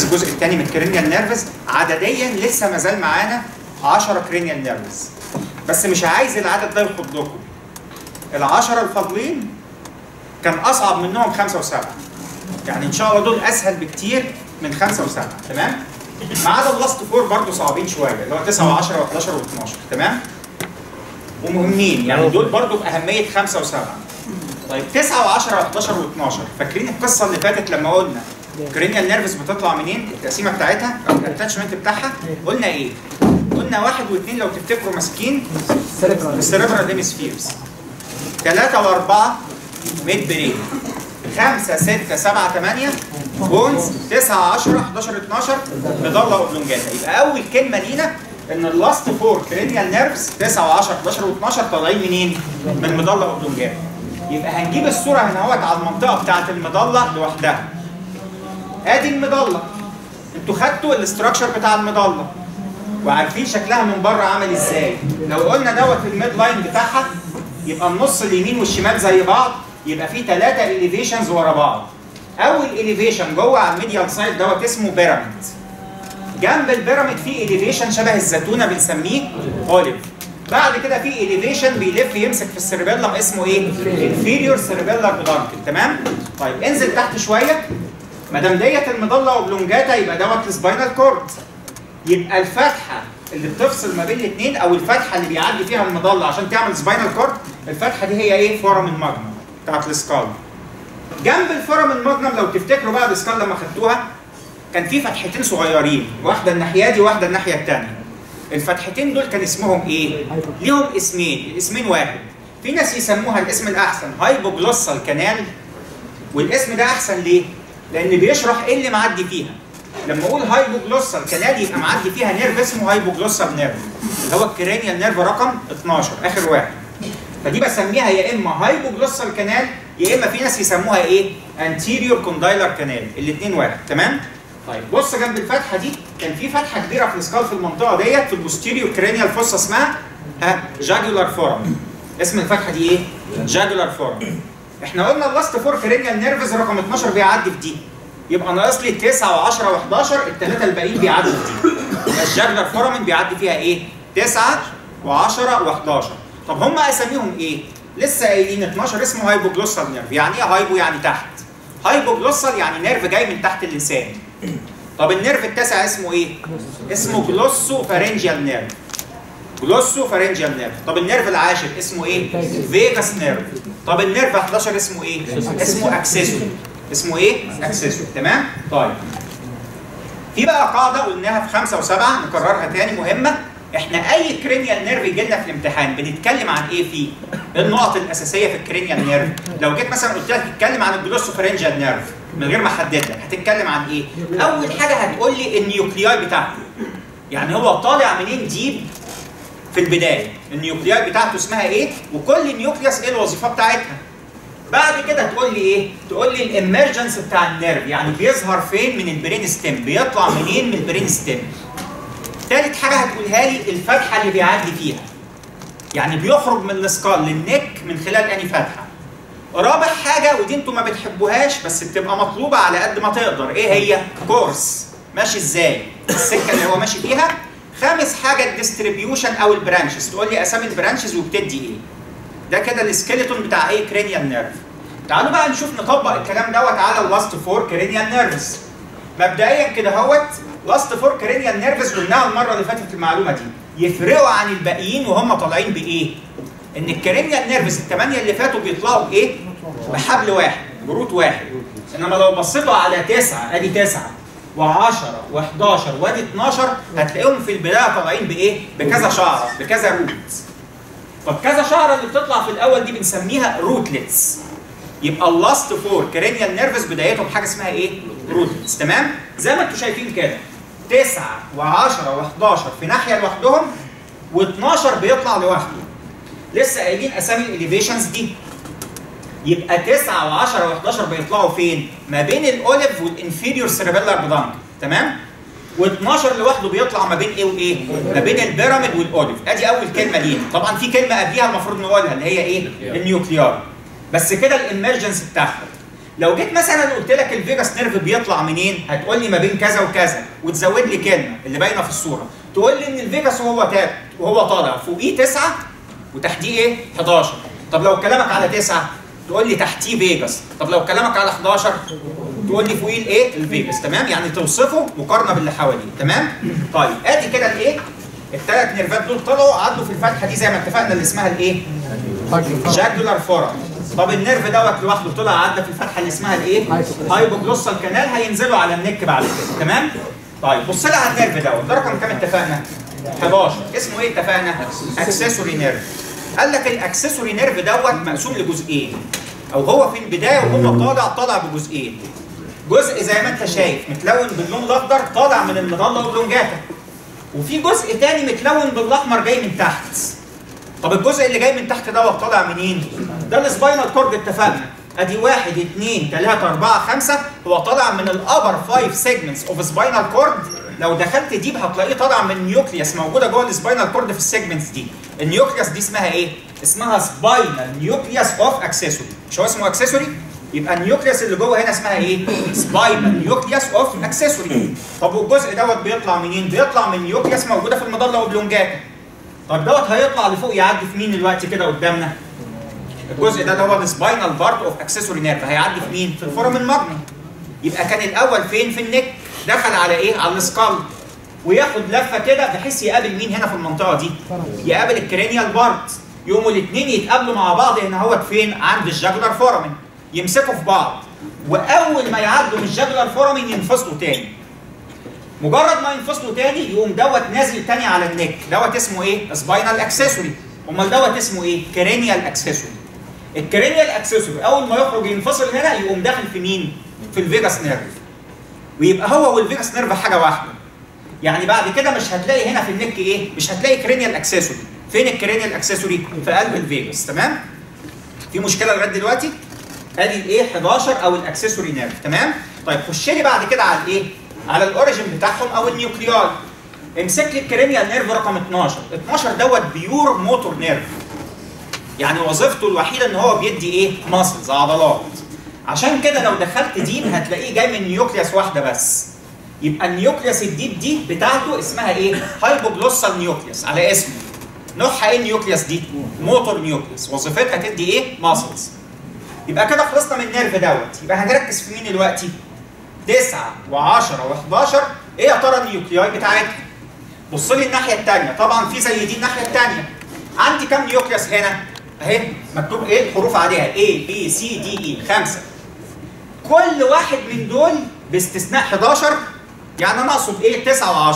الجزء الثاني من الكرينيال نيرفز عدديا لسه ما زال معانا 10 كرينيال نيرفز بس مش عايز العدد ده يخضكم العشرة الفاضلين كان اصعب منهم خمسة وسبعة يعني ان شاء الله دول اسهل بكتير من خمسة وسبعة تمام ما عدا اللاست فور برضه صعبين شويه اللي هو 9 و10 و11 و12 تمام ومهمين يعني دول برضه باهميه خمسة وسبعة طيب 9 و10 و11 و12 فاكرين القصه اللي فاتت لما قلنا كرينيال نيرفز بتطلع منين التقسيمه بتاعتها او الاتاتشمنت بتاعها قلنا ايه قلنا واحد واثنين لو تفتكروا ماسكين السيريبرال هيمسفيرز ثلاثة وأربعة ميد برين خمسة ستة سبعة ثمانية بونز تسعة 10 11 12 مضلة وبلونجاتا يبقى أول كلمة لينا إن اللاست فور كرينيال نيرفز 9 و10 11 و12 طالعين منين؟ من مضلة وبلونجاتا يبقى هنجيب الصورة هنا اهوت على المنطقة بتاعة المضلة لوحدها ادي المضلة انتوا خدتوا الاستراكشر بتاع المضلة وعارفين شكلها من بره عامل ازاي لو قلنا دوت الميد لاين بتاعها يبقى النص اليمين والشمال زي بعض يبقى في ثلاثة اليفيشنز ورا بعض اول اليفيشن جوه على الميديال سايد دوت اسمه بيراميد جنب البيراميد في اليفيشن شبه الزيتونه بنسميه اوليف بعد كده في اليفيشن بيلف يمسك في السيربيلم اسمه ايه؟ انفيريور سيربيلر بودانكل تمام؟ طيب انزل تحت شويه ما دام ديت المضله وبلونجاتا يبقى دوت السباينال كورد يبقى الفتحه اللي بتفصل ما بين الاثنين او الفتحه اللي بيعدي فيها المضله عشان تعمل سباينال كورد الفتحه دي هي ايه؟ فورامين ماجنم بتاعت السكال جنب الفورامين ماجنم لو تفتكروا بقى السكال لما خدتوها كان في فتحتين صغيرين واحده الناحيه دي وواحده الناحيه الثانيه الفتحتين دول كان اسمهم ايه؟ ليهم اسمين الاسمين واحد في ناس يسموها الاسم الاحسن هايبوجلوسال كانال والاسم ده احسن ليه؟ لان بيشرح ايه اللي معدي فيها لما اقول هايبوجلوسال كانال يبقى معدي فيها نيرف اسمه هايبوجلوسال نيرف اللي هو الكرينيال نيرف رقم 12 اخر واحد فدي بسميها يا اما هايبوجلوسال كانال يا اما في ناس يسموها ايه؟ انتيريور كوندايلر كانال الاثنين واحد تمام؟ طيب بص جنب الفتحه دي كان في فتحه كبيره في السكال في المنطقه ديت في البوستيريور كرينيال فوسا اسمها ها جاجولار فورم اسم الفتحه دي ايه؟ جاجولار فورم احنا قلنا اللاست فور كرينيال نيرفز رقم 12 بيعدي في دي يبقى ناقص لي 9 و10 و11 الثلاثه الباقيين بيعدوا في دي يبقى الجاجولار فورمن بيعدي فيها ايه؟ 9 و10 و11 طب هم اساميهم ايه؟ لسه قايلين 12 اسمه هايبوجلوسال نيرف يعني ايه هايبو يعني تحت هايبوجلوسال يعني نيرف جاي من تحت اللسان طب النيرف التاسع اسمه ايه؟ اسمه جلوسو فارنجيال نيرف جلوسو فارنجيال نيرف طب النيرف العاشر اسمه ايه؟ فيجاس نيرف طب النيرف 11 اسمه ايه؟ اسمه اكسسو اسمه ايه؟ اكسسو تمام؟ طيب في بقى قاعده قلناها في خمسه وسبعه نكررها تاني مهمه احنا اي كرينيال نيرف يجي لنا في الامتحان بنتكلم عن ايه فيه؟ إيه النقط الاساسيه في الكرينيال نيرف لو جيت مثلا قلت لك اتكلم عن الجلوسو فارنجيال نيرف من غير ما احدد لك هتتكلم عن ايه؟ اول حاجه هتقول لي النيوكلياي بتاعته يعني هو طالع منين ديب في البدايه النيوكلياي بتاعته اسمها ايه وكل نيوكليوس ايه الوظيفه بتاعتها بعد كده تقول لي ايه تقول لي الامرجنس بتاع النيرف يعني بيظهر فين من البرين ستيم بيطلع منين من البرين ستيم تالت حاجه هتقولها لي الفتحه اللي بيعدي فيها يعني بيخرج من السكال للنك من خلال اني فتحه رابع حاجه ودي انتوا ما بتحبوهاش بس بتبقى مطلوبه على قد ما تقدر ايه هي كورس ماشي ازاي السكه اللي هو ماشي فيها خامس حاجه الديستريبيوشن او البرانشز تقول لي اسامي البرانشز وبتدي ايه ده كده السكيلتون بتاع اي كرينيال نيرف تعالوا بقى نشوف نطبق الكلام دوت على اللاست فور كرينيال نيرفز مبدئيا كده اهوت لاست فور كرينيال نيرفز قلناها المره اللي فاتت المعلومه دي يفرقوا عن الباقيين وهم طالعين بايه ان الكرينيال نيرفز الثمانيه اللي فاتوا بيطلعوا بايه بحبل واحد بروت واحد انما لو بصيتوا على تسعه ادي تسعه و10 و11 وادي 12 هتلاقيهم في البدايه طالعين بايه؟ بكذا شعره بكذا روت. طب كذا شعره اللي بتطلع في الاول دي بنسميها روتلتس. يبقى اللاست فور كرينيال نيرفز بدايتهم حاجه اسمها ايه؟ روتلتس تمام؟ زي ما انتم شايفين كده 9 و10 و11 في ناحيه لوحدهم و12 بيطلع لوحده. لسه قايلين اسامي الاليفيشنز دي يبقى 9 و10 و11 بيطلعوا فين؟ ما بين الاوليف والانفيريور سيربيلار بلانك تمام؟ و12 لوحده بيطلع ما بين ايه وايه؟ ما بين البيراميد والاوليف، ادي اول كلمه لينا، طبعا في كلمه قبليها المفروض نقولها اللي هي ايه؟ النيوكليار. بس كده الامرجنس بتاعها. لو جيت مثلا قلت لك الفيجاس نيرف بيطلع منين هتقول لي ما بين كذا وكذا وتزود لي كلمه اللي باينه في الصوره تقول لي ان الفيجاس وهو تاب وهو طالع فوقيه 9 وتحتيه ايه 11 طب لو كلامك على 9 تقول لي تحتيه فيجاس طب لو كلامك على 11 تقول لي فوقيه الايه الفيجاس تمام يعني توصفه مقارنه باللي حواليه تمام طيب ادي كده الايه الثلاث نيرفات دول طلعوا عدوا في الفتحه دي زي ما اتفقنا اللي اسمها الايه جاكولار فورا طب النيرف دوت لوحده طلع عدى في الفتحه اللي اسمها الايه هايبوجلوسال كانال هينزلوا على النك بعد كده تمام طيب بص لي على النيرف دوت ده رقم كام اتفقنا 11 اسمه ايه اتفقنا اكسسوري نيرف قال لك الاكسسوري نيرف دوت مقسوم لجزئين او هو في البدايه وهو طالع طالع بجزئين جزء زي ما انت شايف متلون باللون الاخضر طالع من المظله واللونجاتا وفي جزء تاني متلون بالاحمر جاي من تحت طب الجزء اللي جاي من تحت دوت طالع منين؟ ده السباينال كورد اتفقنا ادي واحد اثنين ثلاثة أربعة خمسة هو طالع من الأبر فايف سيجمنتس اوف سباينال كورد لو دخلت ديب هتلاقيه طالع من نيوكليوس موجودة جوه السباينال كورد في السيجمنتس دي النيوكليوس دي اسمها ايه؟ اسمها سباينال نيوكليوس اوف اكسسوري مش هو اسمه اكسسوري؟ يبقى النيوكليوس اللي جوه هنا اسمها ايه؟ سباينال نيوكليوس اوف اكسسوري طب والجزء دوت بيطلع منين؟ بيطلع من نيوكليوس موجودة في المظلة وبلونجاتا طب دوت هيطلع لفوق يعدي في مين دلوقتي كده قدامنا؟ الجزء ده اللي هو السباينال بارت اوف اكسسوري نيرف هيعدي في مين؟ في الفورم الماجنم يبقى كان الاول فين؟ في النك دخل على ايه؟ على السكال وياخد لفه كده بحيث يقابل مين هنا في المنطقه دي؟ يقابل الكرينيال بارت يقوموا الاثنين يتقابلوا مع بعض هنا هوت فين؟ عند الجاجولار فورامين يمسكوا في بعض واول ما يعدوا من الجاجولار فورامين ينفصلوا تاني مجرد ما ينفصلوا تاني يقوم دوت نازل تاني على النك دوت اسمه ايه؟ سباينال اكسسوري امال دوت اسمه ايه؟ كرينيال اكسسوري الكرينيال اكسسوري اول ما يخرج ينفصل هنا يقوم داخل في مين؟ في الفيجاس نيرف ويبقى هو والفيجاس نيرف حاجه واحده يعني بعد كده مش هتلاقي هنا في النك ايه؟ مش هتلاقي كرينيال اكسسوري فين الكرينيال اكسسوري؟ في قلب الفيجاس تمام؟ في مشكله لغايه دلوقتي؟ ادي الايه 11 او الاكسسوري نيرف تمام؟ طيب خش لي بعد كده على الايه؟ على الاوريجن بتاعهم او النيوكلياي امسك لي الكرينيال نيرف رقم 12 12 دوت بيور موتور نيرف يعني وظيفته الوحيده ان هو بيدي ايه ماسلز عضلات عشان كده لو دخلت ديب هتلاقيه جاي من نيوكليوس واحده بس يبقى النيوكليوس الديب دي بتاعته اسمها ايه هايبوجلوسال نيوكليوس على اسمه نوعها ايه النيوكليوس دي موتور نيوكليوس وظيفتها تدي ايه ماسلز يبقى كده خلصنا من النيرف دوت يبقى هنركز في مين دلوقتي 9 و10 و11 ايه يا ترى النيوكلياي بتاعتها؟ بص لي الناحيه الثانيه طبعا في زي دي الناحيه الثانيه عندي كام نيوكليوس هنا؟ اهي مكتوب ايه الحروف عليها A B C D E خمسه كل واحد من دول باستثناء 11 يعني انا اقصد ايه 9 و10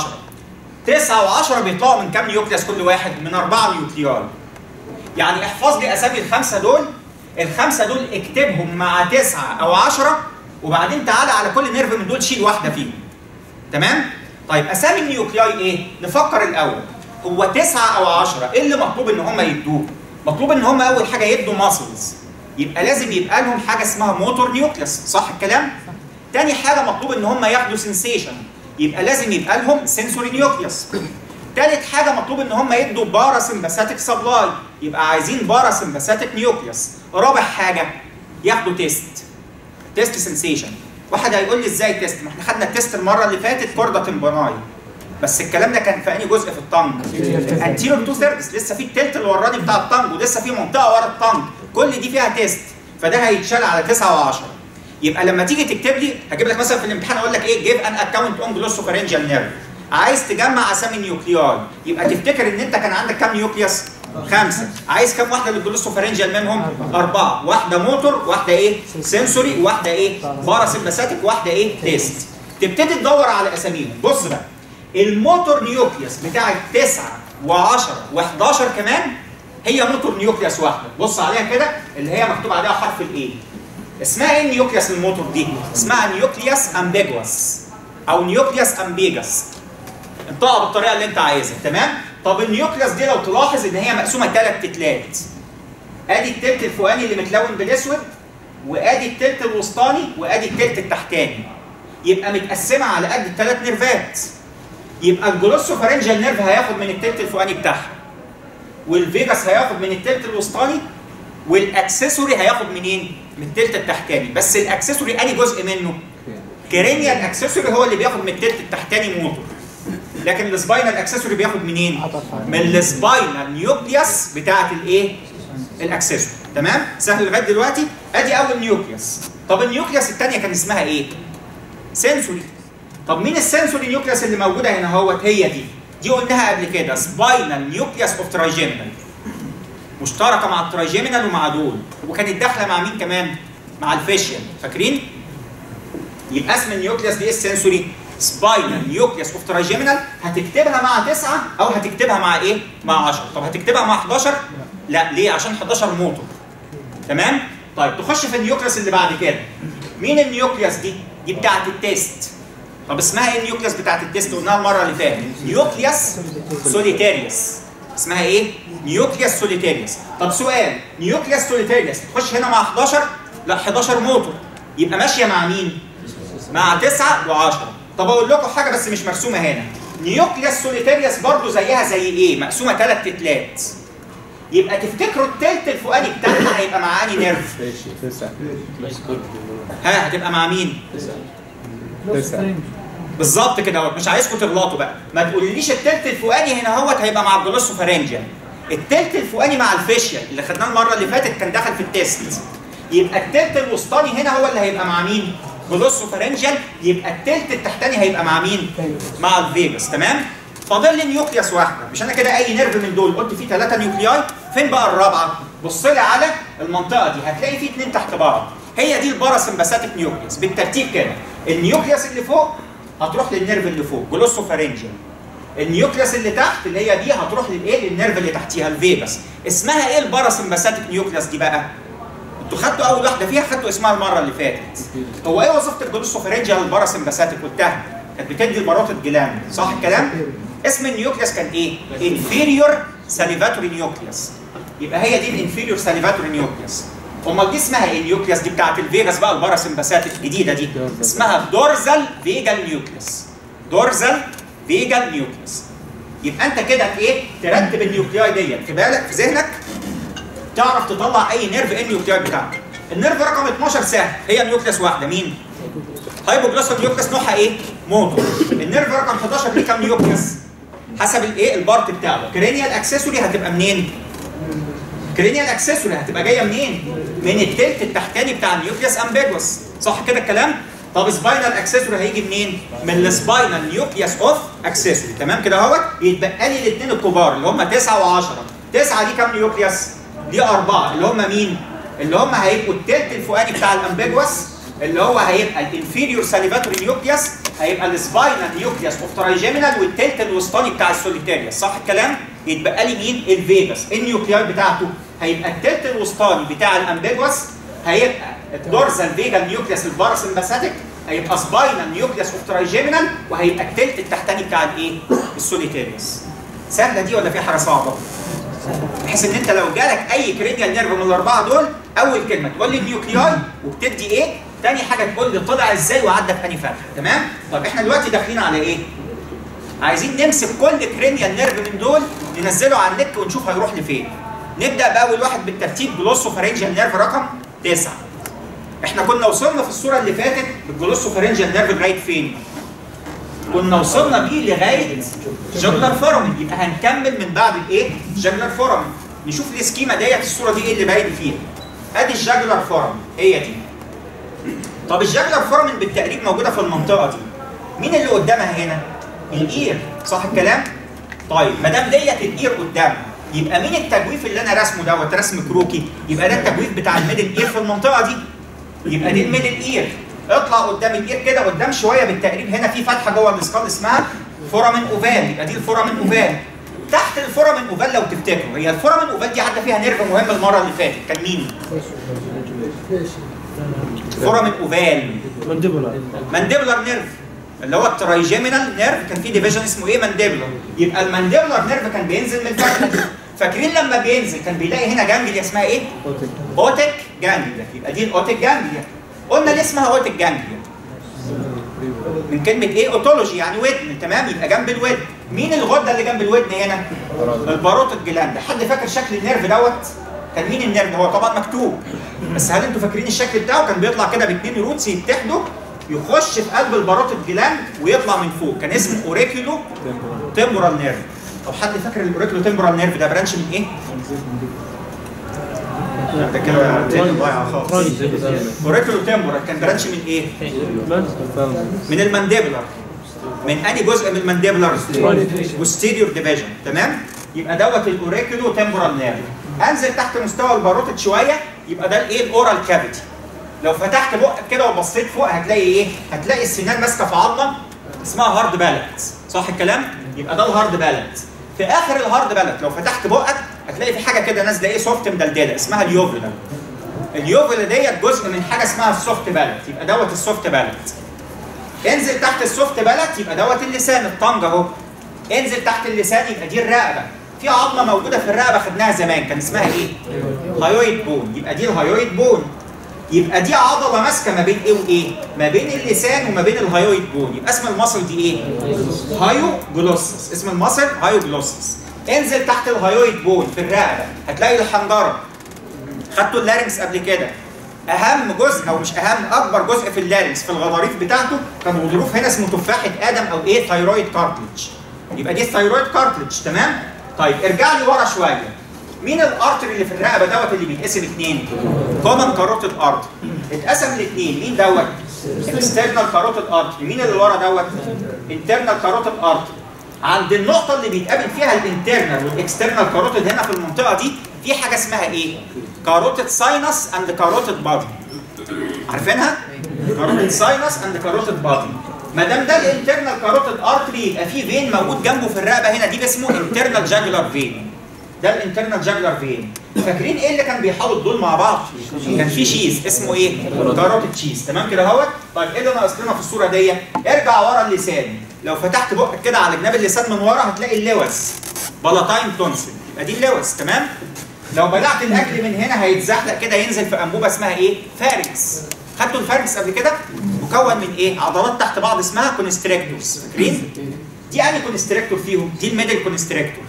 9 و10 بيطلعوا من كام نيوكليوس كل واحد؟ من اربعه نيوكلياي يعني احفظ لي اسامي الخمسه دول الخمسه دول اكتبهم مع 9 او 10 وبعدين تعالى على كل نيرف من دول شيل واحده فيهم تمام طيب اسامي النيوكلياي ايه نفكر الاول هو 9 او 10 ايه اللي مطلوب ان هم يدوه مطلوب ان هم اول حاجه يدوا ماسلز يبقى لازم يبقى لهم حاجه اسمها موتور نيوكليوس صح الكلام تاني حاجه مطلوب ان هم ياخدوا سنسيشن يبقى لازم يبقى لهم سنسوري نيوكليوس تالت حاجه مطلوب ان هم يدوا باراسمباثيك سبلاي يبقى عايزين باراسمباثيك نيوكليوس رابع حاجه ياخدوا تيست تيست سنسيشن واحد هيقول لي ازاي تيست ما احنا خدنا التيست المره اللي فاتت كوردا تمباناي بس الكلام ده كان في انهي جزء في الطنج انتيريور تو ثيردز لسه في التلت الوراني بتاع الطنج ولسه في منطقه ورا الطنج كل دي فيها تيست فده هيتشال على 9 و10 يبقى لما تيجي تكتب لي هجيب لك مثلا في الامتحان اقول لك ايه جيف ان اكونت اون جلوسوفارنجال نيرف عايز تجمع اسامي نيوكلياي يبقى تفتكر ان انت كان عندك كام نيوكليوس خمسة عايز كام واحدة للجلوسوفارنجال منهم؟ أربعة واحدة موتور واحدة إيه؟ سنسوري واحدة إيه؟ باراسمباثيك واحدة إيه؟ تيست تبتدي تدور على أساميهم بص بقى الموتور نيوكليوس بتاعت 9 و10 و11 كمان هي موتور نيوكليوس واحدة بص عليها كده اللي هي مكتوب عليها حرف الإيه اسمها ايه النيوكليوس الموتور دي؟ اسمها نيوكليوس امبيجوس او نيوكليوس امبيجس انطقها بالطريقه اللي انت عايزها تمام؟ طب النيوكليوس دي لو تلاحظ ان هي مقسومه ثلاث تتلات ادي التلت الفوقاني اللي متلون بالاسود وادي التلت الوسطاني وادي التلت التحتاني يبقى متقسمه على قد الثلاث نيرفات يبقى الجلوسوفارنجال نيرف هياخد من التلت الفوقاني بتاعها والفيجاس هياخد من التلت الوسطاني والاكسسوري هياخد منين؟ من التلت التحتاني بس الاكسسوري اني جزء منه كرينيال اكسسوري هو اللي بياخد من التلت التحتاني موتور لكن السباينال اكسسوري بياخد منين؟ من السباينال نيوكليوس بتاعت الايه؟ الاكسسوري تمام؟ سهل لغايه دلوقتي ادي اول نيوكليوس طب النيوكليوس الثانيه كان اسمها ايه؟ سنسوري طب مين السنسوري نيوكليوس اللي موجوده هنا اهوت هي دي دي قلناها قبل كده سباينال نيوكليوس اوف ترايجيمينال مشتركه مع الترايجيمينال ومع دول وكانت داخله مع مين كمان؟ مع الفيشيال فاكرين؟ يبقى اسم النيوكليوس دي السنسوري سباينال نيوكليوس اوف ترايجيمينال هتكتبها مع 9 او هتكتبها مع ايه؟ مع 10 طب هتكتبها مع 11 لا ليه؟ عشان 11 موتور تمام؟ طيب تخش في النيوكليوس اللي بعد كده مين النيوكليوس دي؟ دي بتاعت التيست طب اسمها ايه النيوكليوس بتاعت التيست قلناها المره اللي فاتت نيوكليوس سوليتاريوس اسمها ايه؟ نيوكليوس سوليتاريوس طب سؤال نيوكليوس سوليتاريوس تخش هنا مع 11 لا 11 موتور يبقى ماشيه مع مين؟ مع 9 و10 طب اقول لكم حاجه بس مش مرسومه هنا نيوكليوس سوليتاريوس برضو زيها زي ايه؟ مقسومه ثلاث تتلات يبقى تفتكروا التلت الفوقاني بتاعها هيبقى مع انهي نيرف؟ ها هتبقى مع مين؟ بالظبط كده اهوت مش عايزكم تغلطوا بقى ما تقوليليش التلت الفوقاني هنا اهوت هيبقى مع الجلوسوفارنجيال التلت الفوقاني مع الفيشيال اللي خدناه المره اللي فاتت كان دخل في التيست يبقى التلت الوسطاني هنا هو اللي هيبقى مع مين؟ جلوسوفارنجيال يبقى التلت التحتاني هيبقى مع مين؟ مع الفيجاس تمام؟ فاضل لي نيوكليوس واحده مش انا كده اي نيرف من دول قلت فيه ثلاثه نيوكلياي فين بقى الرابعه؟ بص لي على المنطقه دي هتلاقي فيه اثنين تحت بعض هي دي الباراسمباثيك نيوكليوس بالترتيب كده النيوكليوس اللي فوق هتروح للنيرف اللي فوق جلوسوفارنجيال النيوكليوس اللي تحت اللي هي دي هتروح للايه للنيرف اللي تحتيها الفيجاس اسمها ايه الباراسمباثيك نيوكليوس دي بقى انتوا خدتوا اول واحده فيها خدتوا اسمها المره اللي فاتت هو ايه وظيفه الجلوسوفارنجيال الباراسمباثيك قلتها كانت بتدي الباروتيد جلاند صح الكلام اسم النيوكليوس كان ايه انفيريور ساليفاتوري نيوكليوس يبقى هي دي الانفيريور ساليفاتوري نيوكليوس امال دي اسمها ايه النيوكليوس دي بتاعت الفيجاس بقى الباراسمباثيك الجديده دي اسمها دورزال فيجال نيوكليوس دورزال فيجال نيوكليوس يبقى انت كده ايه ترتب النيوكلياي ديت في بالك في ذهنك تعرف تطلع اي نيرف ايه النيوكلياي بتاعك النيرف رقم 12 سهل هي نيوكليوس واحده مين هايبوجلوسال نيوكليوس نوعها ايه موتور النيرف رقم 11 ليه كام نيوكليوس حسب الايه البارت بتاعه كرينيال اكسسوري هتبقى منين كرينيال اكسسوري هتبقى جايه منين من التلت التحتاني بتاع النيوكليوس امبيجوس صح كده الكلام طب سباينال اكسسوري هيجي منين من السباينال نيوكليوس اوف اكسسوري تمام كده اهوت يتبقى لي الاثنين الكبار اللي هم 9 و10 9 دي كام نيوكليوس دي أربعة اللي هم مين اللي هم هيبقوا التلت الفوقاني بتاع الامبيجوس اللي هو هيبقى الانفيريور ساليفاتوري نيوكليوس هيبقى السباينال نيوكليوس اوف ترايجيمينال والتلت الوسطاني بتاع السوليتاريوس صح الكلام؟ يتبقى لي مين؟ الفيجاس النيوكلياي بتاعته هيبقى التلت الوسطاني بتاع الامبيجوس هيبقى الدورزال فيجال نيوكليوس الباراسمباثيك هيبقى سباينال نيوكليوس اوف ترايجيمينال وهيبقى التلت التحتاني بتاع الايه؟ السوليتاريوس سهله دي ولا في حاجه صعبه؟ بحيث ان انت لو جالك اي كرينيال نيرف من الاربعه دول اول كلمه تقول لي النيوكلياي وبتدي ايه؟ تاني حاجه تقول لي طلع ازاي وعدى في انهي فتحه تمام؟ طب احنا دلوقتي داخلين على ايه؟ عايزين نمسك كل كرينيال نيرف من دول ننزله على النت ونشوف هيروح لفين. نبدا باول واحد بالترتيب جلوسوفارنجيال نيرف رقم 9. احنا كنا وصلنا في الصوره اللي فاتت بالجلوسوفارنجيال نيرف لغايه فين؟ كنا وصلنا بيه لغايه جاجلر فورامين يبقى هنكمل من بعد الايه؟ جاجلر فورامين. نشوف السكيما ديت الصوره دي ايه اللي باين فيها. ادي الجاجلر فورامين هي دي. طب الجاجلر فورامين بالتقريب موجوده في المنطقه دي. مين اللي قدامها هنا؟ الاير صح الكلام؟ طيب ما دام ديت الاير قدامها يبقى مين التجويف اللي انا رسمه دوت رسم كروكي؟ يبقى ده التجويف بتاع الميدل اير في المنطقه دي. يبقى دي الميدل اير. اطلع قدام الاير كده قدام شويه بالتقريب هنا في فتحه جوه السكال اسمها فورامين اوفال يبقى دي الفورامين اوفال. تحت الفورامين اوفال لو تفتكروا هي الفورامين اوفال دي عدى فيها نيرف مهم المره اللي فاتت كان مين؟ فورامين اوفال مانديبولار مانديبولار نيرف اللي هو الترايجيمينال نيرف كان في ديفيجن اسمه ايه مانديبولار يبقى المانديبولار نيرف كان بينزل من الفتحه دي فاكرين لما بينزل كان بيلاقي هنا جانجليا اسمها ايه؟ اوتيك جانجليا يبقى دي الاوتيك جانجليا قلنا ليه اسمها اوتيك جانجليا من كلمه ايه اوتولوجي يعني ودن تمام يبقى جنب الودن مين الغده اللي جنب الودن هنا؟ الباروتيد جلاند حد فاكر شكل النيرف دوت؟ كان مين النيرف ده؟ هو طبعا مكتوب بس هل انتوا فاكرين الشكل بتاعه كان بيطلع كده باثنين روتس يتحدوا يخش في قلب الباروتيد جلاند ويطلع من فوق كان اسمه اوريكيولو تمبورال نيرف طب حد فاكر الاوريكيولو تمبورال نيرف ده برانش من ايه؟ لا، ده كده الدنيا ضايعه خالص اوريكيولو تمبورال كان برانش من ايه؟ من المانديبلر من انهي جزء من المانديبلر؟ بوستيريور ديفيجن تمام؟ يبقى دوت الاوريكيولو تمبورال نيرف انزل تحت مستوى الباروتيد شويه يبقى ده الايه؟ الاورال كافيتي لو فتحت بقك كده وبصيت فوق هتلاقي ايه؟ هتلاقي السنان ماسكه في عظمه اسمها هارد بالانت صح الكلام؟ يبقى ده الهارد بالانت في اخر الهارد بالانت لو فتحت بقك هتلاقي في حاجه كده نازله ايه سوفت مدلدله اسمها اليوفيلا اليوفيلا ديت جزء من حاجه اسمها السوفت بالانت يبقى دوت السوفت بالانت انزل تحت السوفت بالانت يبقى دوت اللسان الطنج اهو انزل تحت اللسان يبقى دي الرقبه في عظمه موجوده في الرقبه خدناها زمان كان اسمها ايه؟ هايويد بون يبقى دي الهايويد بون يبقى دي عضله ماسكه ما بين ايه وايه؟ ما بين اللسان وما بين الهايويد بون يبقى اسم المصل دي ايه؟ هايو جلوسس اسم المصل هايو جلوسس انزل تحت الهايويد بون في الرقبه هتلاقي الحنجره خدتوا اللارنكس قبل كده اهم جزء او مش اهم اكبر جزء في اللارنكس في الغضاريف بتاعته كان غضروف هنا اسمه تفاحه ادم او ايه ثايرويد كارتلج يبقى دي الثايرويد كارتلج تمام طيب ارجع لي ورا شويه مين الارتري اللي في الرقبه دوت اللي بيتقسم اثنين كومن كاروتيد ارتري اتقسم لاثنين مين دوت اكسترنال كاروتيد ارتري مين اللي ورا دوت انترنال كاروتيد ارتري عند النقطة اللي بيتقابل فيها الانترنال والاكسترنال كاروتيد هنا في المنطقة دي في حاجة اسمها ايه؟ كاروتيد ساينس اند كاروتيد بادي. عارفينها؟ كاروتيد ساينس اند كاروتيد بادي. ما دام ده الانترنال كاروتيد ارتري يبقى في فين موجود جنبه في الرقبة هنا دي اسمه انترنال جاجولار فين. ده الانترنال جاجولار فين. فاكرين ايه اللي كان بيحاول دول مع بعض؟ كان في شيز اسمه ايه؟ كاروتيد شيز تمام كده اهوت؟ طيب ايه اللي ناقص لنا في الصورة دي؟ ارجع ورا اللسان لو فتحت بقك كده على جناب اللسان من ورا هتلاقي اللوز بلاتاين تونسل يبقى دي اللوز تمام لو بلعت الاكل من هنا هيتزحلق كده ينزل في انبوبه اسمها ايه فارنكس خدتوا الفارنكس قبل كده مكون من ايه عضلات تحت بعض اسمها كونستريكتورز فاكرين دي انهي كونستريكتور فيهم دي الميدل كونستريكتور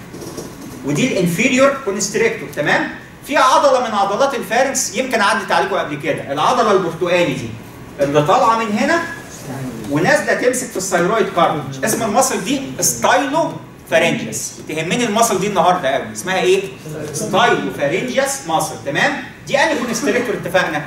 ودي الانفيريور كونستريكتور تمام في عضله من عضلات الفارنكس يمكن عدت عليكم قبل كده العضله البرتقالي دي اللي طالعه من هنا ونازله تمسك في الثايرويد كارتج اسم المصل دي ستايلو فارنجيوس تهمني المصل دي النهارده قوي اسمها ايه ستايلو فارنجيوس مصل تمام دي انهي كونستريكتور اتفقنا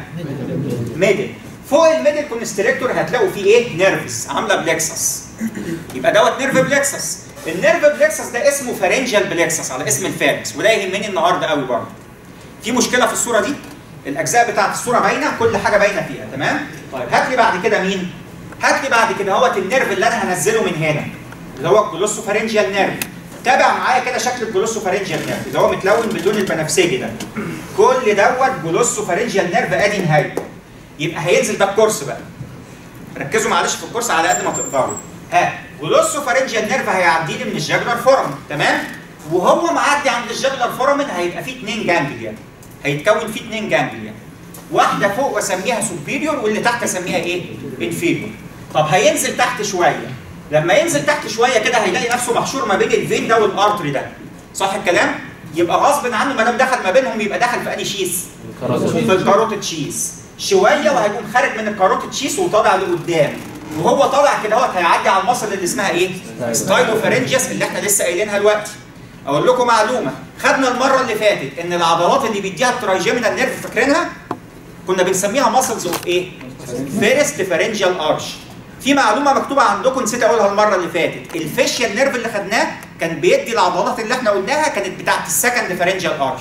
ميدل فوق الميدل كونستريكتور هتلاقوا فيه ايه نيرفس عامله بلكسس يبقى دوت نيرف بلكسس النيرف بلكسس ده اسمه فارنجيال بلكسس على اسم الفارنكس وده يهمني النهارده قوي برضه في مشكله في الصوره دي الاجزاء بتاعت الصوره باينه كل حاجه باينه فيها تمام طيب هات لي بعد كده مين هات لي بعد كده اهوت النيرف اللي انا هنزله من هنا اللي هو الجلوسوفارنجيال نيرف تابع معايا كده شكل الجلوسوفارنجيال نيرف اللي هو متلون باللون البنفسجي ده كل دوت جلوسوفارنجيال نيرف ادي نهايته يبقى هينزل ده الكورس بقى ركزوا معلش في الكورس على قد ما تقدروا ها جلوسوفارنجيال نيرف هيعدي لي من الجاجولار فورم تمام وهو معدي عند الجاجولار فورمن هيبقى فيه اثنين جانجليا هيتكون فيه اثنين جانجليا واحده فوق واسميها سوبيريور واللي تحت اسميها ايه؟ انفيريور. طب هينزل تحت شويه لما ينزل تحت شويه كده هيلاقي نفسه محشور ما بين الفين ده والارتري ده. صح الكلام؟ يبقى غصب عنه ما دام دخل ما بينهم يبقى دخل في انهي شيس؟ في الكاروتيد شيس. شويه وهيكون خارج من الكاروتيد شيس وطالع لقدام. وهو طالع كده اهوت هيعدي على المصل اللي اسمها ايه؟ ستايلوفارنجيوس اللي احنا لسه قايلينها دلوقتي. اقول لكم معلومه خدنا المره اللي فاتت ان العضلات اللي بيديها الترايجيمينال نيرف فاكرينها؟ كنا بنسميها ماسلز اوف ايه؟ فيرست فارنجيال ارش. في معلومه مكتوبه عندكم نسيت اقولها المره اللي فاتت، الفيشيال نيرف اللي خدناه كان بيدي العضلات اللي احنا قلناها كانت بتاعت السكند فارنجيال ارش.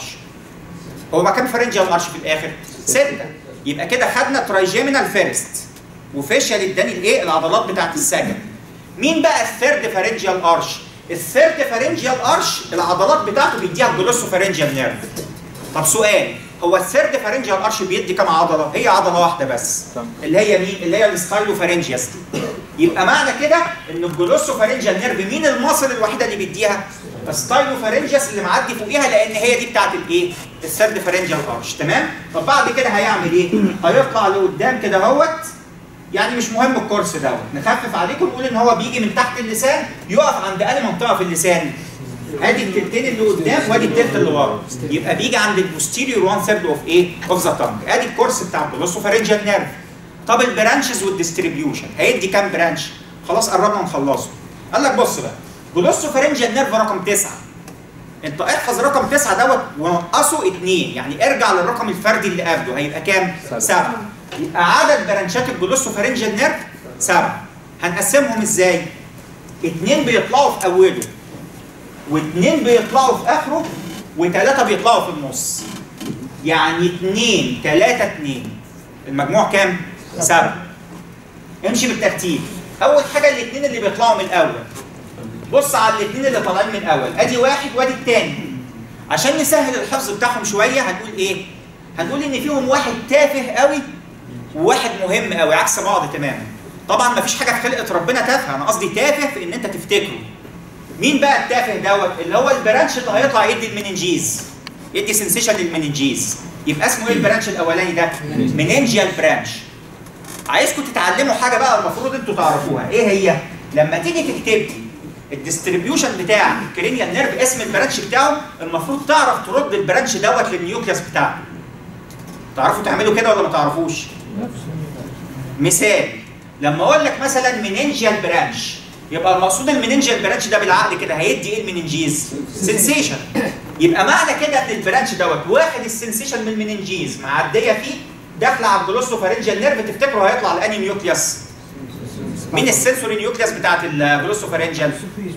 هو ما كان فارنجيال ارش في الاخر؟ سته. يبقى كده خدنا ترايجيمينال فيرست وفيشيال اداني الايه؟ العضلات بتاعت السكند. مين بقى الثيرد فارنجيال ارش؟ الثيرد فارنجيال ارش العضلات بتاعته بيديها الجلوسو فارنجيال نيرف. طب سؤال هو الثيرد فارنجيال ارش بيدي كام عضله؟ هي عضله واحده بس اللي هي مين؟ اللي هي الستايلو فارنجياس دي. يبقى معنى كده ان الجلوسو فارنجيال نيرف مين المصل الوحيده اللي بيديها؟ الستايلو فارنجياس اللي معدي فوقيها لان هي دي بتاعت الايه؟ الثيرد فارنجيال ارش تمام؟ طب بعد كده هيعمل ايه؟ هيطلع لقدام كده اهوت يعني مش مهم الكورس دوت نخفف عليكم نقول ان هو بيجي من تحت اللسان يقف عند انهي منطقه في اللسان؟ ادي التلتين اللي قدام وادي التلت اللي ورا يبقى بيجي عند البوستيريور 1 ثيرد اوف ايه؟ اوف ذا تانج ادي الكورس بتاع الجلوسوفارنجال نيرف طب البرانشز والديستريبيوشن هيدي كام برانش؟ خلاص قربنا نخلصه قال لك بص بقى جلوسوفارنجال نيرف رقم تسعه انت احفظ رقم تسعه دوت ونقصه اثنين يعني ارجع للرقم الفردي اللي قبله هيبقى كام؟ سبعه يبقى عدد برانشات الجلوسوفارنجال نيرف سبعه هنقسمهم ازاي؟ اثنين بيطلعوا في اوله واثنين بيطلعوا في اخره وثلاثه بيطلعوا في النص يعني اثنين ثلاثه اثنين المجموع كام؟ سبعه امشي بالترتيب اول حاجه الاثنين اللي بيطلعوا من الاول بص على الاثنين اللي طالعين من الاول ادي واحد وادي الثاني عشان نسهل الحفظ بتاعهم شويه هنقول ايه؟ هنقول ان فيهم واحد تافه قوي وواحد مهم قوي عكس بعض تماما طبعا مفيش حاجه في خلقه ربنا تافهه انا قصدي تافه في ان انت تفتكره مين بقى التافه دوت اللي هو البرانش اللي هيطلع يدي المننجيز يدي سنسيشن للمننجيز يبقى اسمه ايه البرانش الاولاني ده مننجيال برانش عايزكم تتعلموا حاجه بقى المفروض انتوا تعرفوها ايه هي لما تيجي تكتب لي الديستريبيوشن بتاع الكرينيال نيرف اسم البرانش بتاعه المفروض تعرف ترد البرانش دوت للنيوكليوس بتاعه تعرفوا تعملوا كده ولا ما تعرفوش مثال لما اقول لك مثلا مننجيال برانش يبقى المقصود المننجيال برانش ده بالعقل كده هيدي ايه المننجيز؟ سنسيشن يبقى معنى كده ان البرانش دوت واخد السنسيشن من المننجيز معديه فيه داخله على الجلوسوفارنجيال نيرف تفتكروا هيطلع لاني نيوكليوس؟ مين السنسوري نيوكليوس بتاعت الجلوسوفارنجيال؟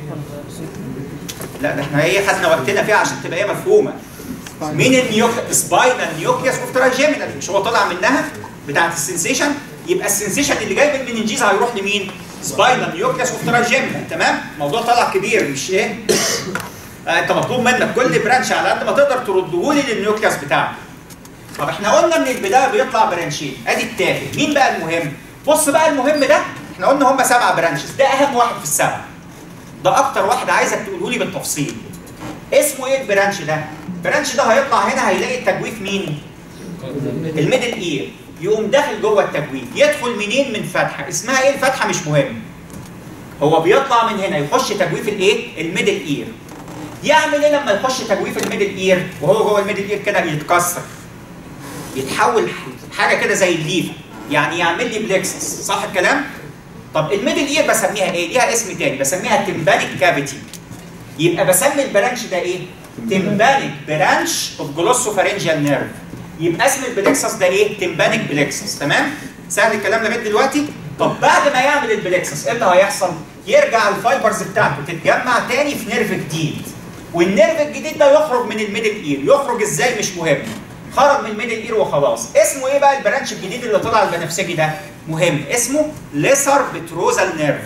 لا ده احنا ايه خدنا وقتنا فيها عشان تبقى هي مفهومه مين النيوكليوس؟ سباينال نيوكليوس اوف تراجيمينال مش هو طالع منها بتاعت السنسيشن يبقى السنسيشن اللي جاي من المننجيز هيروح لمين؟ سباينال نيوكليوس اوف تراجيمينال تمام؟ الموضوع طلع كبير مش ايه؟ آه انت مطلوب منك كل برانش على قد ما تقدر ترده لي للنيوكليوس بتاعك. طب احنا قلنا من البدايه بيطلع برانشين ادي التافه مين بقى المهم؟ بص بقى المهم ده احنا قلنا هم سبعه برانشز ده اهم واحد في السبعه. ده اكتر واحد عايزك تقوله لي بالتفصيل. اسمه ايه البرانش ده؟ البرانش ده هيطلع هنا هيلاقي التجويف مين؟ الميدل اير يقوم داخل جوه التجويف يدخل منين من فتحه اسمها ايه الفتحه مش مهم هو بيطلع من هنا يخش تجويف الايه الميدل اير يعمل ايه لما يخش تجويف الميدل اير وهو جوه الميدل اير كده يتكسر يتحول حاجه كده زي الليفه يعني يعمل لي بلكسس صح الكلام طب الميدل اير بسميها ايه ليها اسم تاني بسميها تمبانيك كافيتي يبقى بسمي البرانش ده ايه تمبانيك برانش اوف جلوسوفارنجيال نيرف يبقى اسم البلكسس ده ايه؟ تمبانيك بلكسس تمام؟ سهل الكلام لغايه دلوقتي؟ طب بعد ما يعمل البلكسس ايه اللي هيحصل؟ يرجع الفايبرز بتاعته تتجمع تاني في نيرف جديد والنيرف الجديد ده يخرج من الميدل اير يخرج ازاي مش مهم خرج من الميدل اير وخلاص اسمه ايه بقى البرانش الجديد اللي طلع البنفسجي ده؟ مهم اسمه ليسر بتروزال نيرف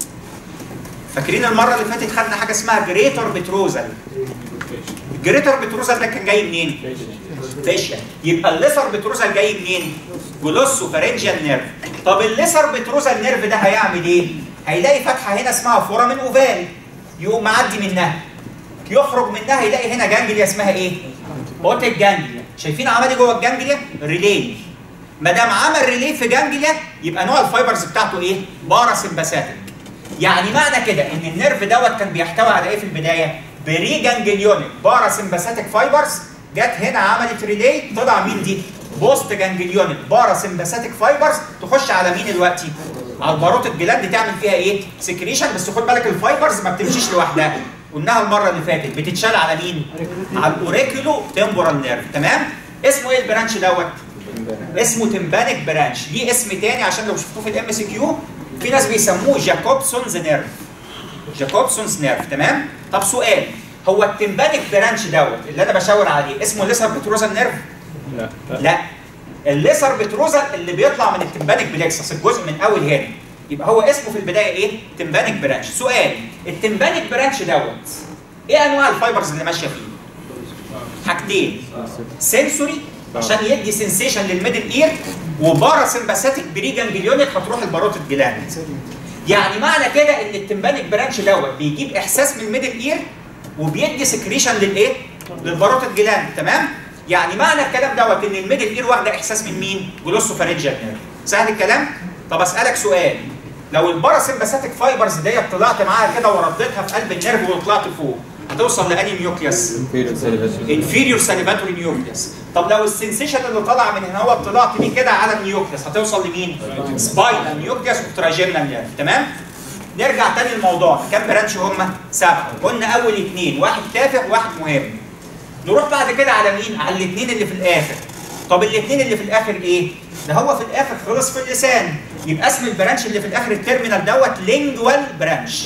فاكرين المره اللي فاتت خدنا حاجه اسمها جريتر بتروزال الجريتر بتروزال ده كان جاي منين؟ فيشيا يبقى الليسر بتروزال جاي منين؟ جلوسو فارنجيال نيرف طب الليسر بتروزال نيرف ده هيعمل ايه؟ هيلاقي فتحه هنا اسمها فورامين اوفال يقوم معدي منها يخرج منها يلاقي هنا جانجليا اسمها ايه؟ اوتيك جانجليا شايفين عمل جوه الجانجليا؟ ريلي ما دام عمل ريلي في جانجليا يبقى نوع الفايبرز بتاعته ايه؟ باراسمباثيك يعني معنى كده ان النيرف دوت كان بيحتوي على ايه في البدايه؟ بري جانجليونيك باراسمباثيك فايبرز جت هنا عملت ريلي طلع مين دي؟ بوست جانجليونيك باراسمباثيك فايبرز تخش على مين دلوقتي؟ على الباروت الجلاند تعمل فيها ايه؟ سكريشن بس خد بالك الفايبرز ما بتمشيش لوحدها قلناها المره اللي فاتت بتتشال على مين؟ على الاوريكولو تمبورال نيرف تمام؟ اسمه ايه البرانش دوت؟ اسمه تمبانيك برانش ليه اسم تاني عشان لو شفتوه في الام اس كيو في ناس بيسموه جاكوبسونز نيرف جاكوبسونز نيرف تمام؟ طب سؤال هو التمبانيك برانش دوت اللي انا بشاور عليه اسمه ليسر بتروزال نيرف؟ لا لا الليسر بتروزال اللي بيطلع من التمبانيك بلكسس الجزء من اول هنا يبقى هو اسمه في البدايه ايه؟ تمبانيك برانش سؤال التمبانيك برانش دوت ايه انواع الفايبرز اللي ماشيه فيه؟ حاجتين سنسوري عشان يدي سنسيشن للميدل اير وباراسمباثيك بري جانجليونيك هتروح الباروتيد جلاند يعني معنى كده ان التمبانيك برانش دوت بيجيب احساس من الميدل اير وبيدي سكريشن للايه؟ للباروتيد جلاند تمام؟ يعني معنى الكلام دوت ان الميدل اير واخده احساس من مين؟ جلوسوفارنجيال نيرف سهل الكلام؟ طب اسالك سؤال لو الباراسمباثيك فايبرز ديت طلعت معاها كده ورديتها في قلب النيرف وطلعت فوق هتوصل لاني نيوكليوس انفيريور ساليفاتوري نيوكليوس طب لو السنسيشن اللي طالع من هنا هو طلعت بيه كده على النيوكليوس هتوصل لمين؟ سباينال نيوكليوس وتراجينال نيرف تمام؟ نرجع تاني للموضوع كام برانش هم؟ سبعه قلنا اول اثنين واحد تافه وواحد مهم نروح بعد كده على مين؟ على الاثنين اللي في الاخر طب الاثنين اللي في الاخر ايه؟ ده هو في الاخر خلص في اللسان يبقى اسم البرانش اللي في الاخر التيرمينال دوت لينجوال برانش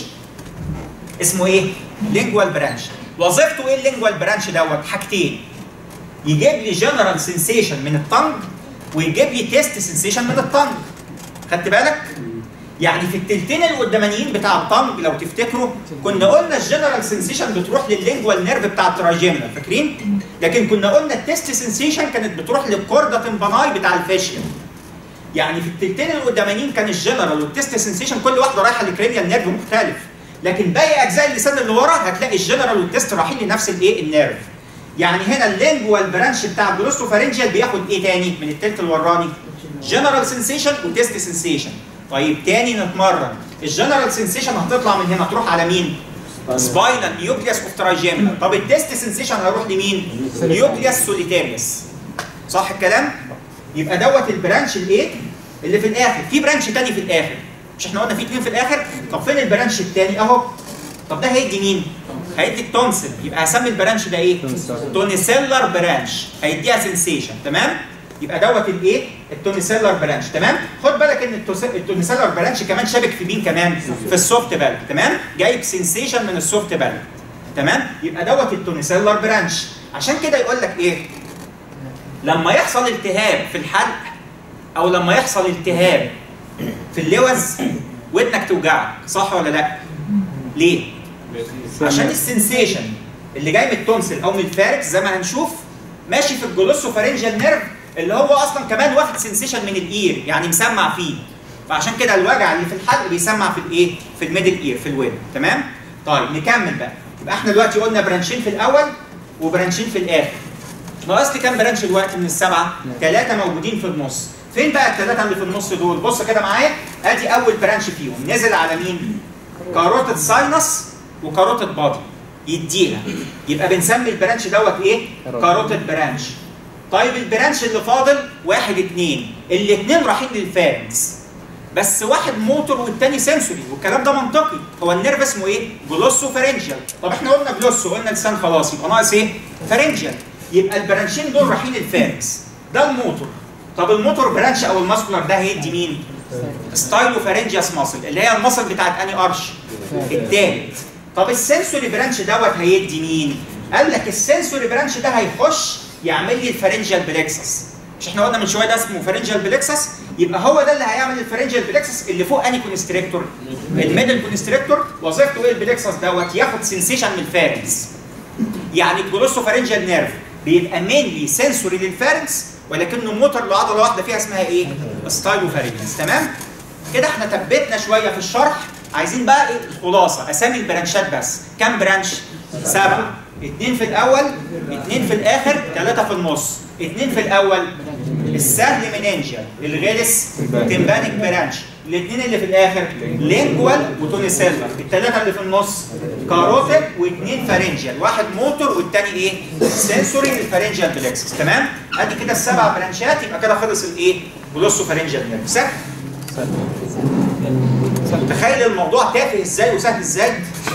اسمه ايه؟ لينجوال برانش وظيفته ايه اللينجوال برانش دوت؟ حاجتين يجيب لي جنرال سنسيشن من الطنج ويجيب لي تيست سنسيشن من الطنج خدت بالك؟ يعني في التلتين القدامانيين بتاع الطنج لو تفتكروا كنا قلنا الجنرال سنسيشن بتروح لللينجوال نيرف بتاع التراجيمنا فاكرين؟ لكن كنا قلنا التيست سنسيشن كانت بتروح للكوردا تمباناي بتاع الفاشيا يعني في التلتين القدامانيين كان الجنرال والتيست سنسيشن كل واحده رايحه لكرينيال نيرف مختلف لكن باقي اجزاء اللسان اللي ورا هتلاقي الجنرال والتيست رايحين لنفس الايه النيرف يعني هنا اللينجوال برانش بتاع الجلوستوفارنجيال بياخد ايه تاني من التلت الوراني جنرال سنسيشن وتيست سنسيشن طيب تاني نتمرن الجنرال سنسيشن هتطلع من هنا تروح على مين سباينال نيوكليوس اوف تراجيمنا طب التيست سنسيشن هيروح لمين نيوكليوس سوليتاريوس صح الكلام يبقى دوت البرانش الايه اللي في الاخر في برانش تاني في الاخر مش احنا قلنا في اتنين في الاخر طب فين البرانش التاني اهو طب ده هيدي مين هيدي التونسل يبقى هسمي البرانش ده ايه تونيسيلر برانش هيديها سنسيشن تمام يبقى دوت الايه التونيسيلر برانش تمام خد بالك ان التوس- التونيسيلر برانش كمان شابك في مين كمان في السوفت بالك تمام جايب سنسيشن من السوفت بالك تمام يبقى دوت التونيسيلر برانش عشان كده يقول لك ايه لما يحصل التهاب في الحلق او لما يحصل التهاب في اللوز ودنك توجعك صح ولا لا ليه عشان السنسيشن اللي جاي من التونسل او من الفاركس زي ما هنشوف ماشي في الجلوسوفارنجال نيرف اللي هو اصلا كمان واخد سنسيشن من الاير يعني مسمع فيه فعشان كده الوجع اللي في الحلق بيسمع في الايه في الميدل اير في الودن تمام طيب نكمل بقى يبقى احنا دلوقتي قلنا برانشين في الاول وبرانشين في الاخر ناقص لي كام برانش دلوقتي من السبعه ثلاثه موجودين في النص فين بقى الثلاثه اللي في النص دول بص كده معايا ادي اول برانش فيهم نزل على مين كاروتيد ساينس وكاروتيد بادي يديها يبقى بنسمي البرانش دوت ايه كاروتيد برانش طيب البرانش اللي فاضل واحد اتنين الاتنين رايحين للفارنكس بس واحد موتور والتاني سنسوري والكلام ده منطقي هو النيرف اسمه ايه؟ جلوسو فارنجيال طب احنا قلنا جلوسو قلنا لسان خلاص يبقى ناقص ايه؟ فارنجيال يبقى البرانشين دول رايحين للفارنكس ده الموتور طب الموتور برانش او الماسكولار ده هيدي مين؟ ستايلو فارنجياس ماسل اللي هي الماسل بتاعت اني ارش التالت طب السنسوري برانش دوت هيدي مين؟ قال لك السنسوري برانش ده هيخش يعمل لي الفارنجيال بلكسس مش احنا قلنا من شويه ده اسمه فارنجيال بلكسس يبقى هو ده اللي هيعمل الفارنجيال بلكسس اللي فوق اني كونستريكتور الميدل كونستريكتور وظيفته ايه البلكسس دوت ياخد سنسيشن من الفارنكس يعني الجلوسو فارنجيال نيرف بيبقى مينلي سنسوري للفارنكس ولكنه موتور لعضله واحده فيها اسمها ايه؟ ستايلو فارنجيس تمام؟ كده احنا ثبتنا شويه في الشرح عايزين بقى ايه الخلاصه اسامي البرانشات بس كام برانش؟ سبعه اثنين في الاول اثنين في الاخر ثلاثه في النص اثنين في الاول السهل مننجيال الغلس تمبانيك برانش الاثنين اللي في الاخر لينجوال وتونيسيلر الثلاثه اللي في النص كاروتيد واثنين فارنجيال واحد موتور والثاني ايه سنسوري للفارنجيال بلكسس تمام ادي كده السبع برانشات يبقى كده خلص الايه جلوسو فارنجيال نيرف سهل تخيل الموضوع تافه ازاي وسهل ازاي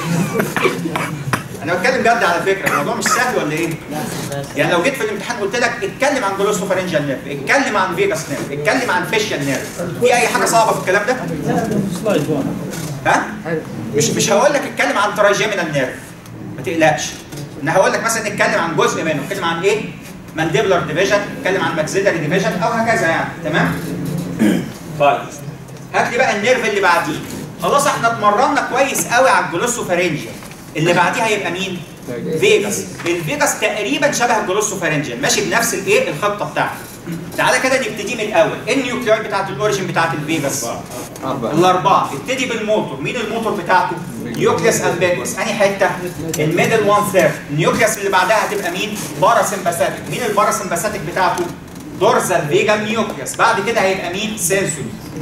انا بتكلم جد على فكره الموضوع مش سهل ولا ايه يعني لو جيت في الامتحان قلت لك اتكلم عن جلوسو فارنجيال نيرف اتكلم عن فيجاس نيرف اتكلم عن فيشيال نيرف في اي حاجه صعبه في الكلام ده سلايد واحد ها مش مش هقول لك اتكلم عن تراجيمينال نيرف ما تقلقش انا هقول لك مثلا اتكلم عن جزء منه اتكلم عن ايه مانديبلر ديفيجن اتكلم عن ماكسيلاري ديفيجن او هكذا يعني تمام طيب هات لي بقى النيرف اللي بعديه خلاص احنا اتمرنا كويس قوي على الجلوسوفارنجيال اللي بعديه هيبقى مين فيجاس الفيجاس تقريبا شبه الجلوسوفارنجيال ماشي بنفس الايه الخطه بتاعته تعالى كده نبتدي من الاول ايه النيوكليويد بتاعت الاوريجن بتاعت الفيجاس الاربعه ابتدي بالموتور مين الموتور بتاعته نيوكليوس امبيجوس انهي حته الميدل 1 ثيرد النيوكليوس اللي بعدها هتبقى مين باراسمباثيك مين الباراسمباثيك بتاعته دورزال فيجا نيوكليوس بعد كده هيبقى مين سنسوري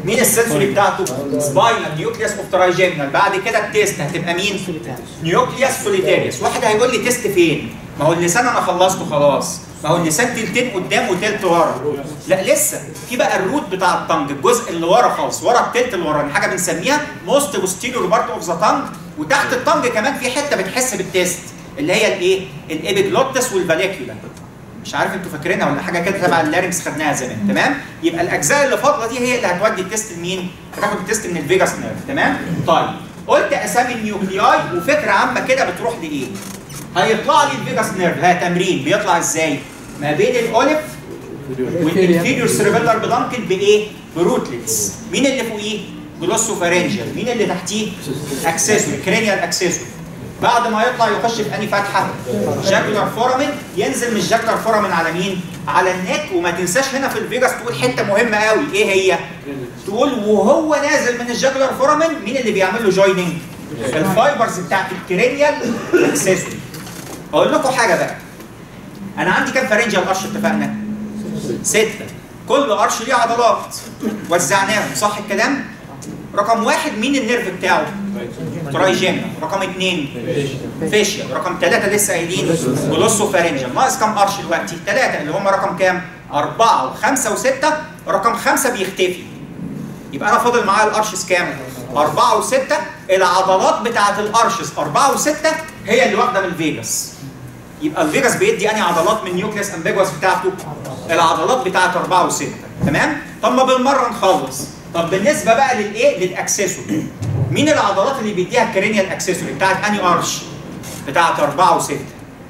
مين السنسوري بتاعته؟ سباينال نيوكليوس اوف ترايجيمنال بعد كده التيست هتبقى مين؟ نيوكليوس سوليتاريوس واحد هيقول لي تيست فين؟ ما هو اللسان انا خلصته خلاص ما هو اللسان تلتين قدام وتلت ورا لا لسه في بقى الروت بتاع الطنج الجزء اللي ورا خالص ورا التلت اللي ورا حاجه بنسميها موست بوستيريور بارت اوف ذا طنج وتحت الطنج كمان في حته بتحس بالتيست اللي هي الايه؟ الابيجلوتس والفاليكيولا مش عارف انتوا فاكرينها ولا حاجه كده تبع اللارنكس خدناها زمان تمام يبقى الاجزاء اللي فاضله دي هي اللي هتودي التيست لمين هتاخد التيست من الفيجاس نيرف تمام طيب قلت اسامي النيوكلياي وفكره عامه كده بتروح لايه هيطلع لي الفيجاس نيرف ها تمرين بيطلع ازاي ما بين الاوليف والانفيريور سيرفيلر بدانكل بايه بروتلتس مين اللي فوقيه جلوسوفارنجيال مين اللي تحتيه اكسسوري كرينيال اكسسوري بعد ما يطلع يخش في انهي فتحه؟ جاكولار فورامين ينزل من الجاكولار فورامين على مين؟ على النك وما تنساش هنا في الفيجاس تقول حته مهمه قوي ايه هي؟ تقول وهو نازل من الجاكولار فورامين مين اللي بيعمل له جويننج؟ الفايبرز بتاعت الكرينيال اكسسوري اقول لكم حاجه بقى انا عندي كام فارنجيال قرش اتفقنا؟ سته كل قرش ليه عضلات وزعناهم صح الكلام؟ رقم واحد مين النيرف بتاعه؟ ترايجيمنا رقم اثنين فيشيا رقم ثلاثة لسه قايلين جلوسو فارنجيال ناقص كام قرش دلوقتي؟ ثلاثة اللي هم رقم كام؟ أربعة وخمسة وستة رقم خمسة بيختفي يبقى أنا فاضل معايا الأرشس كام؟ أربعة وستة العضلات بتاعة الأرشس أربعة وستة هي اللي واخدة من الفيجاس يبقى الفيجاس بيدي أنهي عضلات من نيوكليس أمبيجوس بتاعته؟ العضلات بتاعة أربعة وستة تمام؟ طب ما بالمرة نخلص طب بالنسبة بقى للإيه؟ للأكسسوري مين العضلات اللي بيديها الكرينيال اكسسوري بتاعت اني ارش بتاعت أربعة وستة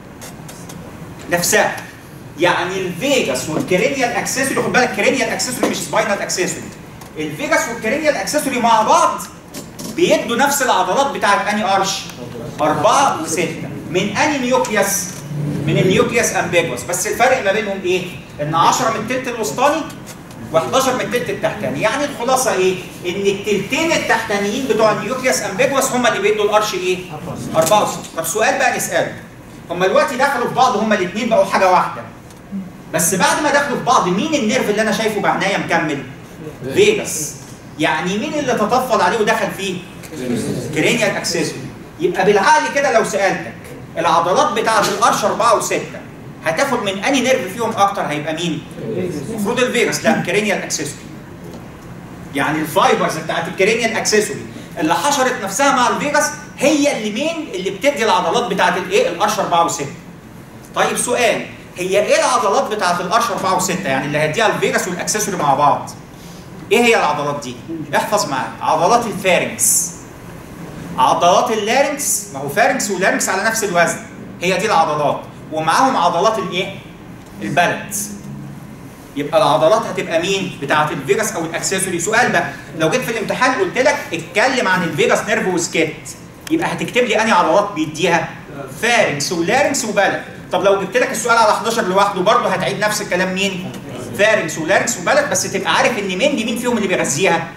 نفسها يعني الفيجاس والكرينيال اكسسوري خد بالك كرينيال اكسسوري مش سباينال اكسسوري الفيجاس والكرينيال اكسسوري مع بعض بيدوا نفس العضلات بتاعت اني ارش أربعة وستة من اني نيوكليوس من النيوكليوس امبيجوس بس الفرق ما بينهم ايه؟ ان 10 من التلت الوسطاني و11 من التلت التحتاني يعني الخلاصه ايه ان التلتين التحتانيين بتوع النيوكليوس امبيجوس هم اللي بيدوا الارش ايه 64 طب سؤال بقى نساله هم دلوقتي دخلوا في بعض هم الاثنين بقوا حاجه واحده بس بعد ما دخلوا في بعض مين النيرف اللي انا شايفه بعناية مكمل فيجاس يعني مين اللي تطفل عليه ودخل فيه كرينيال اكسسوري يبقى بالعقل كده لو سالتك العضلات بتاعه الارش 4 و6 هتاخد من اني نيرف فيهم اكتر هيبقى مين؟ المفروض الفيجاس لا كرينيال اكسسوري يعني الفايبرز بتاعت الكرينيال اكسسوري اللي حشرت نفسها مع الفيجاس هي اللي مين اللي بتدي العضلات بتاعت الايه؟ الارش 4 و6 طيب سؤال هي ايه العضلات بتاعت الارش 4 و6 يعني اللي هيديها الفيجاس والاكسسوري مع بعض؟ ايه هي العضلات دي؟ احفظ معايا عضلات الفارنكس عضلات اللارنكس ما هو فارنكس ولارنكس على نفس الوزن هي دي العضلات ومعاهم عضلات الايه؟ البلد يبقى العضلات هتبقى مين؟ بتاعت الفيجاس او الاكسسوري سؤال بقى لو جيت في الامتحان قلت لك اتكلم عن الفيجاس نيرف وسكيت يبقى هتكتب لي انهي عضلات بيديها؟ فارنكس ولارنكس وبلد طب لو جبت لك السؤال على 11 لوحده برضه هتعيد نفس الكلام مين؟ فارنكس ولارنكس وبلد بس تبقى عارف ان مين دي مين فيهم اللي بيغذيها؟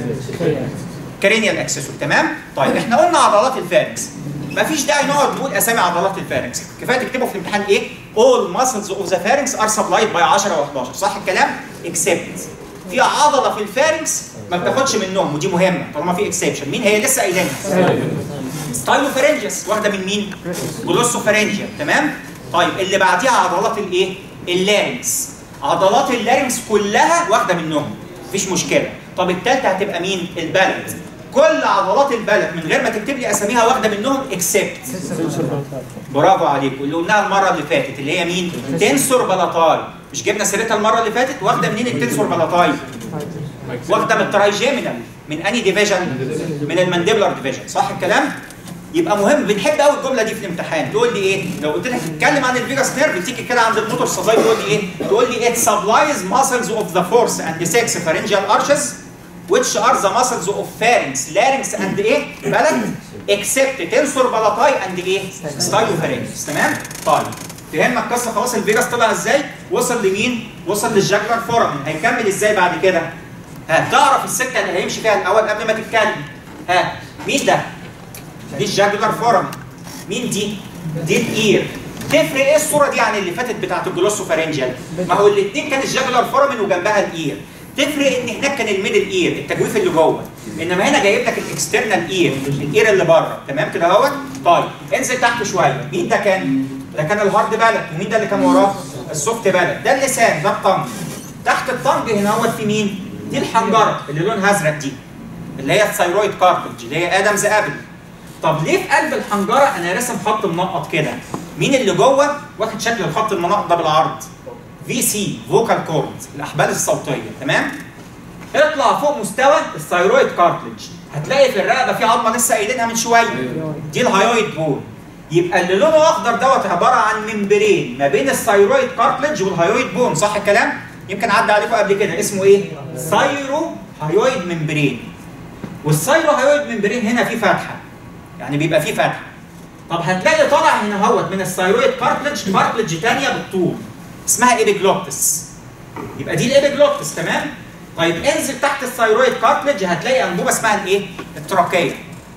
كرينيال اكسسوري تمام؟ طيب احنا قلنا عضلات الفارنكس مفيش داعي نقعد نقول اسامي عضلات الفارنكس كفايه تكتبوا في الامتحان ايه؟ all muscles of the pharynx are supplied by 10 و11 صح الكلام؟ except في عضله في الفارنكس ما بتاخدش منهم ودي مهمه طالما في اكسبشن مين هي لسه قايلينها؟ ستايلوفارنجس واخده من مين؟ جلوسوفارنجيا تمام؟ طيب اللي بعديها عضلات الايه؟ اللارنكس عضلات اللارنكس كلها واخده منهم مفيش مشكله طب الثالثه هتبقى مين؟ البلد كل عضلات البلد من غير ما تكتب لي اساميها واخده منهم اكسبت برافو عليكم اللي قلناها المره اللي فاتت اللي هي مين؟ تنسور بلاتاي مش جبنا سيرتها المره اللي فاتت واخده منين التنسور بلاتاي؟ واخده من الترايجيمينال من اني ديفيجن؟ من المانديبلر ديفيجن صح الكلام؟ يبقى مهم بنحب قوي الجمله دي في الامتحان تقول لي ايه؟ لو قلت لك اتكلم عن الفيجاس نيرف تيجي كده عند الموتور سبلاي تقول لي ايه؟ تقول لي it supplies muscles of the fourth and sixth pharyngeal arches which are the muscles of pharynx, larynx and ايه؟ بلد except tensor palatai and ايه؟ stylopharynx تمام؟ طيب فهمنا القصه خلاص الفيجاس طلع ازاي؟ وصل لمين؟ وصل للجاكلر فورامين هيكمل ازاي بعد كده؟ ها تعرف السكه اللي هيمشي فيها الاول قبل ما تتكلم ها مين ده؟ دي الجاكلر فورامين مين دي؟ دي الاير تفرق ايه الصوره دي عن اللي فاتت بتاعت الجلوسوفارنجيال؟ ما هو الاثنين كان الجاكلر فورامين وجنبها الاير تفرق ان هناك كان الميدل اير التجويف اللي جوه انما هنا جايب لك الاكسترنال اير الاير اللي بره تمام كده اهوت طيب انزل تحت شويه مين ده كان؟ ده كان الهارد بالك ومين ده اللي كان وراه؟ السوفت بالك ده اللسان ده الطنج تحت الطنج هنا اهوت في مين؟ دي الحنجره اللي لونها ازرق دي اللي هي الثايرويد كارتج اللي هي ادمز ابل طب ليه في قلب الحنجره انا راسم خط منقط كده؟ مين اللي جوه واخد شكل الخط المنقط ده بالعرض؟ في سي فوكال كورد الاحبال الصوتيه تمام؟ اطلع فوق مستوى الثايرويد كارتلج هتلاقي في الرقبه في عظمه لسه قايلينها من شويه دي الهايويد بون يبقى اللي لونه اخضر دوت عباره عن ممبرين ما بين الثايرويد كارتلج والهايويد بون صح الكلام؟ يمكن عدى عليكم قبل كده اسمه ايه؟ ثايرو هايويد ممبرين والثايرو هايويد ممبرين هنا فيه فتحه يعني بيبقى فيه فتحه طب هتلاقي طالع هنا اهوت من الثايرويد كارتلج كارتلج ثانيه بالطول اسمها ايبيجلوتس يبقى دي الايبيجلوتس تمام؟ طيب انزل تحت الثايرويد كارتلج هتلاقي انبوبه اسمها الايه؟ التراكيه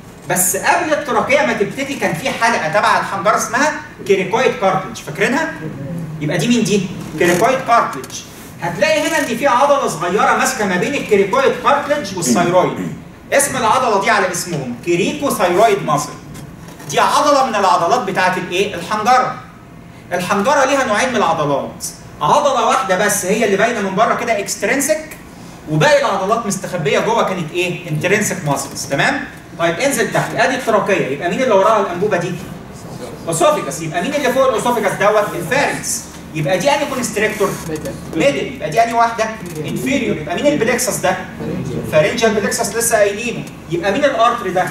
بس قبل التراكيه ما تبتدي كان في حلقه تبع الحنجره اسمها كيريكويد كارتلج فاكرينها؟ يبقى دي مين دي؟ كيريكويد كارتلج هتلاقي هنا ان في عضله صغيره ماسكه ما بين الكيريكويد كارتلج والثايرويد اسم العضله دي على اسمهم كيريكو ثايرويد ماسل دي عضله من العضلات بتاعه الايه؟ الحنجره الحنجره ليها نوعين من العضلات عضله واحده بس هي اللي باينه من بره كده اكسترنسك وباقي العضلات مستخبيه جوه كانت ايه؟ انترنسك ماسلز تمام؟ طيب انزل تحت ادي التراكيه يبقى مين اللي وراها الانبوبه دي؟ اسوفيجاس يبقى مين اللي فوق الاسوفيجاس دوت؟ الفارنكس يبقى دي انهي كونستريكتور؟ ميدل يبقى دي انهي واحده؟ انفيريور يبقى مين البلكسس ده؟ فارنجال بلكسس لسه قايلينه يبقى مين الارتري ده؟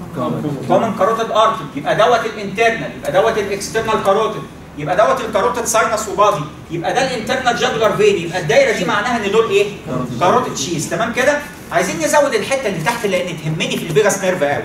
كومن كاروتيد ارتري يبقى دوت الانترنال يبقى دوت الاكسترنال كاروتيد يبقى دوت الكاروتيد ساينس وبادي يبقى ده الانترنال جاجولار فين يبقى الدايره دي معناها ان دول ايه؟ كاروتيد شيز تمام كده؟ عايزين نزود الحته اللي تحت لان تهمني في الفيجاس نيرف قوي.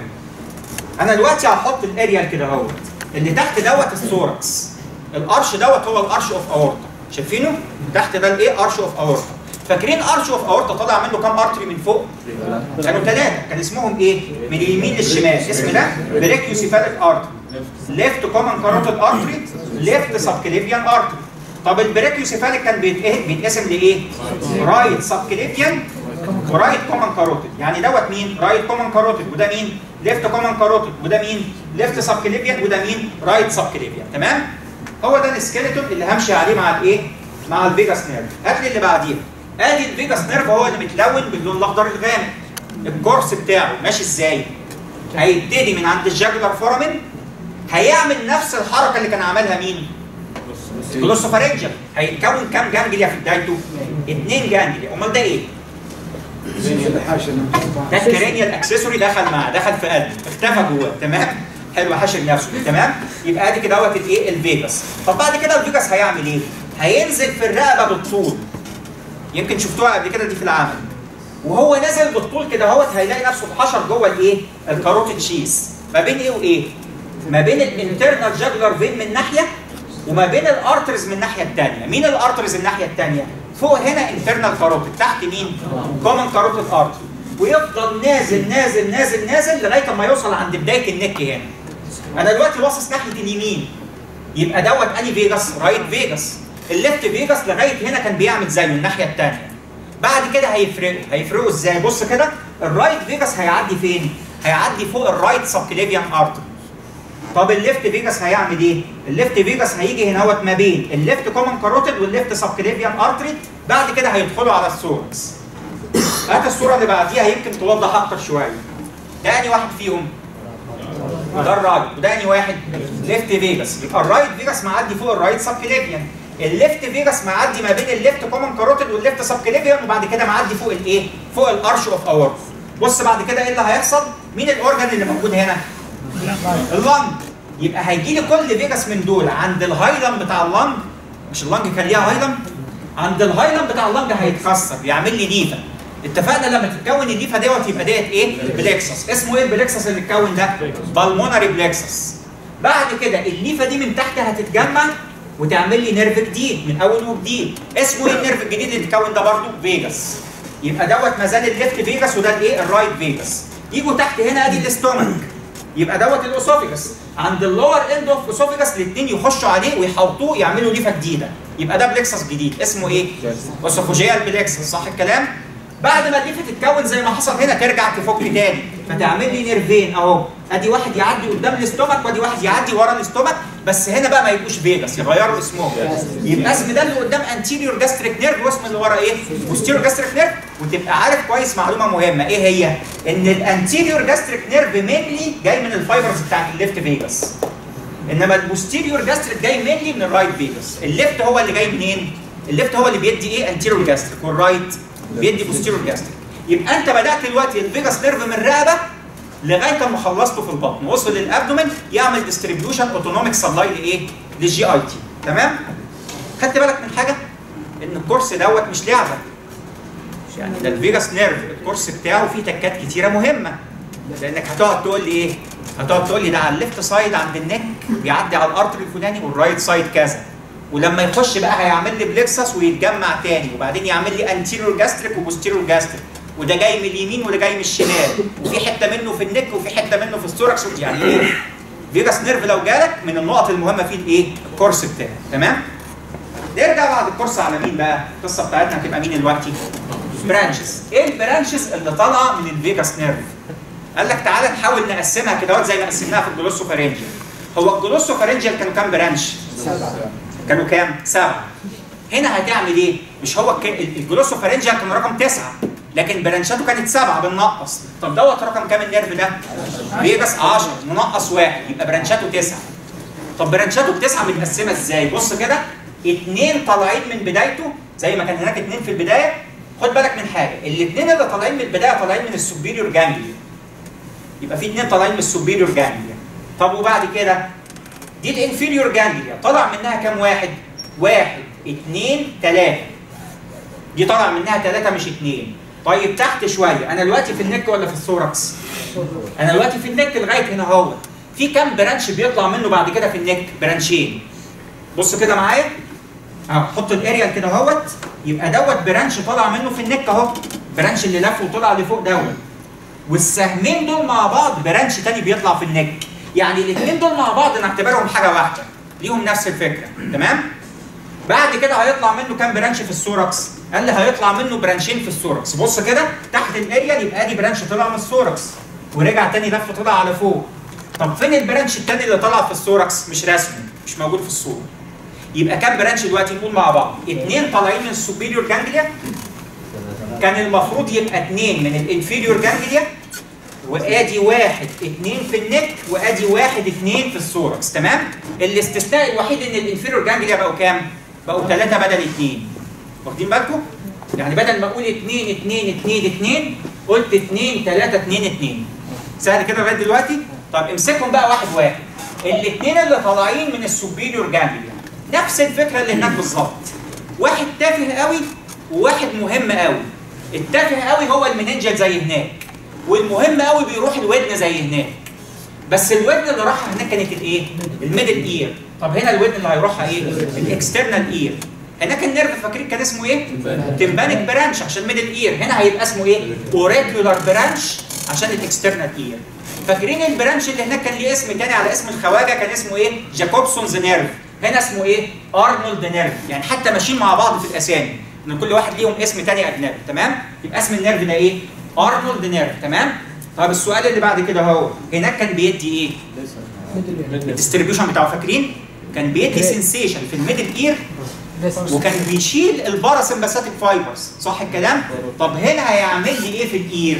انا دلوقتي هحط الاريال كده اهوت اللي تحت دوت الثوركس الارش دوت هو الارش اوف اورتا شايفينه؟ تحت ده الايه؟ ارش اوف اورتا فاكرين ارش اوف اورتا طالع منه كام ارتري من فوق؟ كانوا ثلاثه كان اسمهم ايه؟ من اليمين للشمال اسم ده بريكيوسيفاليك ارتري ليفت كومن كاروتيد ارتري ليفت سبكليفيان ارتري طب البريكيوسيفاليك كان بيتقه- بيتقسم لايه؟ رايت سبكليفيان ورايت كومن كاروتيد يعني دوت مين؟ رايت كومن كاروتيد وده مين؟ ليفت كومن كاروتيد وده مين؟ ليفت سبكليفيان وده مين؟ رايت سبكليفيان تمام؟ هو ده السكيلتون اللي همشي عليه مع الايه؟ مع الفيجاس نيرف هات لي اللي بعديها ادي الفيجاس نيرف هو اللي متلون باللون الاخضر الغامق الكورس بتاعه ماشي ازاي؟ هيبتدي من عند الجاجولار فورامين هيعمل نفس الحركه اللي كان عملها مين؟ جلوسوفارنجل هيتكون كام جانجليا في بدايته؟ اثنين جانجليا امال ده ايه؟ ده الكرينيال اكسسوري دخل معاه دخل في قلبه اختفى جواه تمام؟ حلو حاشر نفسه تمام؟ يبقى ادي كده دوت الايه؟ الفيجاس طب بعد كده الفيجاس هيعمل ايه؟ هينزل في الرقبه بالطول يمكن شفتوها قبل كده دي في العمل وهو نازل بالطول كده اهوت هيلاقي نفسه اتحشر جوه الايه؟ الكاروتيد شيز ما بين ايه وايه؟ ما بين الانترنال جاجولار فين من ناحيه وما بين الارترز من الناحيه الثانيه، مين الارترز الناحيه الثانيه؟ فوق هنا انترنال كاروتيد، تحت مين؟ كومن كاروتيد ارتري ويفضل نازل نازل نازل نازل لغايه ما يوصل عند بدايه النك هنا. انا دلوقتي باصص ناحيه اليمين يبقى دوت اني فيجاس؟ رايت فيجاس. الليفت فيجاس لغايه هنا كان بيعمل زيه الناحيه الثانيه. بعد كده هيفرقوا، هيفرقوا ازاي؟ بص كده الرايت فيجاس هيعدي فين؟ هيعدي فوق الرايت سبكليفيان ارتري. طب الليفت فيجاس هيعمل ايه؟ الليفت فيجاس هيجي هنا هوت ما بين الليفت كومن كاروتيد والليفت سبكليفيان ارتري بعد كده هيدخلوا على الثوركس. هات الصوره اللي بعديها يمكن توضح اكتر شويه. ده انهي واحد فيهم؟ وده الرايت وده انهي واحد؟ ليفت فيجاس يبقى الرايت فيجاس معدي فوق الرايت سبكليفيان. الليفت فيجاس معدي ما بين الليفت كومن كاروتيد والليفت سبكليفيان وبعد كده معدي فوق الايه؟ فوق الارش اوف اورث. بص بعد كده ايه اللي هيحصل؟ مين الاورجن اللي موجود هنا؟ اللنج يبقى هيجي لي كل فيجاس من دول عند الهايلم بتاع اللنج مش اللنج كان ليها هايلم عند الهايلم بتاع اللنج هيتكسر يعمل لي ليفا اتفقنا لما تتكون الليفا دوت يبقى ديت ايه؟ بلكسس اسمه ايه البلكسس اللي اتكون ده؟ بالمونري بلكسس بعد كده الليفا دي من تحت هتتجمع وتعمل لي نيرف جديد من اول وجديد اسمه ايه النيرف الجديد اللي اتكون ده برضه؟ فيجاس يبقى دوت ما زال الليفت فيجاس وده الايه؟ الرايت فيجاس يجوا تحت هنا ادي الاستومك يبقى دوت الاسوفيجاس عند اللور اند اوف اسوفيجاس الاثنين يخشوا عليه ويحوطوه يعملوا ليفه جديده يبقى ده بلكسس جديد اسمه ايه؟ اسوفوجيال بلكسس صح الكلام؟ بعد ما الليفه تتكون زي ما حصل هنا ترجع تفك تاني فتعمل لي نيرفين اهو ادي واحد يعدي قدام الاستومك وادي واحد يعدي ورا الاستومك بس هنا بقى ما يبقوش فيجاس يغيروا اسمهم يبقى اسم ده اللي قدام انتيريور جاستريك نيرف واسم اللي ورا ايه؟ بوستيريور جاستريك نيرف وتبقى عارف كويس معلومه مهمه ايه هي؟ ان الانتيريور جاستريك نيرف مينلي جاي من الفايبرز بتاعت الليفت فيجاس انما البوستيريور جاستريك جاي مينلي من الرايت فيجاس الليفت هو اللي جاي منين؟ الليفت هو اللي بيدي ايه؟ انتيريور جاستريك والرايت بيدي بوستيريور جاستريك يبقى انت بدات دلوقتي الفيجاس نيرف من الرقبه لغايه ما خلصته في البطن وصل للابدومين يعمل ديستريبيوشن اوتونوميك سبلاي لايه؟ للجي اي تي تمام؟ خدت بالك من حاجه؟ ان الكورس دوت مش لعبه يعني ده الفيجاس نيرف الكورس بتاعه فيه تكات كتيره مهمه لانك هتقعد تقول لي ايه؟ هتقعد تقول لي ده على الليفت سايد عند النك بيعدي على الارتري الفلاني والرايت سايد كذا ولما يخش بقى هيعمل لي بلكسس ويتجمع تاني وبعدين يعمل لي انتيريور جاستريك وبوستيريور جاستريك وده جاي من اليمين وده جاي من الشمال وفي حته منه في النك وفي حته منه في الثوركس يعني ايه فيجاس نيرف لو جالك من النقط المهمه في الايه الكورس بتاعه تمام نرجع بعد الكورس على مين بقى القصه بتاعتنا هتبقى مين دلوقتي برانشز ايه البرانشز اللي طالعه من الفيجاس نيرف قال لك تعالى نحاول نقسمها كده زي ما قسمناها في الجلوسوفارنجيال هو الجلوسوفارنجيال كانوا كام برانش كانوا كام سبعه هنا هتعمل ايه مش هو الجلوسوفارنجيال كان رقم تسعه لكن برانشاته كانت سبعه بننقص طب دوت رقم كام النيرف ده؟ فيجاس 10 منقص واحد يبقى برانشاته تسعه طب برانشاته التسعه متقسمه ازاي؟ بص كده اثنين طالعين من بدايته زي ما كان هناك اثنين في البدايه خد بالك من حاجه الاثنين اللي طالعين من البدايه طالعين من السوبيريور جانجليا يبقى في اثنين طالعين من السوبيريور جانجليا طب وبعد كده دي الانفيريور جانجليا طلع منها كام واحد؟ واحد اثنين ثلاثه دي طلع منها ثلاثه مش اثنين طيب تحت شويه انا دلوقتي في النك ولا في الثوركس؟ انا دلوقتي في النك لغايه هنا اهو في كام برانش بيطلع منه بعد كده في النك؟ برانشين بص كده معايا اهو حط الاريال كده اهوت يبقى دوت برانش طالع منه في النك اهو برانش اللي لف وطلع لفوق دوت والسهمين دول مع بعض برانش تاني بيطلع في النك يعني الاثنين دول مع بعض نعتبرهم حاجه واحده ليهم نفس الفكره تمام بعد كده هيطلع منه كام برانش في السوركس قال لي هيطلع منه برانشين في السوركس بص كده تحت الاريال يبقى ادي برانش طلع من السوركس ورجع تاني لف طلع على فوق طب فين البرانش التاني اللي طلع في السوركس مش رسمي مش موجود في الصوره يبقى كام برانش دلوقتي نقول مع بعض اثنين طالعين من السوبيريور جانجليا كان المفروض يبقى اثنين من الانفيريور جانجليا وادي واحد اثنين في النك وادي واحد اثنين في السوركس تمام الاستثناء الوحيد ان الانفيريور جانجليا بقوا كام بقوا ثلاثه بدل اثنين واخدين بالكم يعني بدل ما اقول اثنين اثنين اثنين اثنين قلت اثنين ثلاثه اثنين اثنين سهل كده لغايه دلوقتي طب امسكهم بقى واحد واحد الاثنين اللي طالعين من السوبيريور جانجليا نفس الفكره اللي هناك بالظبط واحد تافه قوي وواحد مهم قوي التافه قوي هو المننجل زي هناك والمهم قوي بيروح الودن زي هناك بس الودن اللي راحها هناك كانت الايه الميدل اير طب هنا الودن اللي هيروحها ايه الاكسترنال اير هناك النيرف فاكرين كان اسمه ايه تمبانيك برانش عشان ميدل اير هنا هيبقى اسمه ايه اوريكولار برانش عشان الاكسترنال اير فاكرين البرانش اللي هناك كان ليه اسم تاني على اسم الخواجه كان اسمه ايه جاكوبسونز نيرف هنا اسمه ايه ارنولد نيرف يعني حتى ماشيين مع بعض في الاسامي ان كل واحد ليهم اسم تاني اجنبي تمام يبقى اسم النيرف ده ايه ارنولد نيرف تمام طب السؤال اللي بعد كده هو هناك كان بيدي ايه الديستريبيوشن بتاعه فاكرين كان بيدي سنسيشن في الميدل اير وكان بيشيل الباراسمباثيك فايبرز صح الكلام طب هنا هيعمل لي ايه في الاير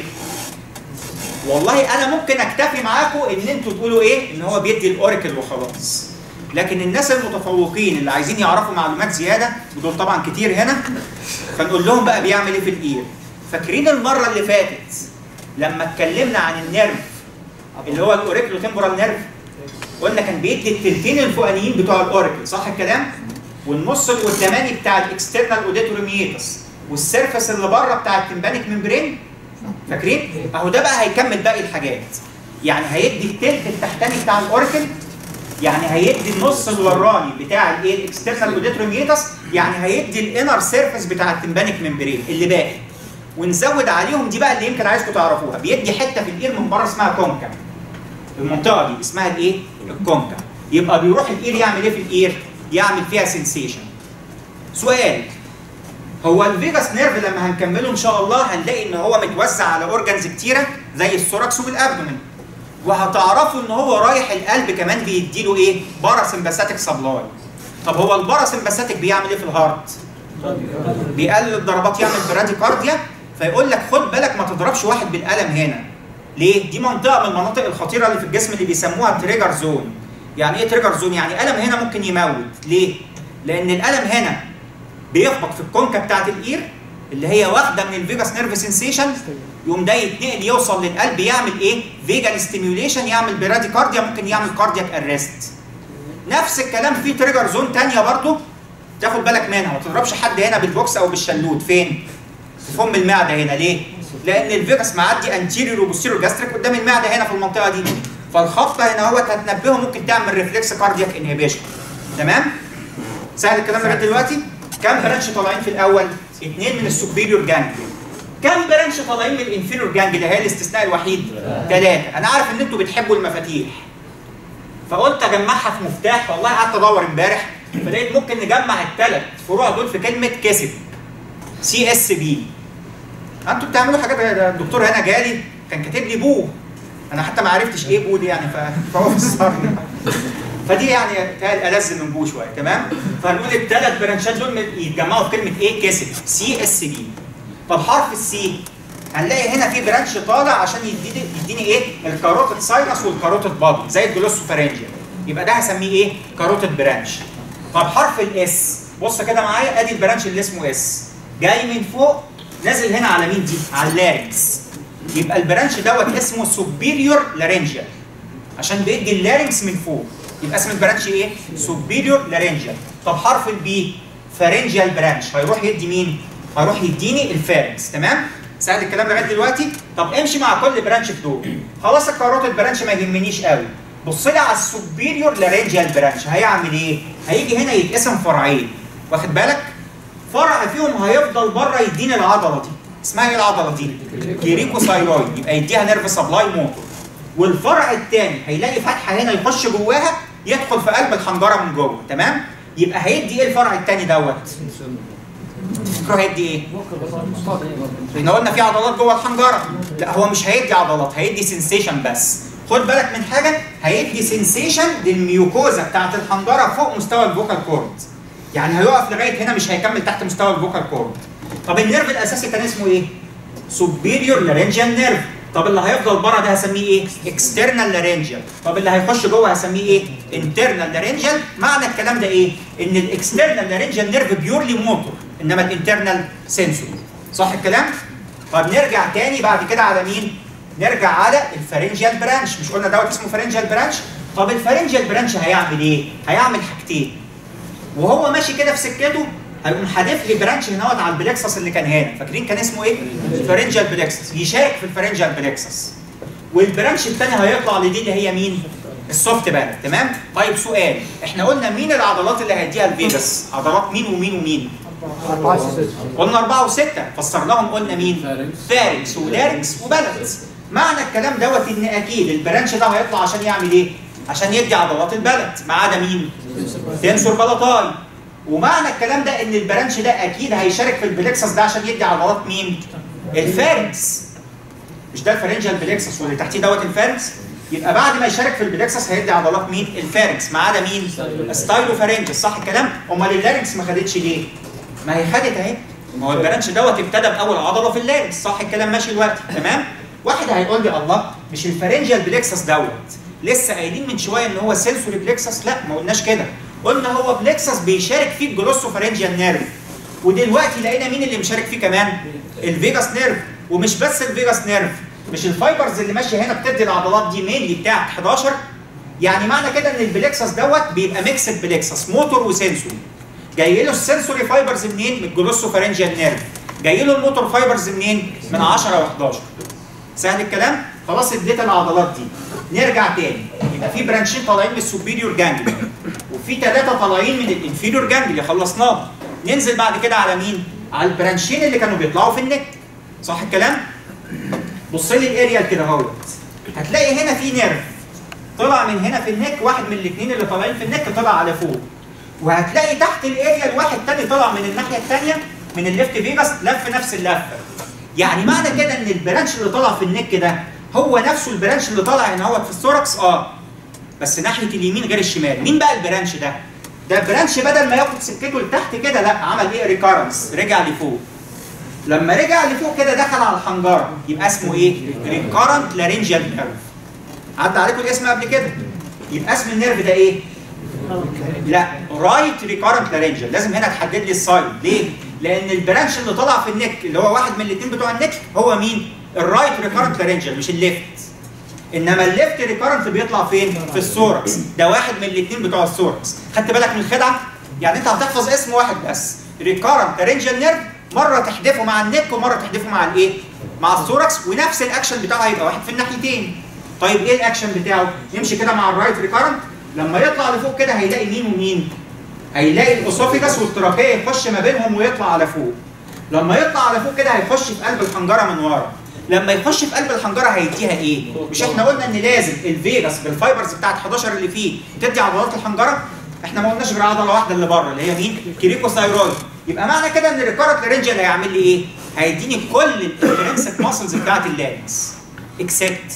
والله انا ممكن اكتفي معاكم ان انتوا تقولوا ايه ان هو بيدي الاوريكل وخلاص لكن الناس المتفوقين اللي عايزين يعرفوا معلومات زياده ودول طبعا كتير هنا فنقول لهم بقى بيعمل ايه في الاير فاكرين المره اللي فاتت لما اتكلمنا عن النيرف اللي هو الاوريكلو تمبورال نيرف قلنا كان بيدي التلتين الفوقانيين بتوع الاوريكل صح الكلام والنص القداماني بتاع الاكسترنال اوديتوري ميتس والسيرفس اللي بره بتاع التمبانيك ممبرين فاكرين اهو ده بقى هيكمل باقي الحاجات يعني هيدي التلت التحتاني بتاع الاوريكل يعني هيدي النص الوراني بتاع الايه الاكسترنال اوديتوري ميتس يعني هيدي الانر سيرفيس بتاع التمبانيك ممبرين اللي باقي ونزود عليهم دي بقى اللي يمكن عايزكم تعرفوها بيدي حته في الاير من بره اسمها كونكا المنطقه دي اسمها الايه الكونكا يبقى بيروح الاير يعمل ايه في الاير يعمل فيها سنسيشن سؤال هو الفيجاس نيرف لما هنكمله ان شاء الله هنلاقي ان هو متوزع على اورجانز كتيره زي الثوركس والابدومين وهتعرفوا ان هو رايح القلب كمان بيديله ايه؟ باراسمباثيك سبلاي طب هو الباراسمباثيك بيعمل ايه في الهارت؟ بيقلل الضربات يعمل براديكارديا فيقول لك خد بالك ما تضربش واحد بالقلم هنا ليه؟ دي منطقه من المناطق الخطيره اللي في الجسم اللي بيسموها تريجر زون يعني ايه تريجر زون؟ يعني قلم هنا ممكن يموت ليه؟ لان القلم هنا بيخبط في الكونكه بتاعت الاير اللي هي واخده من الفيجاس نيرف سنسيشن يقوم ده يتنقل يوصل للقلب يعمل ايه؟ فيجال ستيميوليشن يعمل براديكارديا ممكن يعمل كاردياك ارست. نفس الكلام في تريجر زون ثانيه برضو تاخد بالك منها ما تضربش حد هنا بالبوكس او بالشلوت فين؟ في فم المعده هنا ليه؟ لان الفيجاس معدي انتيريور وبوستيريور جاستريك قدام المعده هنا في المنطقه دي فالخبطه هنا هو هتنبهه ممكن تعمل ريفلكس كاردياك انهبيشن تمام؟ سهل الكلام لغايه دلوقتي؟ كم برانش طالعين في الاول؟ اثنين من السوبيريور جانجليون كم برانش طالعين من الانفيريور جانج ده هي الاستثناء الوحيد؟ ثلاثة، أنا عارف إن أنتوا بتحبوا المفاتيح. فقلت أجمعها في مفتاح، والله قعدت أدور إمبارح فلقيت ممكن نجمع الثلاث فروع دول في كلمة كسب. سي اس بي. أنتوا بتعملوا حاجات ده الدكتور هنا جالي كان كاتب لي بو. أنا حتى ما عرفتش إيه بو دي يعني ف- فهو فسرني. فدي يعني تهيألي ألذ من بو شوية تمام؟ فهنقول الثلاث برانشات دول يتجمعوا في كلمة إيه؟ كسب. سي اس بي. طب حرف السي هنلاقي هنا في برانش طالع عشان يديني يديني ايه؟ الكاروتيد ساينس والكاروتيد بادي زي الجلوسوفارنجيا يبقى ده هسميه ايه؟ كاروتيد برانش. طب حرف الاس بص كده معايا ادي البرانش اللي اسمه اس جاي من فوق نازل هنا على مين دي؟ على اللارنكس. يبقى البرانش دوت اسمه سوبيريور لارنجيال عشان بيدي اللارنكس من فوق يبقى اسم البرانش ايه؟ سوبيريور لارنجيال. طب حرف البي فارنجيال برانش هيروح يدي مين؟ هيروح يديني الفارنكس تمام؟ سهل الكلام لغايه دلوقتي؟ طب امشي مع كل برانش في دول. خلاص الكاروتيد برانش ما يهمنيش قوي. بص لي على السوبيريور لارنجيال برانش هيعمل ايه؟ هيجي هنا يتقسم فرعين واخد بالك؟ فرع فيهم هيفضل بره يديني العضله دي. اسمها ايه العضله دي؟ كيريكوسايرويد يبقى يديها نيرف سبلاي موتور. والفرع الثاني هيلاقي فتحه هنا يخش جواها يدخل في قلب الحنجره من جوه تمام؟ يبقى هيدي ايه الفرع الثاني دوت؟ تفتكروا هيدي ايه؟ احنا قلنا في عضلات جوه الحنجره لا هو مش هيدي عضلات هيدي سنسيشن بس خد بالك من حاجه هيدي سنسيشن للميوكوزا بتاعت الحنجره فوق مستوى الفوكال كورد يعني هيقف لغايه هنا مش هيكمل تحت مستوى الفوكال كورد طب النيرف الاساسي كان اسمه ايه سوبيريور لارنجيال نيرف طب اللي هيفضل بره ده هسميه ايه اكسترنال لارنجيال طب اللي هيخش جوه هسميه ايه انترنال لارنجيال معنى الكلام ده ايه ان الاكسترنال لارنجيال نيرف بيورلي موتور انما الانترنال سنسوري صح الكلام طب نرجع تاني بعد كده على مين نرجع على الفارنجيال برانش مش قلنا دوت اسمه فارنجيال برانش طب الفارنجيال برانش هيعمل ايه هيعمل حاجتين وهو ماشي كده في سكته هيقوم حادف لي برانش هنا على البلكسس اللي كان هنا فاكرين كان اسمه ايه الفارنجيال بلكسس يشارك في الفارنجيال بلكسس والبرانش الثاني هيطلع لدي اللي هي مين السوفت بان تمام طيب سؤال احنا قلنا مين العضلات اللي هيديها الفيجاس عضلات مين ومين ومين قلنا أربعة وستة فسرناهم قلنا مين؟ فارنكس ولارنكس وبلدز معنى الكلام دوت إن أكيد البرانش ده هيطلع عشان يعمل إيه؟ عشان يدي عضلات البلد ما عدا مين؟ تنسور بلطاي ومعنى الكلام ده إن البرانش ده أكيد هيشارك في البلكسس ده عشان يدي عضلات مين؟ الفارنكس مش ده الفارنجيال بلكسس واللي تحتيه دوت الفارنكس يبقى بعد ما يشارك في البلكسس هيدي عضلات مين؟ الفارنكس ما عدا مين؟ ستايلو فارنجس صح الكلام؟ امال اللارنكس ما خدتش ليه؟ ما هي خدت اهي ما هو البرانش دوت ابتدى باول عضله في اللارنكس صح الكلام ماشي دلوقتي تمام؟ واحد هيقول لي الله مش الفارنجيال بلكسس دوت لسه قايلين من شويه ان هو سنسوري بلكسس لا ما قلناش كده قلنا هو بلكسس بيشارك فيه الجلوسو فارنجيال نيرف ودلوقتي لقينا مين اللي مشارك فيه كمان؟ الفيجاس نيرف ومش بس الفيجاس نيرف مش الفايبرز اللي ماشيه هنا بتدي العضلات دي مينلي بتاعت 11 يعني معنى كده ان البلكسس دوت بيبقى ميكسد بلكسس موتور وسنسوري جاي له السنسوري فايبرز منين؟ من الجلوسو فارنجيال نيرف جاي له الموتور فايبرز منين؟ من 10 و11 سهل الكلام؟ خلاص اديت العضلات دي نرجع تاني يبقى في برانشين طالعين من السوبيريور جانجلي وفي ثلاثه طالعين من الانفيريور جانجلي خلصناهم ننزل بعد كده على مين؟ على البرانشين اللي كانوا بيطلعوا في النك صح الكلام؟ بص لي الاريال كده اهوت هتلاقي هنا في نيرف طلع من هنا في النك واحد من الاثنين اللي طالعين في النك طلع على فوق وهتلاقي تحت الاريال واحد تاني طلع من الناحيه الثانيه من الليفت فيجاس لف نفس اللفه يعني معنى كده ان البرانش اللي طالع في النك ده هو نفسه البرانش اللي طالع هنا هو في الثوركس اه بس ناحيه اليمين غير الشمال مين بقى البرانش ده ده البرانش بدل ما ياخد سكته لتحت كده لا عمل ايه ريكارنس رجع لفوق لما رجع لفوق كده دخل على الحنجره يبقى اسمه ايه ريكارنت لارنجيال نيرف عدى عليكم الاسم قبل كده يبقى اسم النيرف ده ايه لا رايت ريكارنت لارنجيال لازم هنا تحدد لي السايد ليه لان البرانش اللي طلع في النك اللي هو واحد من الاثنين بتوع النك هو مين الرايت ريكارنت لارنجيال مش الليفت انما الليفت ريكارنت بيطلع فين في الثوركس ده واحد من الاثنين بتوع الثوركس خدت بالك من الخدعه يعني انت هتحفظ اسم واحد بس ريكارنت لارنجيال نيرف مره تحدفه مع النك ومره تحدفه مع الايه مع الثوركس ونفس الاكشن بتاعه هيبقى واحد في الناحيتين طيب ايه الاكشن بتاعه يمشي كده مع الرايت ريكارنت لما يطلع لفوق كده هيلاقي مين ومين هيلاقي الاسوفيجاس والتراكيه يخش ما بينهم ويطلع على فوق لما يطلع على فوق كده هيخش في قلب الحنجره من ورا لما يخش في قلب الحنجره هيديها ايه مش احنا قلنا ان لازم الفيجاس بالفايبرز بتاعت 11 اللي فيه تدي عضلات الحنجره احنا ما قلناش غير عضله واحده اللي بره اللي هي مين كريكوثايرويد يبقى معنى كده ان الريكارنت لارنجيال هيعمل لي ايه هيديني كل الانترنسك ماسلز بتاعت اللارنكس اكسبت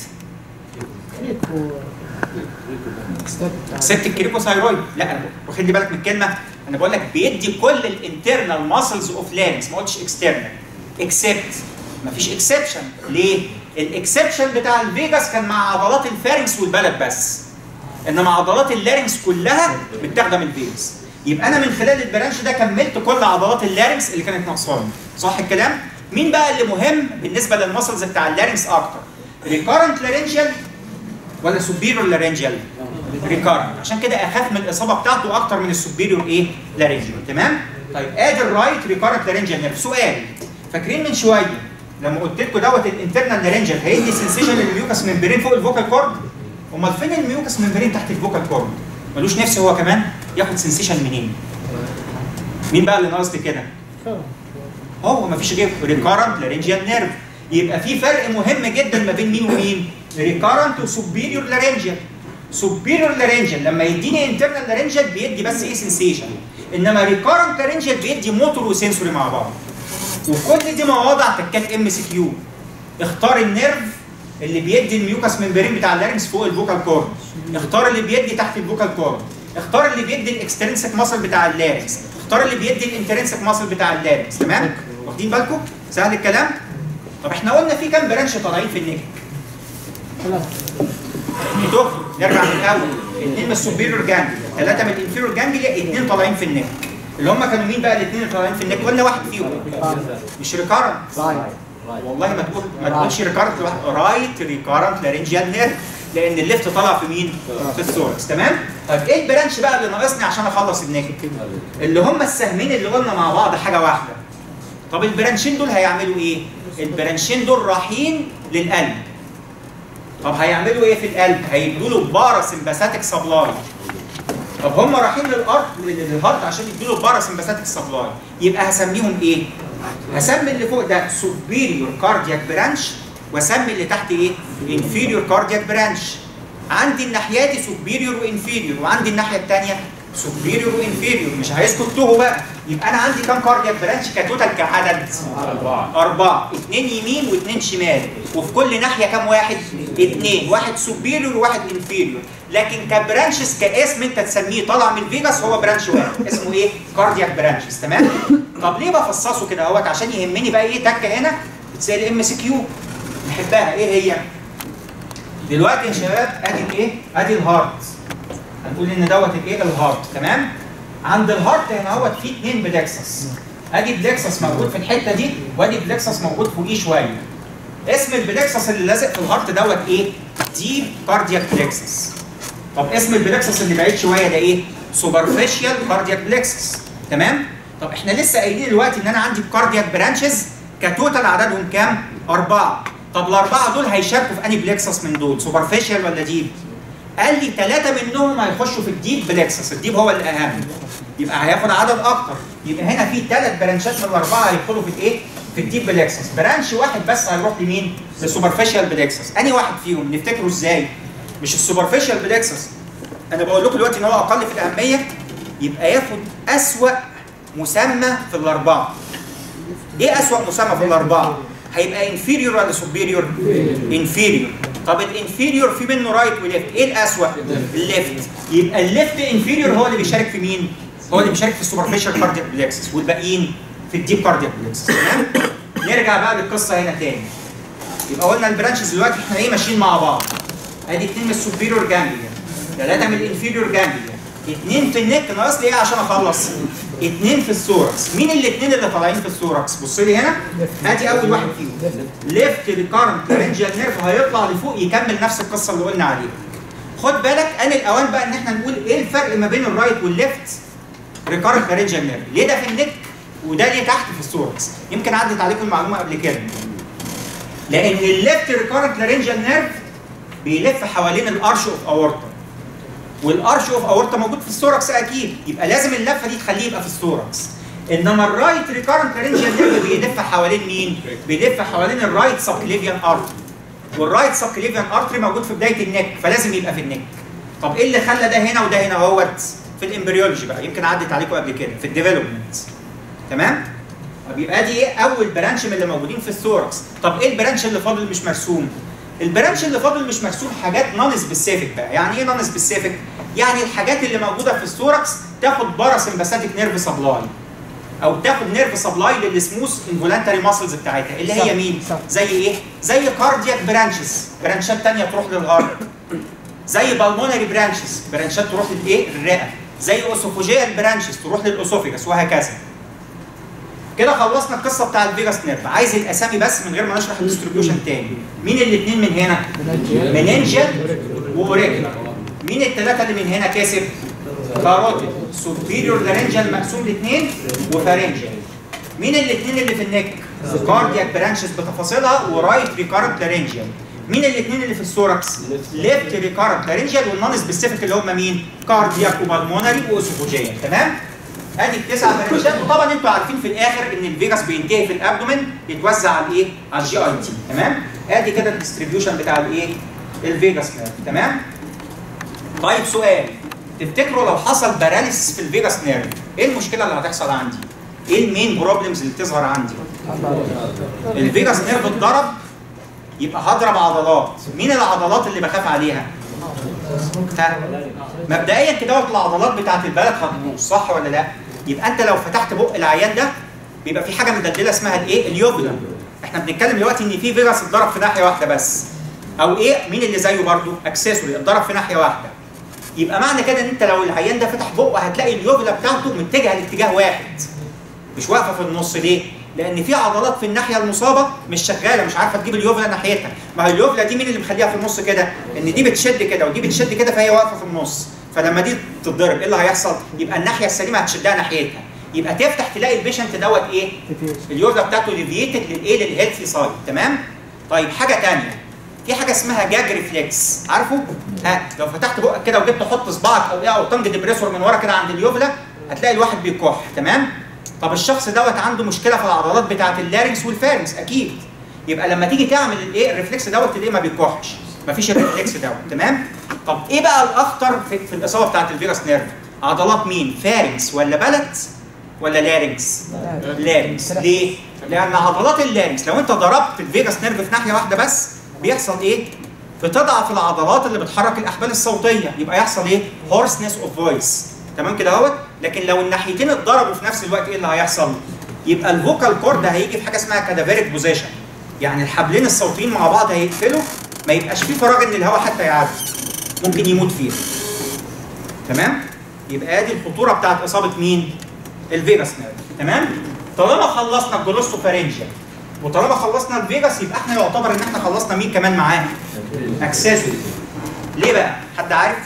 اكسبت الكريكوثايرويد لا انا واخد لي بالك من الكلمه انا بقول لك بيدي كل الانترنال ماسلز اوف لارنكس ما قلتش اكسترنال اكسبت مفيش اكسبشن ليه الاكسبشن بتاع الفيجاس كان مع عضلات الفارنكس والبلد بس انما عضلات اللارنكس كلها بتخدم الفيجاس يبقى انا من خلال البرانش ده كملت كل عضلات اللارنكس اللي كانت ناقصاني صح الكلام مين بقى اللي مهم بالنسبه للمسلز بتاع اللارنكس اكتر ريكارنت لارنجيال ولا سوبيريور لارنجيال ريكارنت عشان كده اخاف من الاصابه بتاعته اكتر من السوبيريور ايه لارنجيال تمام طيب ادي الرايت ريكارنت لارنجيال نيرف سؤال فاكرين من شويه لما قلت لكم دوت الانترنال لارنجيال هيدي سنسيشن للميوكس ممبرين فوق الفوكال كورد امال فين الميوكس ممبرين تحت الفوكال كورد ملوش نفس هو كمان ياخد سنسيشن منين مين بقى اللي ناقص لي كده هو مفيش غير ريكارنت لارنجيال نيرف يبقى في فرق مهم جدا ما بين مين ومين ريكارنت وسوبيريور لارنجيال سوبيريور لارنجيال لما يديني انترنال لارنجيال بيدي بس ايه سنسيشن انما ريكارنت لارنجيال بيدي موتور وسنسوري مع بعض وكل دي مواضع تكات ام سي كيو اختار النيرف اللي بيدي الميوكس ممبرين بتاع اللارنكس فوق الفوكال كورد اختار اللي بيدي تحت الفوكال كورد اختار اللي بيدي الاكسترنسك ماسل بتاع اللارنكس اختار اللي بيدي الانترنسك ماسل بتاع اللارنكس تمام واخدين بالكم سهل الكلام طب احنا قلنا في كام برانش طالعين في النك دول نرجع من الاول اثنين من السوبيريور جانجليا ثلاثه من الانفيريور جانجليا اثنين طالعين في النك اللي هم كانوا مين بقى الاثنين اللي طالعين في النك قلنا واحد فيهم مش ريكارنت والله ما تقول ما تقولش ريكارنت رايت ريكارنت لارنجيال نيرف لان الليفت طالع في مين؟ في الثوركس تمام؟ طيب ايه البرانش بقى اللي ناقصني عشان اخلص النك؟ اللي هم السهمين اللي قلنا مع بعض حاجه واحده. طب البرانشين دول هيعملوا ايه؟ البرانشين دول رايحين للقلب. طب هيعملوا ايه في القلب؟ هيدوا له باراسمباثيك سبلاي. طب هم رايحين للارض للهارت عشان يدوا له باراسمباثيك سبلاي. يبقى هسميهم ايه؟ هسمي اللي فوق ده سوبيريور كاردياك برانش واسمي اللي تحت ايه؟ انفيريور كاردياك برانش. عندي الناحيه دي سوبيريور وانفيريور وعندي الناحيه الثانيه سوبيريور وانفيريور مش عايزكم تتوهوا بقى يبقى انا عندي كام كاردياك برانش كتوتال كعدد؟ أربعة أربعة اثنين يمين واثنين شمال وفي كل ناحية كام واحد؟ اثنين واحد سوبيريور وواحد انفيريور لكن كبرانشز كاسم انت تسميه طالع من فيجاس هو برانش واحد اسمه ايه؟ كاردياك برانشز تمام؟ طب ليه بفصصه كده اهوت عشان يهمني بقى ايه تكة هنا بتسال ام سي كيو نحبها ايه هي؟ دلوقتي يا شباب ادي الايه؟ ادي الهارت هنقول ان دوت الايه؟ الهارت تمام؟ عند الهارت هنا اهوت في اثنين بلكسس ادي بلكسس موجود في الحته دي وادي بلكسس موجود فوقيه شويه اسم البلكسس اللي لازق في الهارت دوت ايه؟ ديب كاردياك بلكسس طب اسم البلكسس اللي بعيد شويه ده ايه؟ سوبرفيشال كاردياك بلكسس تمام؟ طب احنا لسه قايلين دلوقتي ان انا عندي كاردياك برانشز كتوتال عددهم كام؟ اربعه طب الاربعه دول هيشاركوا في انهي بلكسس من دول؟ سوبرفيشال ولا ديب؟ قال لي ثلاثه منهم هيخشوا في الديب بلكسس الديب هو الاهم يبقى هياخد عدد اكتر يبقى هنا في ثلاث برانشات من الاربعه هيدخلوا في الايه؟ في الديب بلكسس برانش واحد بس هيروح لمين؟ للسوبرفيشال بلكسس انهي واحد فيهم نفتكره ازاي؟ مش السوبرفيشال بلكسس انا بقول لكم دلوقتي ان هو اقل في الاهميه يبقى ياخد اسوأ مسمى في الاربعه ايه اسوأ مسمى في الاربعه هيبقى انفيريور ولا سوبيريور انفيريور طب الانفيريور في منه رايت وليفت ايه الاسوأ الليفت يبقى الليفت انفيريور هو اللي بيشارك في مين هو اللي بيشارك في السوبرفيشال كاردياك بلكسس والباقيين في الديب كاردياك بلكسس تمام نرجع بقى للقصه هنا تاني يبقى قلنا البرانشز دلوقتي احنا ايه ماشيين مع بعض ادي اثنين من السوبيريور جانجليا ثلاثه من الانفيريور جانجليا اثنين في النك ناقص لي ايه عشان اخلص اثنين في الثوركس مين الاثنين اللي طالعين في الثوركس بص لي هنا ادي اول واحد فيهم ليفت ريكارنت رينجال نيرف هيطلع لفوق يكمل نفس القصه اللي قلنا عليها خد بالك ان الاوان بقى ان احنا نقول ايه الفرق ما بين الرايت والليفت ريكارنت رينجال نيرف ليه ده في النك وده ليه تحت في الثوركس يمكن عدت عليكم المعلومه قبل كده لان الليفت ريكارنت لارنجال نيرف بيلف حوالين الارش اوف اورتا والارش اوف اورتا موجود في الثوركس اكيد يبقى لازم اللفه دي تخليه يبقى في الثوركس انما الرايت ريكارنت لارنجال نيرف بيلف حوالين مين؟ بيلف حوالين الرايت سبكليفيان ارتري والرايت سبكليفيان ارتري موجود في بدايه النك فلازم يبقى في النك طب ايه اللي خلى ده هنا وده هنا اهوت في الامبريولوجي بقى يمكن عدت عليكم قبل كده في الديفلوبمنت تمام؟ طب يبقى دي ايه اول برانش من اللي موجودين في الثوركس طب ايه البرانش اللي فاضل مش مرسوم البرانش اللي فاضل مش مرسوم حاجات نون سبيسيفيك بقى يعني ايه نون سبيسيفيك يعني الحاجات اللي موجوده في الثوركس تاخد باراسمباثيك نيرف سبلاي او تاخد نيرف سبلاي للسموث انفولانتري ماسلز بتاعتها اللي هي مين زي ايه زي كاردياك برانشز برانشات ثانيه تروح للغرب زي بالمونري برانشز برانشات تروح للايه الرئه زي اوسوفوجيال برانشز تروح للاسوفيجاس وهكذا كده خلصنا القصه بتاع الفيجاس نيرف عايز الاسامي بس من غير ما نشرح الديستريبيوشن تاني مين الاثنين من هنا مننجل واوريكولار مين الثلاثه اللي من هنا كاسب كاروتيد سوبيريور لارنجال مقسوم لاثنين وفارنجال مين الاثنين اللي في النك كاردياك برانشز بتفاصيلها ورايت ريكارنت لارنجال مين الاثنين اللي في الثوركس ليفت ريكارنت لارنجال والنون سبيسيفيك اللي هم مين كاردياك وبالمونري واوسوفوجيال تمام ادي التسع برانشات وطبعا انتوا عارفين في الاخر ان الفيجاس بينتهي في الابدومين يتوزع على الايه؟ على الجي اي تي تمام؟ ادي كده الديستريبيوشن بتاع الايه؟ الفيجاس نيرف تمام؟ طيب سؤال تفتكروا لو حصل باراليسيس في الفيجاس نيرف ايه المشكله اللي هتحصل عندي؟ ايه المين بروبلمز اللي تظهر عندي؟ الفيجاس نيرف اتضرب يبقى هضرب عضلات مين العضلات اللي بخاف عليها؟ ها مبدئيا كده العضلات بتاعت البلد هتبوظ صح ولا لا؟ يبقى انت لو فتحت بق العيان ده بيبقى في حاجه مدلله اسمها الايه؟ اليوبلا احنا بنتكلم دلوقتي ان في فيروس اتضرب في ناحيه واحده بس او ايه مين اللي زيه برضه؟ اكسسوري اتضرب في ناحيه واحده يبقى معنى كده ان انت لو العيان ده فتح بقه هتلاقي اليوبلا بتاعته متجهه لاتجاه واحد مش واقفه في النص ليه؟ لان في عضلات في الناحيه المصابه مش شغاله مش عارفه تجيب اليوفلا ناحيتها ما هي اليوفلا دي مين اللي مخليها في النص كده ان دي بتشد كده ودي بتشد كده فهي واقفه في النص فلما دي تتضرب ايه اللي هيحصل يبقى الناحيه السليمه هتشدها ناحيتها يبقى تفتح تلاقي البيشنت دوت ايه اليوفلا بتاعته ديفييتد للايه للهيلثي سايد تمام طيب حاجه ثانيه في حاجه اسمها جاج ريفلكس عارفه ها لو فتحت بقك كده وجيت تحط صباعك او ايه او طنج ديبريسور من ورا كده عند اليوفلا هتلاقي الواحد بيكح تمام طب الشخص دوت عنده مشكله في العضلات بتاعه اللارنكس والفارنكس اكيد يبقى لما تيجي تعمل الايه الريفلكس دوت تلاقيه ما بيكحش مفيش الريفلكس دوت تمام طب ايه بقى الاخطر في, في الاصابه بتاعه الفيروس نيرف عضلات مين فارنكس ولا بلد ولا لارنكس لارنكس ليه لان عضلات اللارنكس لو انت ضربت الفيروس نيرف في ناحيه واحده بس بيحصل ايه بتضعف العضلات اللي بتحرك الاحبال الصوتيه يبقى يحصل ايه هورسنس اوف فويس تمام كده اهوت لكن لو الناحيتين اتضربوا في نفس الوقت ايه اللي هيحصل يبقى الفوكال كورد هيجي في حاجه اسمها كادافيريك بوزيشن يعني الحبلين الصوتيين مع بعض هيقفلوا ما يبقاش في فراغ ان الهواء حتى يعدي ممكن يموت فيه تمام يبقى ادي الخطوره بتاعت اصابه مين الفيجاس نيرف تمام طالما خلصنا الجلوسوفارينجيا وطالما خلصنا الفيجاس يبقى احنا يعتبر ان احنا خلصنا مين كمان معاه اكسسوري ليه بقى حد عارف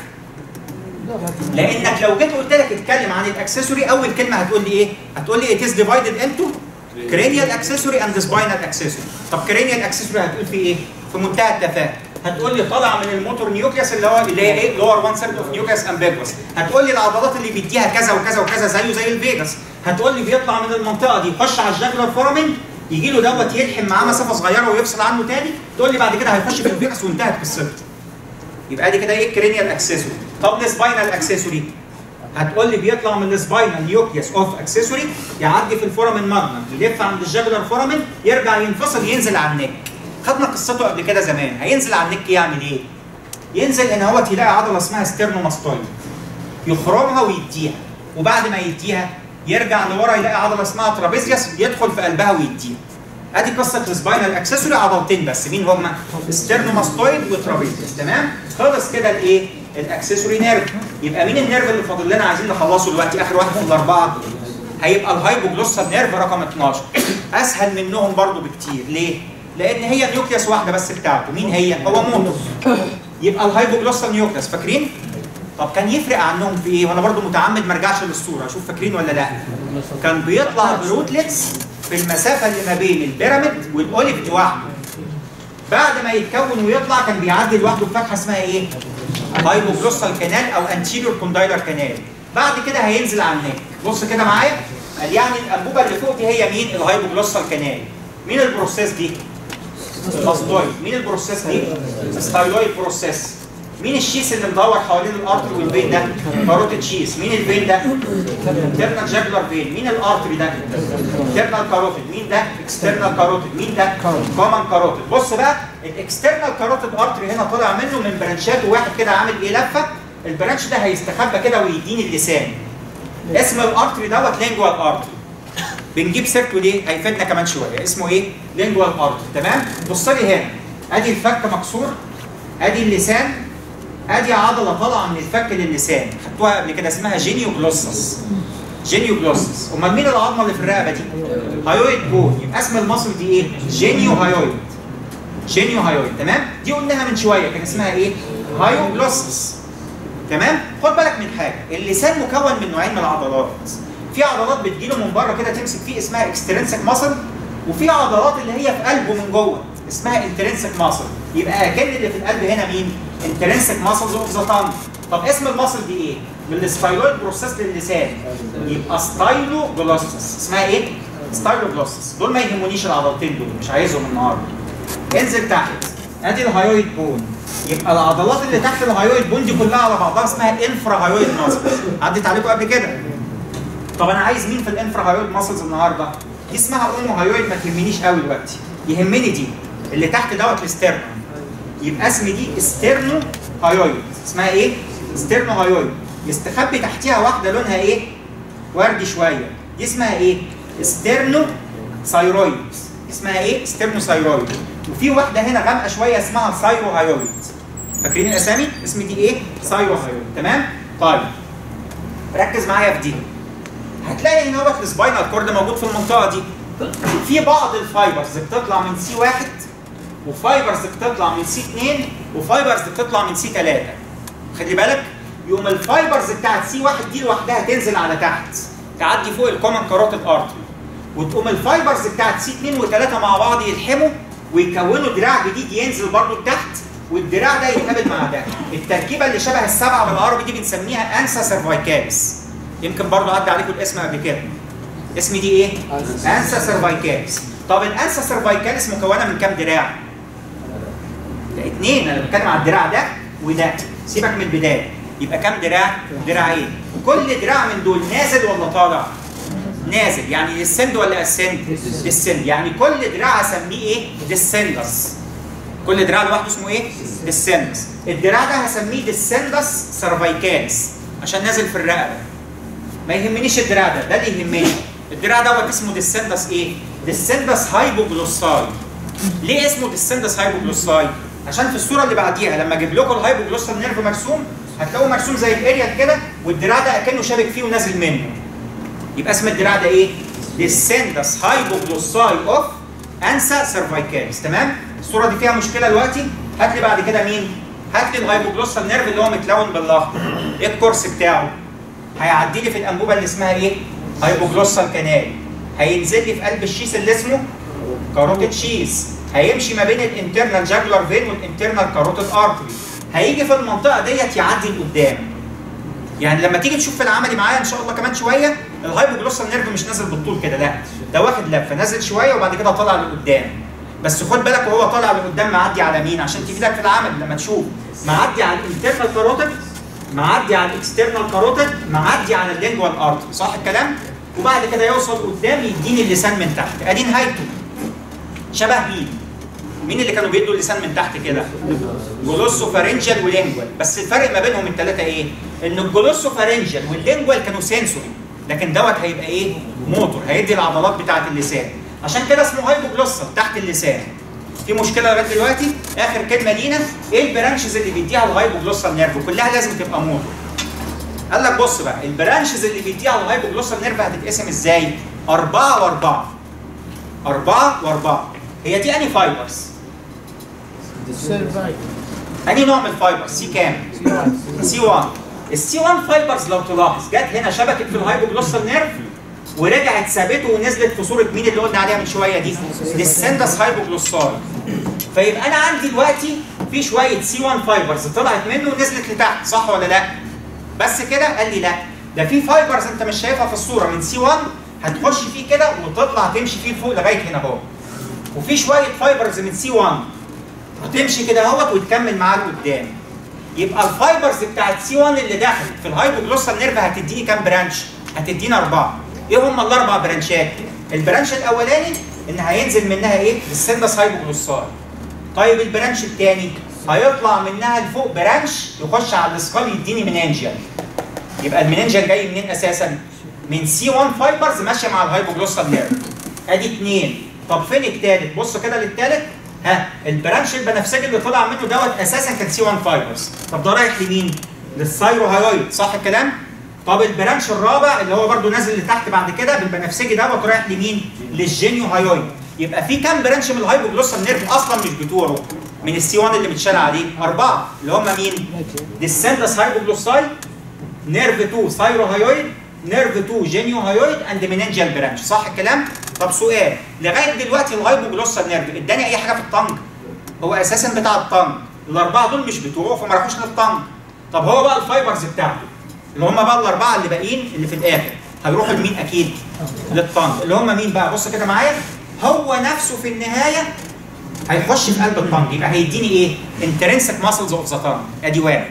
لانك لو جيت قلت لك اتكلم عن الاكسسوري اول كلمه هتقول لي ايه هتقول لي it is divided into cranial accessory and spinal accessory طب cranial accessory هتقول فيه ايه في منتهى التفاهه هتقول لي طالع من الموتور نيوكليس اللي هو اللي هي ايه لور 1 ثيرد اوف نيوكليس امبيجوس هتقول لي العضلات اللي بيديها كذا وكذا وكذا زيه زي الفيجاس هتقول لي بيطلع من المنطقه دي يخش على الجاكولار فورامين يجي له دوت يلحم معاه مسافه صغيره ويفصل عنه تاني تقول لي بعد كده هيخش في الفيجاس وانتهت قصته يبقى دي كده ايه كرينيال اكسسوري طب السباينال اكسسوري هتقول لي بيطلع من السباينال نيوكليوس اوف اكسسوري يعدي في الفورامين ماجنم يلف عند الجاجولار فورامين يرجع ينفصل ينزل على النك خدنا قصته قبل كده زمان هينزل على النك يعمل ايه؟ ينزل هنا هو يلاقي عضله اسمها ستيرنوماستويد يخرمها ويديها وبعد ما يديها يرجع لورا يلاقي عضله اسمها ترابيزيوس يدخل في قلبها ويديها ادي قصه السباينال اكسسوري عضلتين بس مين هما؟ ستيرنوماستويد وترابيزيوس تمام؟ خلص كده الايه؟ الاكسسوري نيرف يبقى مين النيرف اللي فاضل لنا عايزين نخلصه دلوقتي اخر واحد من الاربعه هيبقى الهايبوجلوسال نيرف رقم 12 اسهل منهم برضو بكتير ليه؟ لان هي نيوكليوس واحده بس بتاعته مين هي؟ هو موتور يبقى الهايبوجلوسال نيوكليوس فاكرين؟ طب كان يفرق عنهم في ايه؟ وانا برضو متعمد ما ارجعش للصوره اشوف فاكرين ولا لا؟ كان بيطلع بروتلتس في المسافه اللي ما بين البيراميد والاوليف لوحده بعد ما يتكون ويطلع كان بيعدي لوحده بفتحه اسمها ايه؟ هايبوجلوسال كانال او انتيريور كوندايلر كانال بعد كده هينزل على النك بص كده معايا قال يعني الانبوبه اللي فوق دي هي مين؟ الهايبوجلوسال كانال مين البروسيس دي؟ الماستويد مين البروسيس دي؟ ستايلويد بروسيس مين الشيس اللي مدور حوالين الارتري والفين ده؟ كاروتيد شيس مين الفين ده؟ انترنال جاكولار فين مين الارتري ده؟ انترنال كاروتيد مين ده؟ اكسترنال كاروتيد مين ده؟ كومن كاروتيد بص بقى الاكسترنال كاروتيد ارتري هنا طالع منه من برانشات وواحد كده عامل ايه لفه البرانش ده هيستخبى كده ويديني اللسان اسم الارتري دوت لينجوال ارتري بنجيب سيرته ليه؟ هيفيدنا كمان شويه اسمه ايه؟ لينجوال ارتري تمام؟ بص لي هنا ادي الفك مكسور ادي اللسان ادي عضله طالعه من الفك للسان خدتوها قبل كده اسمها جينيو جلوسس جينيو جلوسس امال مين العظمه اللي في الرقبه دي؟ هايويد بون يبقى اسم المصل دي ايه؟ جينيو هايويد جينيو هايويد تمام؟ دي قلناها من شويه كان اسمها ايه؟ هايو جلوسس تمام؟ خد بالك من حاجه اللسان مكون من نوعين من العضلات في عضلات بتجيله من بره كده تمسك فيه اسمها اكسترنسك ماسل وفي عضلات اللي هي في قلبه من جوه اسمها انترنسك ماسل يبقى اكن اللي في القلب هنا مين؟ انترنسك ماسلز اوف ذا تانج طب اسم الماسل دي ايه؟ من الستايلويد بروسيس للسان يبقى ستايلو جلوسس اسمها ايه؟ ستايلو جلوسس دول ما يهمونيش العضلتين دول مش عايزهم النهارده انزل تحت ادي الهايويد بون يبقى العضلات اللي تحت الهايويد بون دي كلها على بعضها اسمها انفرا هايويد ماسل عدت عليكم قبل كده طب انا عايز مين في الانفرا هايويد ماسلز النهارده؟ دي اسمها اونو هايويد ما تهمنيش قوي دلوقتي يهمني دي اللي تحت دوت الاسترنم يبقى اسم دي استرنو هايويد اسمها ايه؟ استرنو هايويد يستخبي تحتيها واحده لونها ايه؟ وردي شويه دي اسمها ايه؟ استرنو ثايرويد اسمها ايه؟ استرنو ثايرويد وفي واحده هنا غامقه شويه اسمها ثايرو هايويد فاكرين الاسامي؟ اسم دي ايه؟ ثايرو هايويد تمام؟ طيب ركز معايا في دي هتلاقي هنا وقت السباينال كورد موجود في المنطقه دي في بعض الفايبرز بتطلع من سي واحد وفايبرز بتطلع من سي 2 وفايبرز بتطلع من سي 3 خلي بالك يقوم الفايبرز بتاعت سي 1 دي لوحدها تنزل على تحت تعدي فوق الكومن كاروتيد ارتري وتقوم الفايبرز بتاعت سي 2 و3 مع بعض يلحموا ويكونوا دراع جديد ينزل برضه لتحت والدراع ده يتقابل مع ده التركيبه اللي شبه السبعه بالعربي دي بنسميها انسا سيرفايكاليس يمكن برضه عدى عليكم الاسم قبل كده اسم دي ايه؟ انسا سيرفايكاليس طب الانسا سيرفايكاليس مكونه من كام دراع؟ ده اثنين انا بتكلم على الدراع ده وده سيبك من البدايه يبقى كام دراع؟ دراعين كل دراع من دول نازل ولا طالع؟ نازل يعني ديسند ولا اسند؟ ديسند يعني كل دراع اسميه ايه؟ ديسندس كل دراع لوحده اسمه ايه؟ ديسندس الدراع ده هسميه ديسندس سيرفايكاليس عشان نازل في الرقبه ما يهمنيش الدراع ده ده اللي يهمني الدراع دوت اسمه ديسندس ايه؟ ديسندس هايبوجلوساي ليه اسمه ديسندس هايبوجلوساي؟ عشان في الصوره اللي بعديها لما اجيب لكم الهايبوجلوسال نيرف مرسوم هتلاقوه مرسوم زي الاريال كده والدراع ده اكنه شابك فيه ونازل منه يبقى اسم الدراع ده ايه؟ ديسندس هايبوجلوساي اوف انسا سيرفايكاليس تمام؟ الصوره دي فيها مشكله دلوقتي هات لي بعد كده مين؟ هات لي الهايبوجلوسال نيرف اللي هو متلون بالاخضر ايه الكورس بتاعه؟ هيعدي لي في الانبوبه اللي اسمها ايه؟ هايبوجلوسال كانال هينزل لي في قلب الشيس اللي اسمه كاروتيد شيس هيمشي ما بين الانترنال جاكولار فين والانترنال كاروتيد ارتري هيجي في المنطقه ديت يعدي لقدام يعني لما تيجي تشوف في العملي معايا ان شاء الله كمان شويه الهايبوجلوسال نيرف مش نازل بالطول كده لا ده واخد لفه نازل شويه وبعد كده طالع لقدام بس خد بالك وهو طالع لقدام معدي على مين عشان تفيدك في العمل لما تشوف معدي على الانترنال كاروتيد معدي على الاكسترنال كاروتيد معدي على اللينجوال ارتري صح الكلام وبعد كده يوصل قدام يديني اللسان من تحت ادي نهايته شبه مين مين اللي كانوا بيدوا اللسان من تحت كده جلوسو فارنجال ولينجوال بس الفرق ما بينهم الثلاثه ايه ان الجلوسو فارنجال واللينجوال كانوا سنسوري لكن دوت هيبقى ايه موتور هيدي العضلات بتاعه اللسان عشان كده اسمه هايبوجلوسال تحت اللسان في مشكله لغايه دلوقتي اخر كلمه لينا ايه البرانشز اللي بيديها الهايبوجلوسال نيرف كلها لازم تبقى موتور قال لك بص بقى البرانشز اللي بيديها الهايبوجلوسال نيرف هتتقسم ازاي أربعة وأربعة أربعة وأربعة هي دي أنهي فايبرز؟ أنهي نوع من الفايبرز؟ سي كام؟ سي 1 السي 1 فايبرز لو تلاحظ جت هنا شبكت في الهايبوجلوسال نيرف ورجعت ثابته ونزلت في صوره مين اللي قلنا عليها من شويه دي؟ للسندس هايبوجلوسال فيبقى انا عندي دلوقتي في شويه سي 1 فايبرز طلعت منه ونزلت لتحت صح ولا لا؟ بس كده قال لي لا ده في فايبرز انت مش شايفها في الصوره من سي 1 هتخش فيه كده وتطلع تمشي فيه لفوق لغايه هنا اهو وفي شويه فايبرز من سي 1 هتمشي كده اهوت وتكمل معاه لقدام يبقى الفايبرز بتاعت سي 1 اللي دخلت في الهايبوجلوسال نيرف هتديني كام برانش؟ هتدينا اربعه. ايه هم الاربع برانشات؟ البرانش الاولاني ان هينزل منها ايه؟ السندس هايبوجلوسال. طيب البرانش الثاني هيطلع منها لفوق برانش يخش على الاسكال يديني منانجيال. يبقى المنانجيال جاي منين اساسا؟ من سي 1 فايبرز ماشيه مع الهايبوجلوسال نيرف. ادي اثنين. طب فين الثالث؟ بص كده للثالث ها البرانش البنفسجي اللي طلع منه دوت اساسا كان سي 1 فايبرز طب ده رايح لمين؟ للثايروهايرويد صح الكلام؟ طب البرانش الرابع اللي هو برده نازل لتحت بعد كده بالبنفسجي دوت رايح لمين؟ للجينيو هايرويد يبقى في كام برانش من الهايبوجلوسال نيرف اصلا مش بتوعه من السي 1 اللي متشال عليه اربعه اللي هم مين؟ ديسندس هايبوجلوساي نيرف 2 ثايروهايرويد نيرف 2 جينيو هايرويد اند مننجيال برانش صح الكلام؟ طب سؤال لغايه دلوقتي الهايبوجلوسال نيرف اداني اي حاجه في الطنج هو اساسا بتاع الطنج الاربعه دول مش بتوعه فما راحوش للطنج طب هو بقى الفايبرز بتاعته اللي هم بقى الاربعه اللي باقيين اللي في الاخر هيروحوا لمين اكيد للطنج اللي هم مين بقى بص كده معايا هو نفسه في النهايه هيخش في قلب الطنج يبقى هيديني ايه انترنسك ماسلز اوف ذا طنج ادي واحد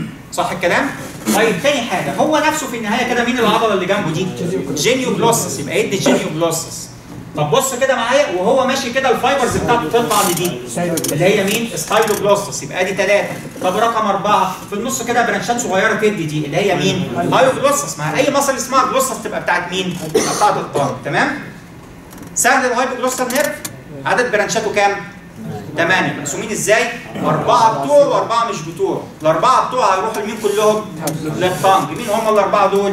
صح الكلام طيب تاني حاجه هو نفسه في النهايه كده مين العضله اللي جنبه دي جينيو جلوسس يبقى يدي جينيو جلوسس طب بص كده معايا وهو ماشي كده الفايبرز بتاعته تطلع لدي اللي هي مين؟ ستايلوجلوسس يبقى ادي ثلاثه طب رقم اربعه في النص كده برانشات صغيره تدي دي اللي هي مين؟ هايوجلوسس ما اي مصل اسمها جلوسس تبقى بتاعت مين؟ تبقى بتاعت الطن تمام؟ سهل الهايبوجلوسال نيرف عدد برانشاته كام؟ ثمانية مقسومين ازاي؟ أربعة بتوع وأربعة مش بتوع، الأربعة بتوع هيروحوا لمين كلهم؟ للطنج، مين هم الأربعة دول؟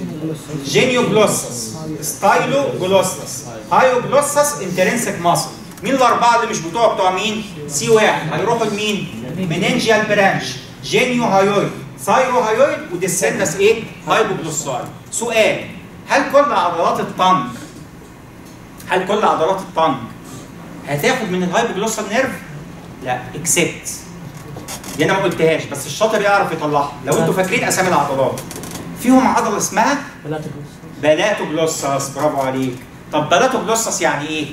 جينيو جلوسس ستايلو جلوسس هايو جلوسس انترنسك ماسل مين الاربعه اللي مش بتوع بتوع مين سي واحد هيروحوا لمين مننجيال برانش جينيو هايويد ثايرو هايويد وديسندس ايه هايبوجلوساي سؤال هل كل عضلات الطنج هل كل عضلات الطنج هتاخد من الهايبوجلوسال نيرف لا اكسبت دي انا ما قلتهاش بس الشاطر يعرف يطلعها لو انتوا فاكرين اسامي العضلات فيهم عضله اسمها بلاتوجلوسس برافو عليك طب بلاتوجلوسس يعني ايه؟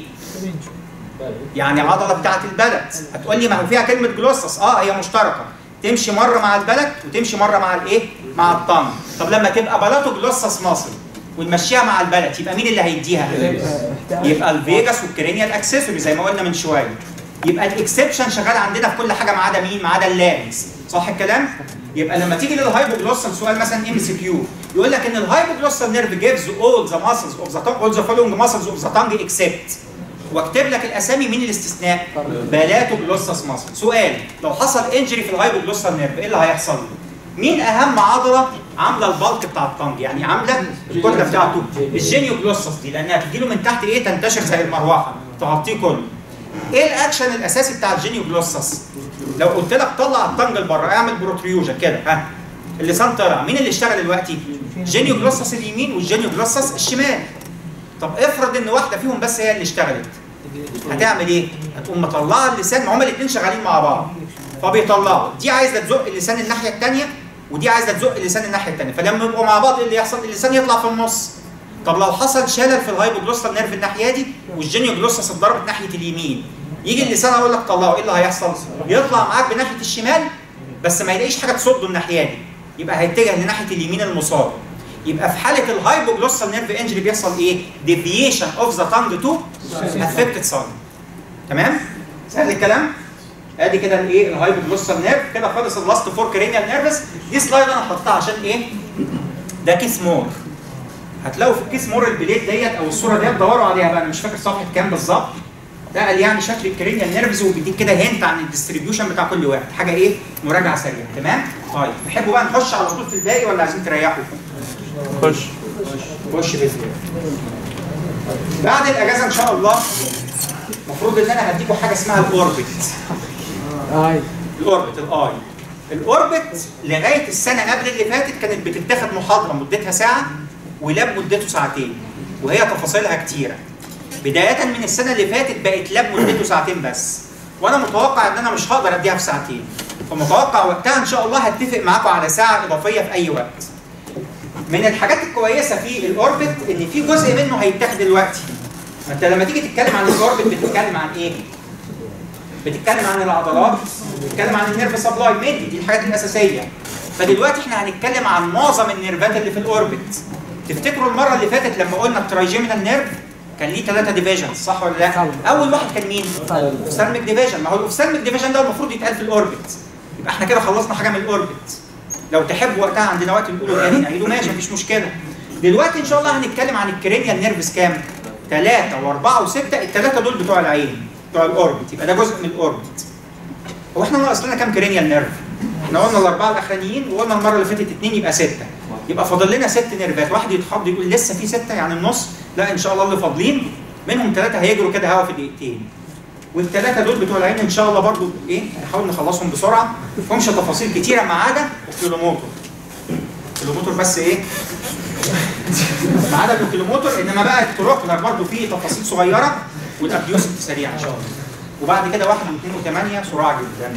يعني عضله بتاعت البلد هتقول لي ما هو فيها كلمه جلوسس اه هي مشتركه تمشي مره مع البلد وتمشي مره مع الايه؟ مع الطن طب لما تبقى بلاتوجلوسس مصل ونمشيها مع البلد يبقى مين اللي هيديها؟ يبقى الفيجاس والكرينيال اكسسوري زي ما قلنا من شويه يبقى الاكسبشن شغال عندنا في كل حاجه ما عدا مين؟ ما عدا اللارنكس صح الكلام؟ يبقى لما تيجي للهايبوجلوسال سؤال مثلا ام سي كيو يقول لك ان الهايبوجلوسال نيرف جيفز اول ذا ماسلز اوف ذا تانج اول ذا فولوينج ماسلز اوف ذا تانج اكسبت واكتب لك الاسامي مين الاستثناء؟ بلاتوجلوسس ماسل سؤال لو حصل انجري في الهايبوجلوسال نيرف ايه اللي هيحصل؟ مين اهم عضله عامله البلك بتاع الطنج يعني عامله الكتله بتاعته الجينيو جلوسس دي لانها تجيله من تحت ايه تنتشر زي المروحه تغطيه كله ايه الاكشن الاساسي بتاع الجينيو جلوسس لو قلت لك طلع الطنج لبره اعمل بروتريوجن كده ها اللسان طلع مين اللي اشتغل دلوقتي جينيو جلوسس اليمين والجينيو جلوسس الشمال طب افرض ان واحده فيهم بس هي اللي اشتغلت هتعمل ايه هتقوم مطلعه اللسان ما هما الاثنين شغالين مع بعض فبيطلعوا دي عايزه تزق اللسان الناحيه الثانيه ودي عايزه تزق اللسان الناحيه الثانيه فلما يبقوا مع بعض ايه اللي يحصل اللسان يطلع في النص طب لو حصل شلل في الهايبوجلوسال نيرف الناحيه دي والجينيو جلوسس اتضربت ناحيه اليمين يجي اللسان اقول لك طلعه ايه اللي هيحصل؟ يطلع معاك بناحيه الشمال بس ما يلاقيش حاجه تصده الناحيه دي يبقى هيتجه لناحيه اليمين المصاب يبقى في حاله الهايبوجلوسال نيرف انجري بيحصل ايه؟ ديفيشن اوف ذا تانج تو افكتد سايد تمام؟ سهل الكلام؟ ادي كده الايه الهايبوجلوسال نيرف كده خلص اللاست فور كرينيال نيرفس دي سلايد انا حطيتها عشان ايه؟ ده كيس مور هتلاقوا في الكيس مور البليت ديت او الصوره ديت دوروا عليها بقى انا مش فاكر صفحه كام بالظبط ده قال يعني شكل الكرينيال نيرفز وبيديك كده هنت عن الديستريبيوشن بتاع كل واحد حاجه ايه مراجعه سريعه تمام طيب تحبوا بقى نخش على طول في الباقي ولا عايزين تريحوا خش خش باذن الله بعد الاجازه ان شاء الله المفروض ان انا هديكم حاجه اسمها الاوربت اي الاوربت الاي الاوربت لغايه السنه قبل اللي فاتت كانت بتتاخد محاضره مدتها ساعه ولاب مدته ساعتين وهي تفاصيلها كتيره بدايه من السنه اللي فاتت بقت لاب مدته ساعتين بس وانا متوقع ان انا مش هقدر اديها في ساعتين فمتوقع وقتها ان شاء الله هتفق معاكم على ساعه اضافيه في اي وقت من الحاجات الكويسه في الاوربت ان في جزء منه هيتاخد دلوقتي ما انت لما تيجي تتكلم عن الاوربت بتتكلم عن ايه بتتكلم عن العضلات بتتكلم عن النيرف سبلاي ميدي دي الحاجات الاساسيه فدلوقتي احنا هنتكلم عن معظم النيرفات اللي في الاوربت تفتكروا المره اللي فاتت لما قلنا الترايجيمينال نيرف كان ليه ثلاثه ديفيجنز صح ولا لا؟ طبعا. اول واحد كان مين؟ اوفثالميك ديفيجن ما هو الاوفثالميك ديفيجن ده المفروض يتقال في الاوربت يبقى احنا كده خلصنا حاجه من الاوربت لو تحب وقتها عندنا وقت نقوله تاني نعيده ماشي مفيش مشكله دلوقتي ان شاء الله هنتكلم عن الكرينيال نيرفز كام؟ ثلاثة وأربعة وستة الثلاثة دول بتوع العين بتوع الأوربت يبقى ده جزء من الأوربت هو احنا ناقص لنا كام كرينيال نيرف؟ احنا قلنا الأربعة الأخرانيين وقلنا المرة اللي فاتت اثنين يبقى ستة يبقى فاضل لنا ست نيرفات واحد يتخض يقول لسه في ستة يعني النص لا إن شاء الله اللي فاضلين منهم ثلاثة هيجروا كده هوا في دقيقتين والثلاثة دول بتوع العين إن شاء الله برضو إيه نحاول نخلصهم بسرعة مفهمش تفاصيل كتيرة ما عدا الكيلومتر الكيلومتر بس إيه ما عدا الكيلومتر انما بقى التروكلر برضه فيه تفاصيل صغيره والابيوسنت سريع ان شاء الله وبعد كده واحد واثنين وثمانيه صراع جدا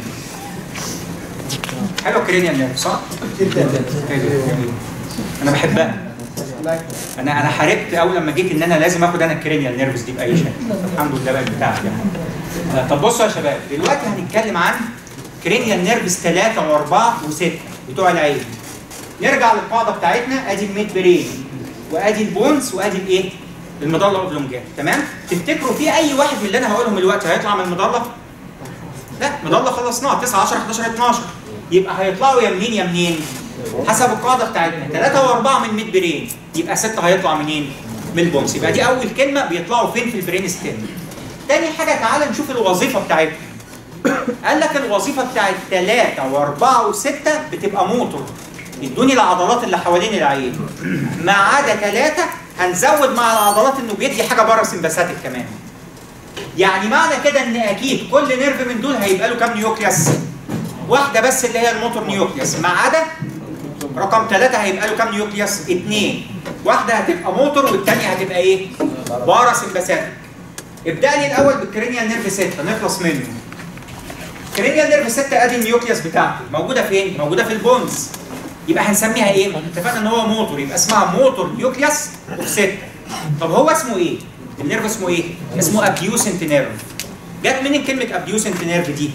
حلو كرينيال نيرف صح؟ جدا حلو جميل. انا بحبها انا انا حاربت اول لما جيت ان انا لازم اخد انا الكرينيال نيرفز دي باي شكل الحمد لله بقت بتاعتي يعني. آه، طب بصوا يا شباب دلوقتي هنتكلم عن كرينيال نيرفز ثلاثه واربعه وسته بتوع العين نرجع للقاعده بتاعتنا ادي الميد برين وادي البونز وادي الايه؟ المضله اوبلونجات تمام؟ تفتكروا في اي واحد من اللي انا هقولهم دلوقتي هيطلع من المضله؟ لا مضله خلصناها 9 10 11 12 يبقى هيطلعوا يا منين يا منين؟ حسب القاعده بتاعتنا 3 و4 من ميد برين يبقى 6 هيطلع منين؟ من البونز يبقى دي اول كلمه بيطلعوا فين في البرين ستيم تاني حاجه تعالى نشوف الوظيفه بتاعتهم قال لك الوظيفه بتاعت 3 و4 و6 بتبقى موتور يدوني العضلات اللي حوالين العين ما عدا ثلاثه هنزود مع العضلات انه بيدي حاجه بره سمباثيك كمان يعني معنى كده ان اكيد كل نيرف من دول هيبقى له كام نيوكليوس واحده بس اللي هي الموتور نيوكليوس ما عدا رقم ثلاثة هيبقى له كام نيوكليوس؟ اثنين واحدة هتبقى موتور والثانية هتبقى ايه؟ بارا سمباثيك ابدأ لي الأول بالكرينيال نيرف 6 نخلص منه كرينيال نيرف 6 ادي النيوكليوس بتاعته موجودة فين؟ موجودة في البونز يبقى هنسميها ايه؟ اتفقنا ان هو موتور يبقى اسمها موتور نيوكليوس اوف 6 طب هو اسمه ايه؟ النيرف اسمه ايه؟ اسمه ابيوسنت نيرف جت منين كلمة ابيوسنت نيرف دي؟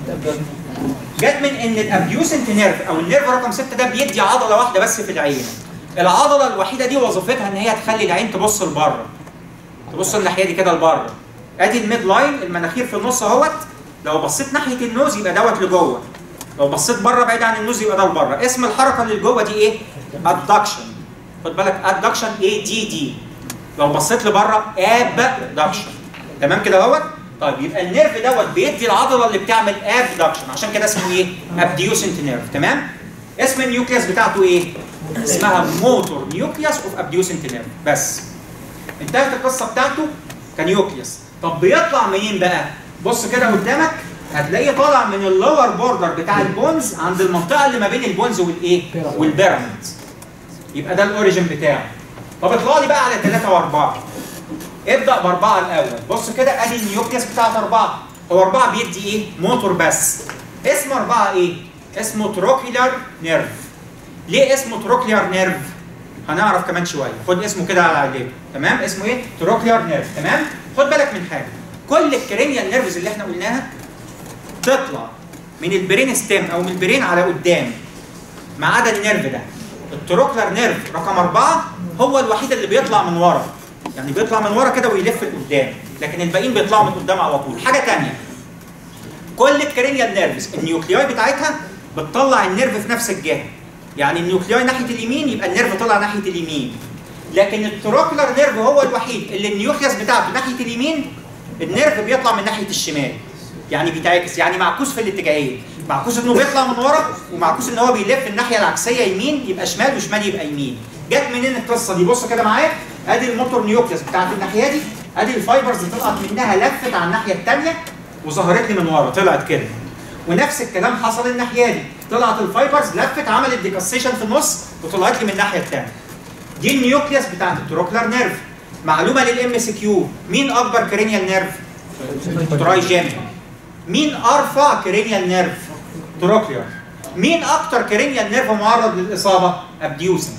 جت من ان الابيوسنت نيرف او النيرف رقم 6 ده بيدي عضله واحده بس في العين العضله الوحيده دي وظيفتها ان هي تخلي العين تبص لبره تبص الناحيه دي كده لبره ادي الميد لاين المناخير في النص اهوت لو بصيت ناحيه النوز يبقى دوت لجوه لو بصيت بره بعيد عن النوز يبقى ده لبره اسم الحركه اللي لجوه دي ايه ادكشن خد بالك ادكشن اي دي دي لو بصيت لبره ابدكشن تمام كده اهوت طيب يبقى النيرف دوت بيدي العضله اللي بتعمل ابدكشن عشان كده اسمه ايه ابديوسنت نيرف تمام اسم النيوكليوس بتاعته ايه اسمها موتور نيوكليوس اوف ابديوسنت نيرف بس انتهت القصه بتاعته كنيوكليوس طب بيطلع منين بقى بص كده قدامك هتلاقيه طالع من اللور بوردر بتاع البونز عند المنطقه اللي ما بين البونز والايه والبيراميد يبقى ده الاوريجن بتاعه طب اطلع لي بقى على 3 و4 ابدا باربعه الاول بص كده ادي النيوكليوس بتاعت اربعه هو اربعه بيدي ايه؟ موتور بس اسم اربعه ايه؟ اسمه تروكيلر نيرف ليه اسمه تروكيلر نيرف؟ هنعرف كمان شويه خد اسمه كده على عينيك تمام اسمه ايه؟ تروكيلر نيرف تمام؟ خد بالك من حاجه كل الكرينيال نيرفز اللي احنا قلناها تطلع من البرين ستيم او من البرين على قدام ما عدا النيرف ده التروكلر نيرف رقم أربعة هو الوحيد اللي بيطلع من ورا يعني بيطلع من ورا كده ويلف لقدام لكن الباقيين بيطلعوا من قدام على طول حاجة تانية كل الكرينيال نيرفز النيوكلياي بتاعتها بتطلع النيرف في نفس الجهة يعني النيوكلياي ناحية اليمين يبقى النيرف طلع ناحية اليمين لكن التروكلر نيرف هو الوحيد اللي النيوكليوس بتاعته ناحية اليمين النيرف بيطلع من ناحية الشمال يعني بيتعكس يعني معكوس في الاتجاهين معكوس انه بيطلع من ورا ومعكوس ان هو بيلف الناحيه العكسيه يمين يبقى شمال وشمال يبقى يمين جت منين القصه دي بص كده معايا ادي الموتور نيوكليوس بتاعت الناحيه دي ادي الفايبرز اللي طلعت منها لفت على الناحيه الثانيه وظهرت لي من ورا طلعت كده ونفس الكلام حصل الناحيه دي طلعت الفايبرز لفت عملت ديكسيشن في النص وطلعت لي من الناحيه الثانيه دي النيوكليوس بتاعت التروكلر نيرف معلومه للام سي كيو مين اكبر كرينيال نيرف ترايجيمينال مين ارفع كرينيال نيرف تروكلير مين اكتر كرينيال نيرف معرض للاصابه ابديوسنت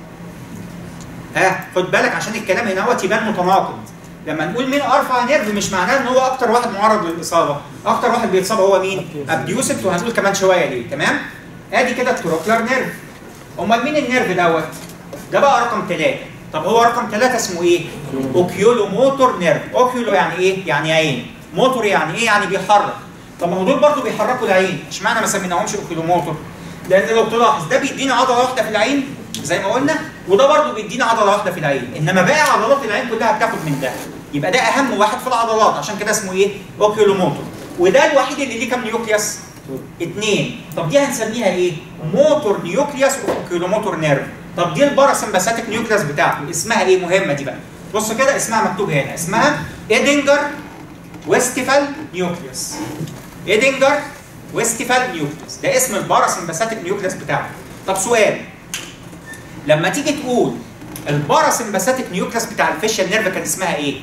ها خد بالك عشان الكلام هنا هو يبان متناقض لما نقول مين ارفع نيرف مش معناه ان هو اكتر واحد معرض للاصابه اكتر واحد بيتصاب هو مين ابديوسنت وهنقول كمان شويه ليه تمام ادي كده التروكلر نيرف امال مين النيرف دوت ده بقى رقم ثلاثة طب هو رقم ثلاثة اسمه ايه اوكيولو موتور نيرف اوكيولو يعني ايه يعني عين موتور يعني ايه يعني بيحرك طب ما هو دول برضه بيحركوا العين اشمعنى ما سميناهمش اوكيولو موتور لان لو تلاحظ ده بيدينا عضله واحده في العين زي ما قلنا وده برضه بيدينا عضله واحده في العين انما باقي عضلات العين كلها بتاخد من ده يبقى ده اهم واحد في العضلات عشان كده اسمه ايه اوكيولو موتور وده الوحيد اللي ليه كام نيوكليوس اثنين طب دي هنسميها ايه موتور نيوكليوس اوكيولو موتور نيرف طب دي الباراسمباثيك نيوكليوس بتاعته اسمها ايه مهمه دي بقى بص كده اسمها مكتوب هنا اسمها ايدنجر ويستفال نيوكليوس ايدنجر ويستفال نيوكليوس ده اسم الباراسمباثيك نيوكليوس بتاعه طب سؤال لما تيجي تقول الباراسمباثيك نيوكليوس بتاع الفيشال نيرف كان اسمها ايه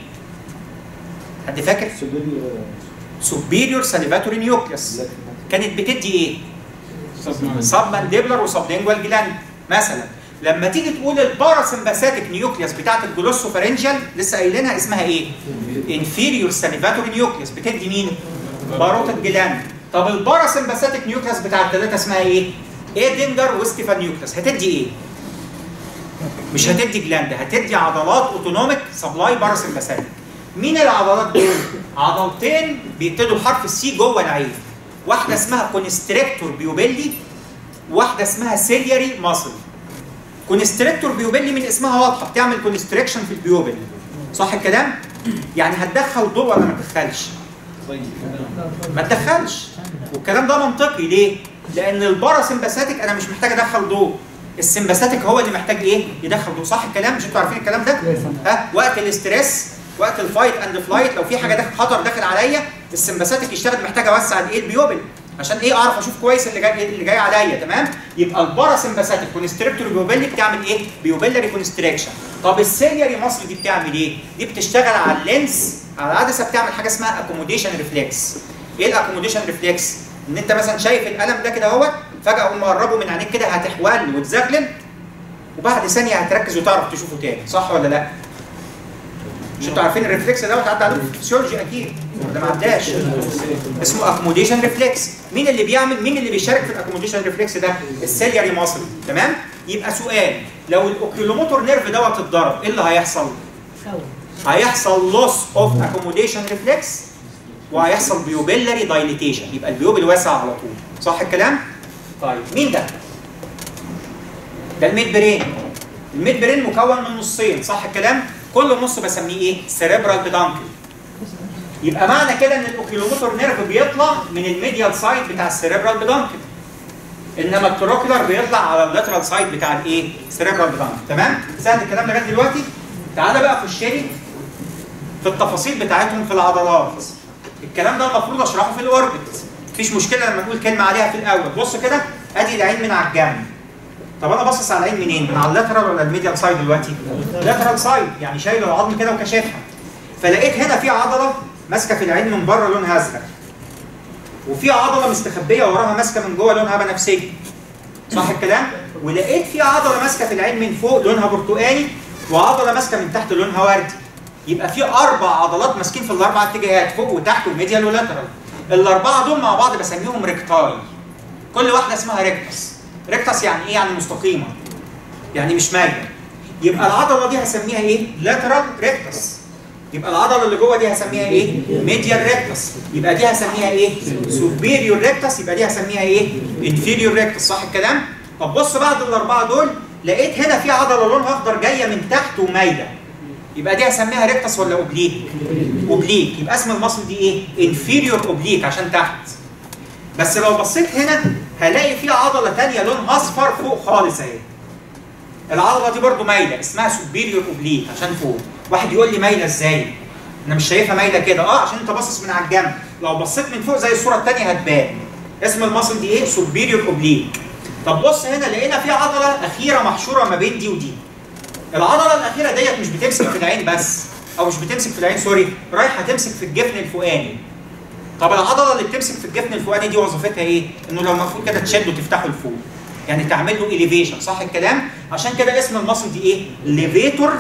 حد فاكر سوبيريور ساليفاتوري نيوكليوس كانت بتدي ايه سب مانديبلر وسبلينجوال جلاند مثلا لما تيجي تقول الباراسمباثيك نيوكليوس بتاعت الجلوسوفارنجال لسه قايلينها اسمها ايه؟ انفيريور ساليفاتوري نيوكليوس بتدي مين؟ باروتيد جلاند طب الباراسمباثيك نيوكليوس بتاع الثلاثه اسمها ايه؟ ايدنجر وستيفان نيوكليوس هتدي ايه؟ مش هتدي جلاند هتدي عضلات اوتونوميك سبلاي باراسمباثيك مين العضلات دول؟ عضلتين بيبتدوا بحرف السي جوه العين واحده اسمها كونستريكتور بيوبيلي واحده اسمها سيلياري ماسل كونستريكتور بيوبيلي من اسمها واضحه بتعمل كونستريكشن في البيوبل صح الكلام؟ يعني هتدخل ضوء ولا ما تدخلش؟ ما تدخلش والكلام ده منطقي ليه؟ لان الباراسمباثيك انا مش محتاج ادخل ضوء السمباثيك هو اللي محتاج ايه؟ يدخل ضوء صح الكلام؟ مش انتوا عارفين الكلام ده؟ ها وقت الاستريس وقت الفايت اند فلايت لو في حاجه داخل خطر داخل عليا السمباثيك يشتغل محتاج اوسع الايه البيوبل عشان ايه اعرف اشوف كويس اللي جاي اللي جاي عليا تمام يبقى الباراسمباثيك كونستريكتور بيوبيلي بتعمل ايه بيوبيلري كونستريكشن طب السيلياري مصل دي بتعمل ايه دي بتشتغل على اللينس على العدسه بتعمل حاجه اسمها اكوموديشن ريفلكس ايه الاكوموديشن ريفلكس ان انت مثلا شايف القلم ده كده اهوت فجاه اقوم مقربه من عينيك كده هتحول وتزغلل وبعد ثانيه هتركز وتعرف تشوفه تاني صح ولا لا مش انتوا عارفين الريفلكس دوت عدى عليكم في الفسيولوجي اكيد ولا ما عداش اسمه اكوموديشن ريفلكس مين اللي بيعمل مين اللي بيشارك في الاكوموديشن ريفلكس ده السيلياري ماسل تمام يبقى سؤال لو الاوكيولوموتور نيرف دوت اتضرب ايه اللي هيحصل هيحصل لوس اوف اكوموديشن ريفلكس وهيحصل بيوبيلاري دايليتيشن يبقى البيوبل واسع على طول صح الكلام طيب مين ده ده الميد برين الميد برين مكون من نصين صح الكلام كل نص بسميه ايه سيريبرال بيدانكل يبقى معنى كده ان الاوكيلوموتور نيرف بيطلع من الميديال سايد بتاع السيريبرال بيدانكل انما التروكلر بيطلع على اللاترال سايد بتاع الايه سيريبرال بيدانكل تمام سهل الكلام لغايه دلوقتي تعالى بقى خش لي في التفاصيل بتاعتهم في العضلات الكلام ده المفروض اشرحه في الاوربت مفيش مشكله لما نقول كلمه عليها في الاول بص كده ادي العين من على الجنب طب انا باصص على العين منين؟ من على اللاترال ولا الميديال سايد دلوقتي؟ لاترال سايد يعني شايل العظم كده وكشفها. فلقيت هنا في عضله ماسكه في العين من بره لونها ازرق. وفي عضله مستخبيه وراها ماسكه من جوه لونها بنفسجي. صح الكلام؟ ولقيت في عضله ماسكه في العين من فوق لونها برتقاني وعضله ماسكه من تحت لونها وردي. يبقى في اربع عضلات ماسكين في الاربع اتجاهات فوق وتحت وميديال ولاترال. الاربعه دول مع بعض بسميهم ريكتاي. كل واحده اسمها ريكتس. ريكتس يعني ايه يعني مستقيمه يعني مش مايله يبقى العضله دي هسميها ايه لاترال ريكتس يبقى العضله اللي جوه دي هسميها ايه ميديال ريكتس يبقى دي هسميها ايه سوبيريور ريكتس يبقى دي هسميها ايه انفيريور ريكتس صح الكلام طب بص بعد الاربعه دول لقيت هنا في عضله لونها اخضر جايه من تحت ومايله يبقى دي هسميها ريكتس ولا اوبليك اوبليك يبقى اسم المصل دي ايه انفيريور اوبليك عشان تحت بس لو بصيت هنا هلاقي في عضله ثانيه لون اصفر فوق خالص اهي العضله دي برضو مايله اسمها سوبيريور اوبليك عشان فوق واحد يقول لي مايله ازاي انا مش شايفها مايله كده اه عشان انت باصص من على الجنب لو بصيت من فوق زي الصوره الثانيه هتبان اسم المصل دي ايه سوبيريور اوبليك طب بص هنا لقينا في عضله اخيره محشوره ما بين دي ودي العضله الاخيره ديت مش بتمسك في العين بس او مش بتمسك في العين سوري رايحه تمسك في الجفن الفوقاني طب العضله اللي بتمسك في الجفن الفوقاني دي وظيفتها ايه انه لو المفروض كده تشده تفتحه لفوق يعني تعمل له اليفيشن صح الكلام عشان كده اسم المصل دي ايه ليفيتور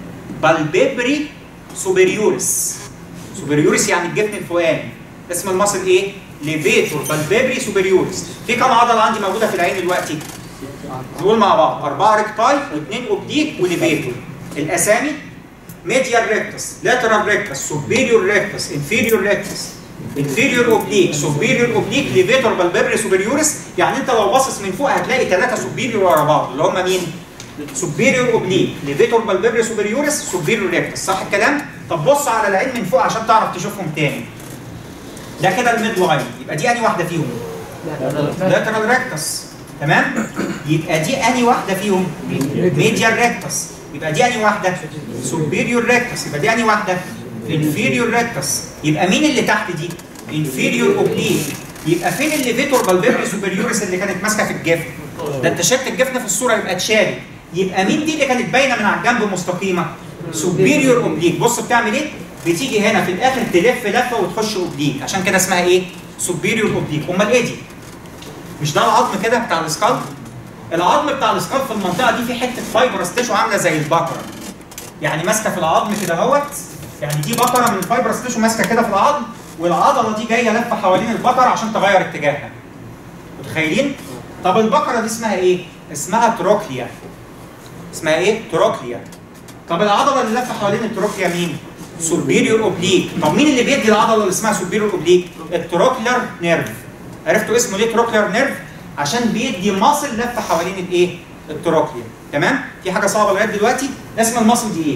بالبيبري سوبريوريس سوبريوريس يعني الجفن الفوقاني اسم المصل ايه ليفيتور بالبيبري سوبريوريس في كم عضله عندي موجوده في العين دلوقتي نقول مع بعض أربعة ريكتاي واثنين أوبليك وليفيتور الأسامي ميديال ريكتس لاترال ريكتس سوبيريور ريكتس انفيريور ريكتس انفيريور اوبليك سوبيريور اوبليك ليفيتور بالبيبري سوبريوريس يعني انت لو باصص من فوق هتلاقي ثلاثه سوبيريور ورا بعض اللي هم مين؟ سوبيريور اوبليك ليفيتور بالبيبري سوبريوريس سوبيريور ريكتس صح الكلام؟ طب بص على العين من فوق عشان تعرف تشوفهم تاني ده كده الميد لاين يبقى دي انهي واحده فيهم؟ لاترال ريكتس تمام يبقى دي انهي واحده فيهم ميديال ريكتس يبقى دي انهي واحده سوبيريور ريكتس يبقى دي انهي واحده انفيريور ريكتس يبقى مين اللي تحت دي انفيريور اوبليك يبقى فين الليفيتور بالبيبري سوبريوريس اللي كانت ماسكه في الجفن ده انت شلت الجفن في الصوره يبقى اتشالت يبقى مين دي اللي كانت باينه من على الجنب مستقيمه سوبيريور اوبليك بص بتعمل ايه بتيجي هنا في الاخر تلف لفه وتخش اوبليك عشان كده اسمها ايه سوبيريور اوبليك امال ايه دي مش ده العظم كده بتاع السكال العظم بتاع السكال في المنطقه دي في حته فايبرس تيشو عامله زي البقره يعني ماسكه في العظم كده اهوت يعني دي بقره من الفايبرس تيشو ماسكه كده في العظم والعضله دي جايه لفه حوالين البقره عشان تغير اتجاهها متخيلين طب البقره دي اسمها ايه اسمها تروكليا اسمها ايه تروكليا طب العضله اللي لفه حوالين التروكليا مين سوبيريور اوبليك طب مين اللي بيدي العضله اللي اسمها سوبيريور اوبليك التروكلر نيرف عرفتوا اسمه ليه تروكلر نيرف عشان بيدي ماسل لفه حوالين الايه التروكليا تمام في حاجه صعبه لغايه دلوقتي اسم الماسل دي ايه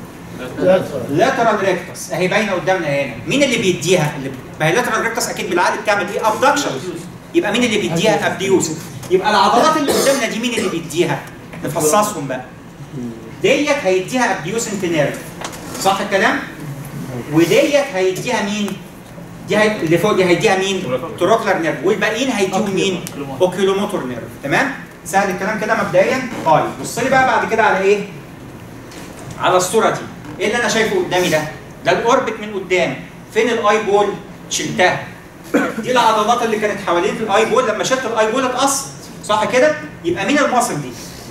لاترال ريكتس اهي باينه قدامنا هنا مين اللي بيديها اللي ما هي لاترال ريكتس اكيد بالعقل بتعمل ايه ابدكشن يبقى مين اللي بيديها ابديوس يبقى العضلات اللي قدامنا دي مين اللي بيديها نفصصهم بقى ديت هيديها ابديوسنت نيرف صح الكلام وديت هيديها مين دي هي... اللي فوق دي هيديها مين تروكلر نيرف والباقيين هيديهم مين اوكيلوموتور نيرف تمام سهل الكلام كده مبدئيا طيب بص لي بقى بعد كده على ايه على الصوره دي ايه اللي انا شايفه قدامي ده ده الاوربت من قدام فين الاي بول شلتها دي العضلات اللي كانت حوالين الاي بول لما شلت الاي بول اتقصت صح كده يبقى مين المصل دي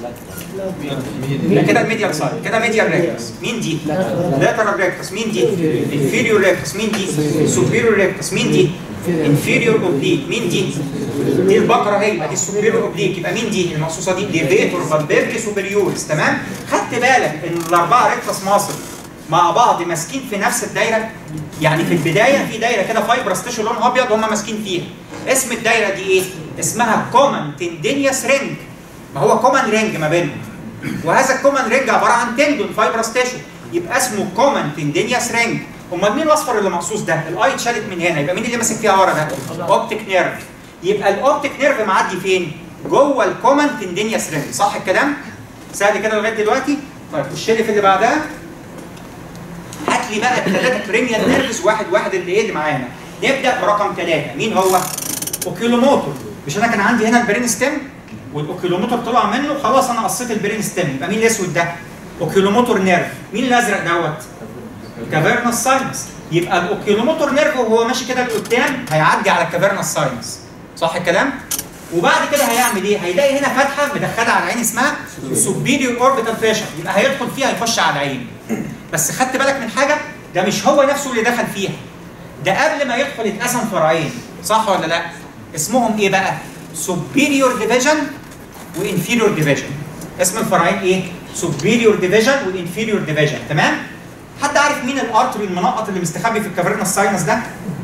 ده كده الميديال سايد كده ميديال ريكتس مين دي لاترال ريكتس مين دي انفيريور ريكتس مين دي سوبيريور ريكتس مين دي انفيريور اوبليك مين دي دي البقره اهي يبقى دي السوبيريور اوبليك يبقى مين دي المقصوصه دي ليفيتور بالبيركي سوبريوريس تمام خدت بالك ان الاربعه ريكتس ماسل مع بعض ماسكين في نفس الدايره يعني في البدايه في دايره كده فايبرس تيشو لونها ابيض هم ماسكين فيها اسم الدايره دي ايه اسمها كومن تندينيوس رينج ما هو كومن رينج ما بينهم وهذا الكومن رينج عباره عن تندون فايبرس تيشو يبقى اسمه كومن تندينيوس رينج امال مين الاصفر اللي مقصوص ده الاي اتشالت من هنا يبقى مين اللي ماسك فيها ورا ده اوبتيك نيرف يبقى الاوبتيك نيرف معدي فين جوه الكومن تندينيوس رينج صح الكلام سهل كده لغايه دلوقتي طيب خش لي في اللي بعدها هات لي بقى الثلاثه بريميال نيرفز واحد واحد اللي ايه اللي معانا نبدا برقم ثلاثه مين هو اوكيلوموتور مش انا كان عندي هنا البرين ستيم والاوكيلوموتور طلع منه خلاص انا قصيت البرين ستيم يبقى مين الاسود ده اوكيلوموتور نيرف مين الازرق دوت كافيرنس ساينس يبقى الاوكيلوموتور نيرف وهو ماشي كده لقدام هيعدي على الكافيرنس ساينس صح الكلام وبعد كده هيعمل ايه هيلاقي هنا فتحه مدخله على العين اسمها سوبيريور اوربيتال فيشر يبقى هيدخل فيها يخش على العين بس خدت بالك من حاجه ده مش هو نفسه اللي دخل فيها ده قبل ما يدخل اتقسم فرعين صح ولا لا اسمهم ايه بقى سوبيريور ديفيجن وانفيريور ديفيجن اسم الفرعين ايه سوبيريور ديفيجن وانفيريور ديفيجن تمام حد عارف مين الارتري المنقط اللي مستخبي في الكافيرنا الساينس ده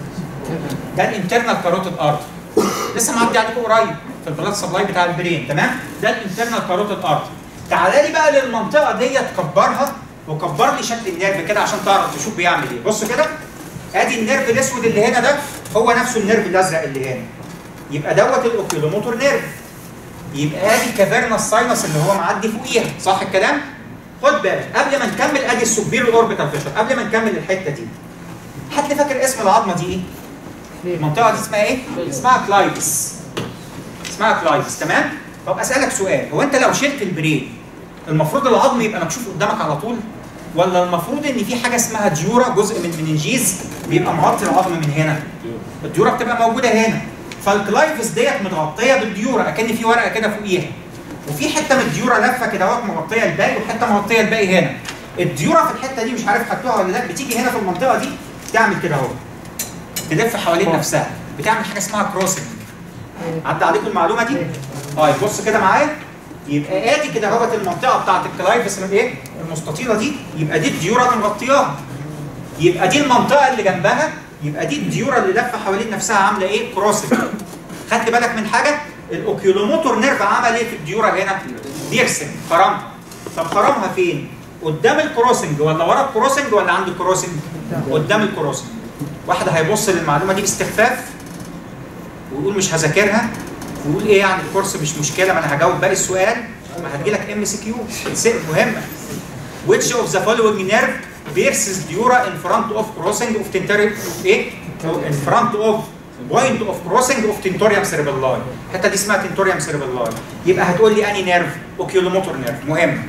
ده الانترنال كاروتيد ارتري لسه معدي عليكم قريب في البلاد سبلاي بتاع البرين تمام ده الانترنال كاروتيد ارتري تعالى لي بقى للمنطقه ديت كبرها وكبر لي شكل النيرف كده عشان تعرف تشوف بيعمل ايه بص كده ادي النيرف الاسود اللي هنا ده هو نفسه النيرف الازرق اللي هنا يبقى دوت الاوكيلوموتور نيرف يبقى ادي كافيرنا الساينس اللي هو معدي فوقيها صح الكلام خد بالك قبل ما نكمل ادي السوبيريور اوربيتال فيشر قبل ما نكمل الحته دي حد فاكر اسم العظمه دي ايه المنطقه دي اسمها ايه اسمها كلايفس اسمها كلايفس تمام طب اسالك سؤال هو انت لو شلت البرين المفروض العظم يبقى مكشوف قدامك على طول ولا المفروض ان في حاجه اسمها ديورا جزء من المننجيز بيبقى مغطي العظم من هنا الديورا بتبقى موجوده هنا فالكلايفس ديت متغطيه بالديورا اكن في ورقه كده فوقيها وفي حته من الديورا لفه كده اهوت مغطيه الباقي وحته مغطيه الباقي هنا الديورا في الحته دي مش عارف خدتوها ولا لا بتيجي هنا في المنطقه دي تعمل كده اهو تلف حوالين نفسها بتعمل حاجه اسمها كروسنج عدى عليكم المعلومه دي؟ طيب بص كده معايا يبقى ادي كده اهوت المنطقه بتاعت الكلايفس الايه؟ المستطيله دي يبقى دي الديورا اللي مغطياها يبقى دي المنطقه اللي جنبها يبقى دي الديورا اللي لفه حوالين نفسها عامله ايه؟ كروسنج خدت بالك من حاجه؟ الاوكيولوموتور نيرف عمل ايه في الديورا هنا؟ بيرسم خرمها طب خرمها فين؟ قدام الكروسنج ولا ورا الكروسنج ولا عند الكروسنج؟ قدام الكروسنج واحد هيبص للمعلومه دي باستخفاف ويقول مش هذاكرها ويقول ايه يعني الكورس مش مشكله ما انا هجاوب باقي السؤال ما هتجي لك ام سي كيو مهمه which of the following nerve pierces dura in front of crossing of tentorium ايه in front of point of crossing of tentorium cerebelli الحته دي اسمها tentorium cerebelli يبقى هتقول لي اني نيرف اوكيولوموتور نيرف مهم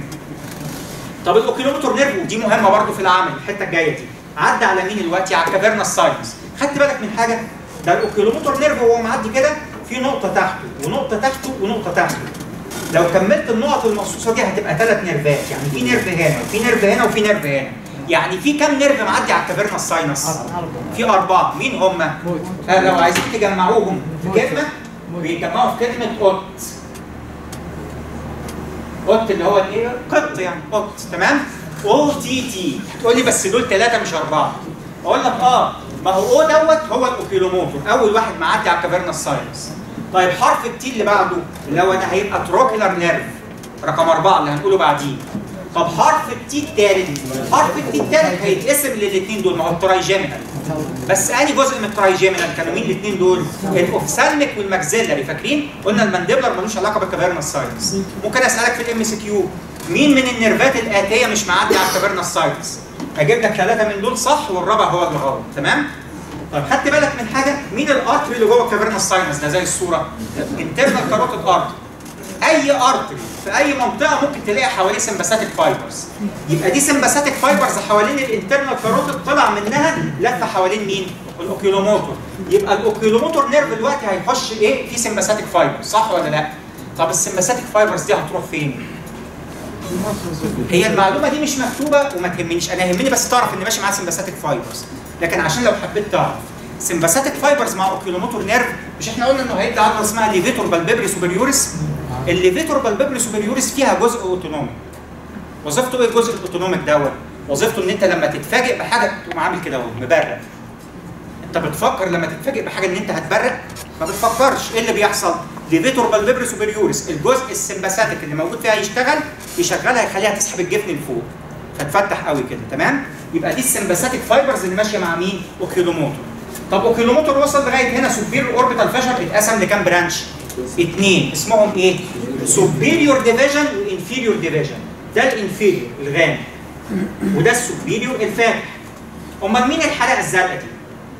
طب الاوكيولوموتور نيرف ودي مهمه برضو في العمل الحته الجايه دي عدى على مين دلوقتي على الكافيرنا الساينس خدت بالك من حاجه ده الاوكيولوموتور نيرف وهو معدي كده في نقطه تحته ونقطه تحته ونقطه تحته لو كملت النقط المقصوصه دي هتبقى ثلاث نيرفات يعني في نيرف هنا وفي نيرف هنا وفي نيرف هنا يعني في كام نيرف معدي على الكافيرنا الساينس في اربعه مين هم آه لو عايزين تجمعوهم في كلمه بيتجمعوا في كلمه اوت اوت اللي هو الايه قط يعني اوت تمام او تي تي هتقول لي بس دول ثلاثه مش اربعه اقول لك اه ما هو او دوت هو الاوكيلوموتور اول واحد معدي على الكافيرنا الساينس طيب حرف التي اللي بعده اللي هو ده هيبقى تروكيلر نيرف رقم اربعه اللي هنقوله بعدين طب حرف التي الثالث حرف التي الثالث هيتقسم للاثنين دول ما هو الترايجيمينال بس انهي جزء من الترايجيمينال كانوا مين الاثنين دول؟ الاوفسالميك والماكسيلري فاكرين؟ قلنا المانديبلر ملوش علاقه بالكافيرنا الساينس ممكن اسالك في الام سي كيو مين من النيرفات الاتيه مش معدي على الكافيرنا الساينس؟ اجيب لك ثلاثه من دول صح والرابع هو اللي غلط تمام؟ طيب خدت بالك من حاجه؟ مين الارتري اللي جوه الكافيرنا الساينس ده زي الصوره؟ انترنال كاروتيد ارتري اي ارتري في اي منطقه ممكن تلاقي حواليه سمباثيك فايبرز يبقى دي سمباثيك فايبرز حوالين الانترنال كاروتيد طلع منها لفه حوالين مين الاوكيولوموتور يبقى الاوكيولوموتور نيرف دلوقتي هيخش ايه في سمباثيك فايبرز صح ولا لا طب السمباثيك فايبرز دي هتروح فين هي المعلومه دي مش مكتوبه وما تهمنيش انا يهمني بس تعرف ان ماشي معاه سمباثيك فايبرز لكن عشان لو حبيت تعرف سمباثيك فايبرز مع اوكيولوموتور نيرف مش احنا قلنا انه هيدي عضله اسمها ليفيتور بالبيبري سوبريوريس الليفيتور بالبيبري سوبريوريس فيها جزء اوتونومي وظيفته ايه الجزء الاوتونوميك دوت وظيفته ان انت لما تتفاجئ بحاجه تقوم عامل كده اهو مبرق انت بتفكر لما تتفاجئ بحاجه ان انت هتبرق ما بتفكرش ايه اللي بيحصل ليفيتور بالبيبري سوبريوريس الجزء السمباثيك اللي موجود فيها يشتغل يشغلها يخليها تسحب الجفن لفوق فتفتح قوي كده تمام يبقى دي السمباثيك فايبرز اللي ماشيه مع مين اوكيلوموتور طب اوكيلوموتور وصل لغايه هنا سوبير اوربيتال فاشر اتقسم لكام برانش اثنين اسمهم ايه سوبيريور ديفيجن وانفيريور ديفيجن ده الانفيريور الغامق وده السوبيريور الفاتح امال مين الحلقه الزرقاء دي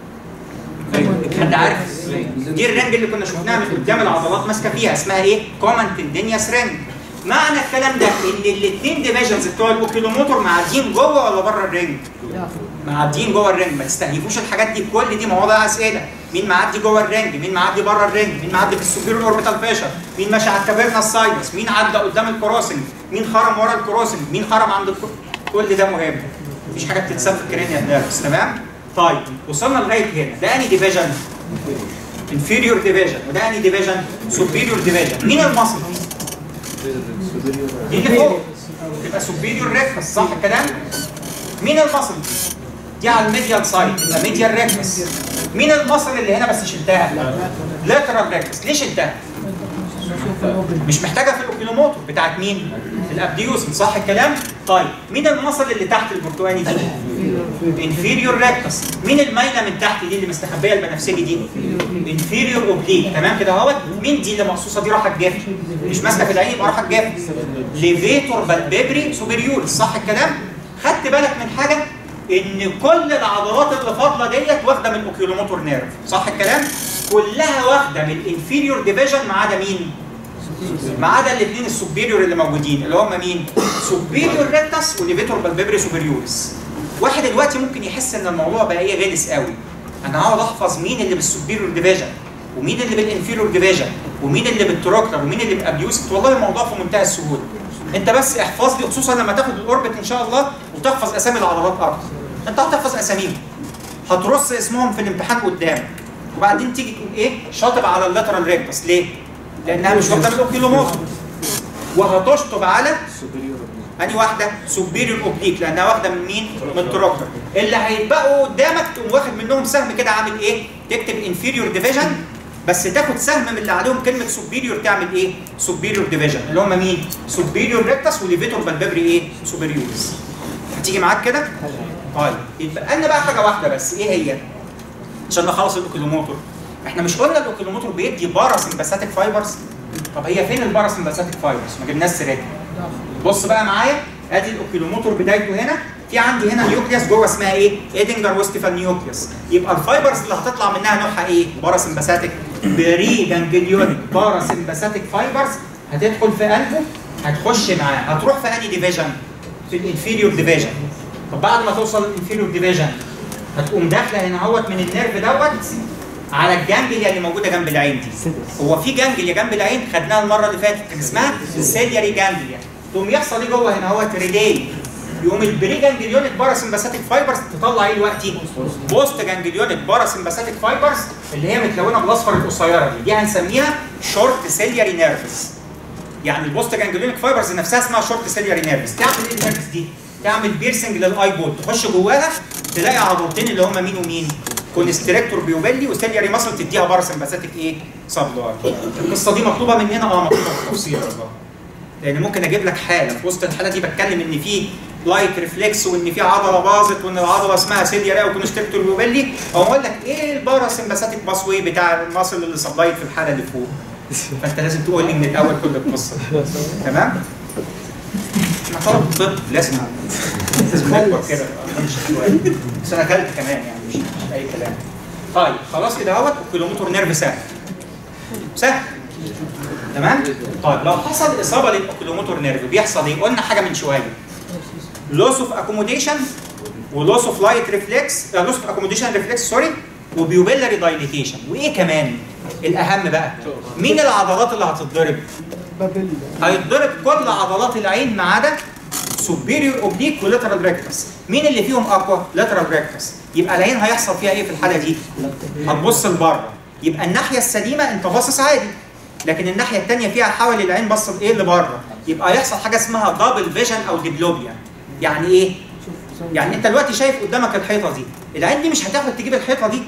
حد عارف دي الرنج اللي كنا شفناها من قدام العضلات ماسكه فيها اسمها ايه كومن تندينياس رنج معنى الكلام ده ان الاثنين ديفيجنز بتوع الاوكيلوموتور معديين جوه ولا بره الرنج معديين جوه الرنج ما تستهيفوش الحاجات دي كل دي مواضيع اسئله مين معدي جوه الرنج مين معدي بره الرنج مين معدي في السوبيريور اوربيتال فاشر مين ماشي على الكافيرنا الساينس مين عدى قدام الكروسنج مين خرم ورا الكروسنج مين خرم عند الكر... كل ده مهم مفيش حاجه بتتساب في الكرينيال نيرفز تمام طيب وصلنا لغايه هنا ده انهي ديفيجن انفيريور ديفيجن وده انهي ديفيجن سوبيريور ديفيجن مين المصل دي اللي فوق تبقى سوبيريور ريكتس صح الكلام؟ مين المصل دي؟ دي على الميديال سايد تبقى ميديال ريكتس مين المصل اللي هنا بس شلتها؟ لاترال ريكتس ليه شلتها؟ مش محتاجه في الاوكيلوموتور بتاعت مين؟ الابديوسن صح الكلام؟ طيب مين المصل اللي تحت البرتقاني دي؟ انفيريور ريكتس مين المايله من تحت دي اللي مستخبيه البنفسجي دي؟ انفيريور اوبليك تمام كده اهوت مين دي اللي مقصوصه دي راحت جاف مش ماسكه في العين يبقى راحت جاف ليفيتور بالبيبري سوبريور صح الكلام؟ خدت بالك من حاجه؟ ان كل العضلات اللي فاضله ديت واخده من الاوكيلوموتور نيرف صح الكلام؟ كلها واخده من الانفيريور ديفيجن ما عدا مين؟ ما عدا الاثنين السوبيريور اللي موجودين اللي هم مين؟ سوبيريور ريكتس وليفيتور بالبيبري سوبريورس. واحد دلوقتي ممكن يحس ان الموضوع بقى ايه غلس قوي. انا هقعد احفظ مين اللي بالسوبيريور ديفيجن ومين اللي بالانفيريور ديفيجن ومين اللي بالتروكلر ومين اللي بابيوسكت والله الموضوع في منتهى السهوله. انت بس احفظ لي خصوصا لما تاخد الاوربت ان شاء الله وتحفظ اسامي العضلات اكتر. انت هتحفظ اساميهم. هترص اسمهم في الامتحان قدامك. وبعدين تيجي تقول ايه؟ شاطب على اللاترال ريكتس ليه؟ لانها مش واخده من الاوكيلوموتر وهتشطب على انهي واحده سوبيريور اوبليك لانها واخده من مين من التروكتر اللي هيتبقوا قدامك تقوم واخد منهم سهم كده عامل ايه تكتب انفيريور ديفيجن بس تاخد سهم من اللي عليهم كلمه سوبيريور تعمل ايه سوبيريور ديفيجن اللي هم مين سوبيريور ريكتس وليفيتور بالببري ايه سوبريورس هتيجي معاك كده طيب يبقى لنا بقى حاجه واحده بس ايه هي عشان نخلص الاوكيلوموتور احنا مش قلنا الاوكيلوموتور بيدي باراسمباثيك فايبرز طب هي فين الباراسمباثيك فايبرز ما جبناش سيرتها بص بقى معايا ادي الاوكيلوموتور بدايته هنا في عندي هنا نيوكليوس جوه اسمها ايه ايدنجر وستيفان نيوكليوس يبقى الفايبرز اللي هتطلع منها نوعها ايه باراسمباثيك بري جانجليونيك باراسمباثيك فايبرز هتدخل في قلبه هتخش معاه هتروح في انهي ديفيجن في الانفيريور ديفيجن طب بعد ما توصل للانفيريور ديفيجن هتقوم داخله هنا اهوت من النيرف دوت على الجانجليا اللي موجوده جنب العين دي هو في جانجليا جنب العين خدناها المره اللي فاتت كان اسمها السيلياري جانجليا تقوم يحصل ايه جوه هنا اهوت ريلي يقوم البري جانجليونيك باراسمباثيك فايبرز تطلع ايه دلوقتي؟ بوست جانجليونيك باراسمباثيك فايبرز اللي هي متلونه بالاصفر القصيره دي دي هنسميها شورت سيلياري نيرفز يعني البوست جانجليونيك فايبرز نفسها اسمها شورت سيلياري نيرفز تعمل ايه النيرفز دي؟ تعمل بيرسنج للاي بول تخش جواها تلاقي عضلتين اللي هم مين ومين؟ كونستريكتور بيوبيلي وسيلياري ماسل تديها باراسمباثيك ايه؟ سبلاي. القصه دي مطلوبه مننا اه مطلوبه في التفصيل والله. لان ممكن اجيب لك حاله في وسط الحاله دي بتكلم ان في لايت ريفلكس وان في عضله باظت وان العضله اسمها سيلياري او كونستريكتور بيوبيلي او اقول لك ايه الباراسمباثيك باسوي بتاع الماسل اللي سبلايت في الحاله اللي فوق. فانت لازم تقول لي من الاول كل القصه تمام؟ احنا طلب طب لازم لازم نكبر كده شويه بس انا اكلت كمان يعني مش مش اي كلام طيب خلاص كده اهوت الكيلومتر نيرف سهل سهل تمام طيب لو حصل اصابه للاوكيلوموتور نيرف بيحصل ايه قلنا حاجه من شويه لوس اوف اكوموديشن ولوس اوف لايت ريفلكس لوس اوف اكوموديشن ريفلكس سوري وبيوبيلاري دايليتيشن وايه كمان الاهم بقى مين العضلات اللي هتتضرب بابل هيتضرب كل عضلات العين ما عدا سوبيريور اوبليك ولاترال ريكتس مين اللي فيهم اقوى لاترال ريكتس يبقى العين هيحصل فيها ايه في الحاله دي هتبص لبره يبقى الناحيه السليمه انت باصص عادي لكن الناحيه الثانيه فيها حوالي العين بص لايه لبره يبقى يحصل حاجه اسمها دبل فيجن او ديبلوبيا يعني ايه يعني انت دلوقتي شايف قدامك الحيطه دي العين دي مش هتاخد تجيب الحيطه دي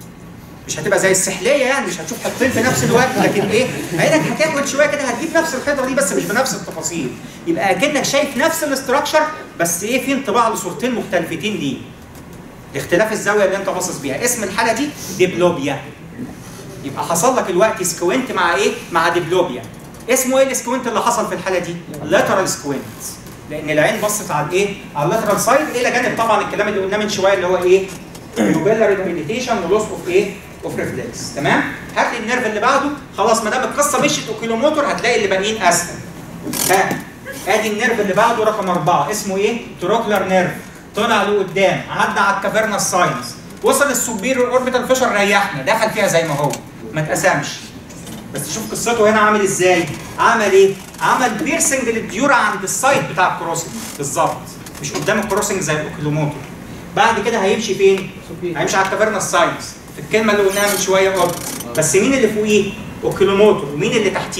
مش هتبقى زي السحليه يعني مش هتشوف حيطتين في نفس الوقت لكن ايه عينك هتاخد شويه كده هتجيب نفس الحيطه دي بس مش بنفس التفاصيل يبقى اكنك شايف نفس الاستراكشر بس ايه في انطباع لصورتين مختلفتين ليه لاختلاف الزاويه اللي انت باصص بيها اسم الحاله دي ديبلوبيا يبقى حصل لك الوقت سكوينت مع ايه مع ديبلوبيا اسمه ايه السكوينت اللي حصل في الحاله دي لاترال سكوينت لان العين بصت على الايه على اللاترال سايد الى جانب طبعا الكلام اللي قلناه من شويه اللي هو ايه يوبيلاري ديميليتيشن ولوس اوف ايه اوف ريفلكس تمام هات لي النيرف اللي بعده خلاص ما دام القصه مشيت اوكيلوموتور هتلاقي اللي باقيين اسهل ها ادي النيرف اللي بعده رقم اربعه اسمه ايه تروكلر نيرف طلع لقدام عدى على الكافيرنا ساينس وصل السوبيريور اوربيتال فيشر ريحنا دخل فيها زي ما هو ما اتقسمش بس شوف قصته هنا عامل ازاي عمل ايه عمل بيرسنج للديورا عند السايد بتاع الكروسنج بالظبط مش قدام الكروسنج زي الاوكيلوموتور بعد كده هيمشي فين هيمشي على الكافيرنا ساينس في الكلمه اللي قلناها من شويه قلت بس مين اللي فوقيه اوكيلوموتور ومين اللي تحتيه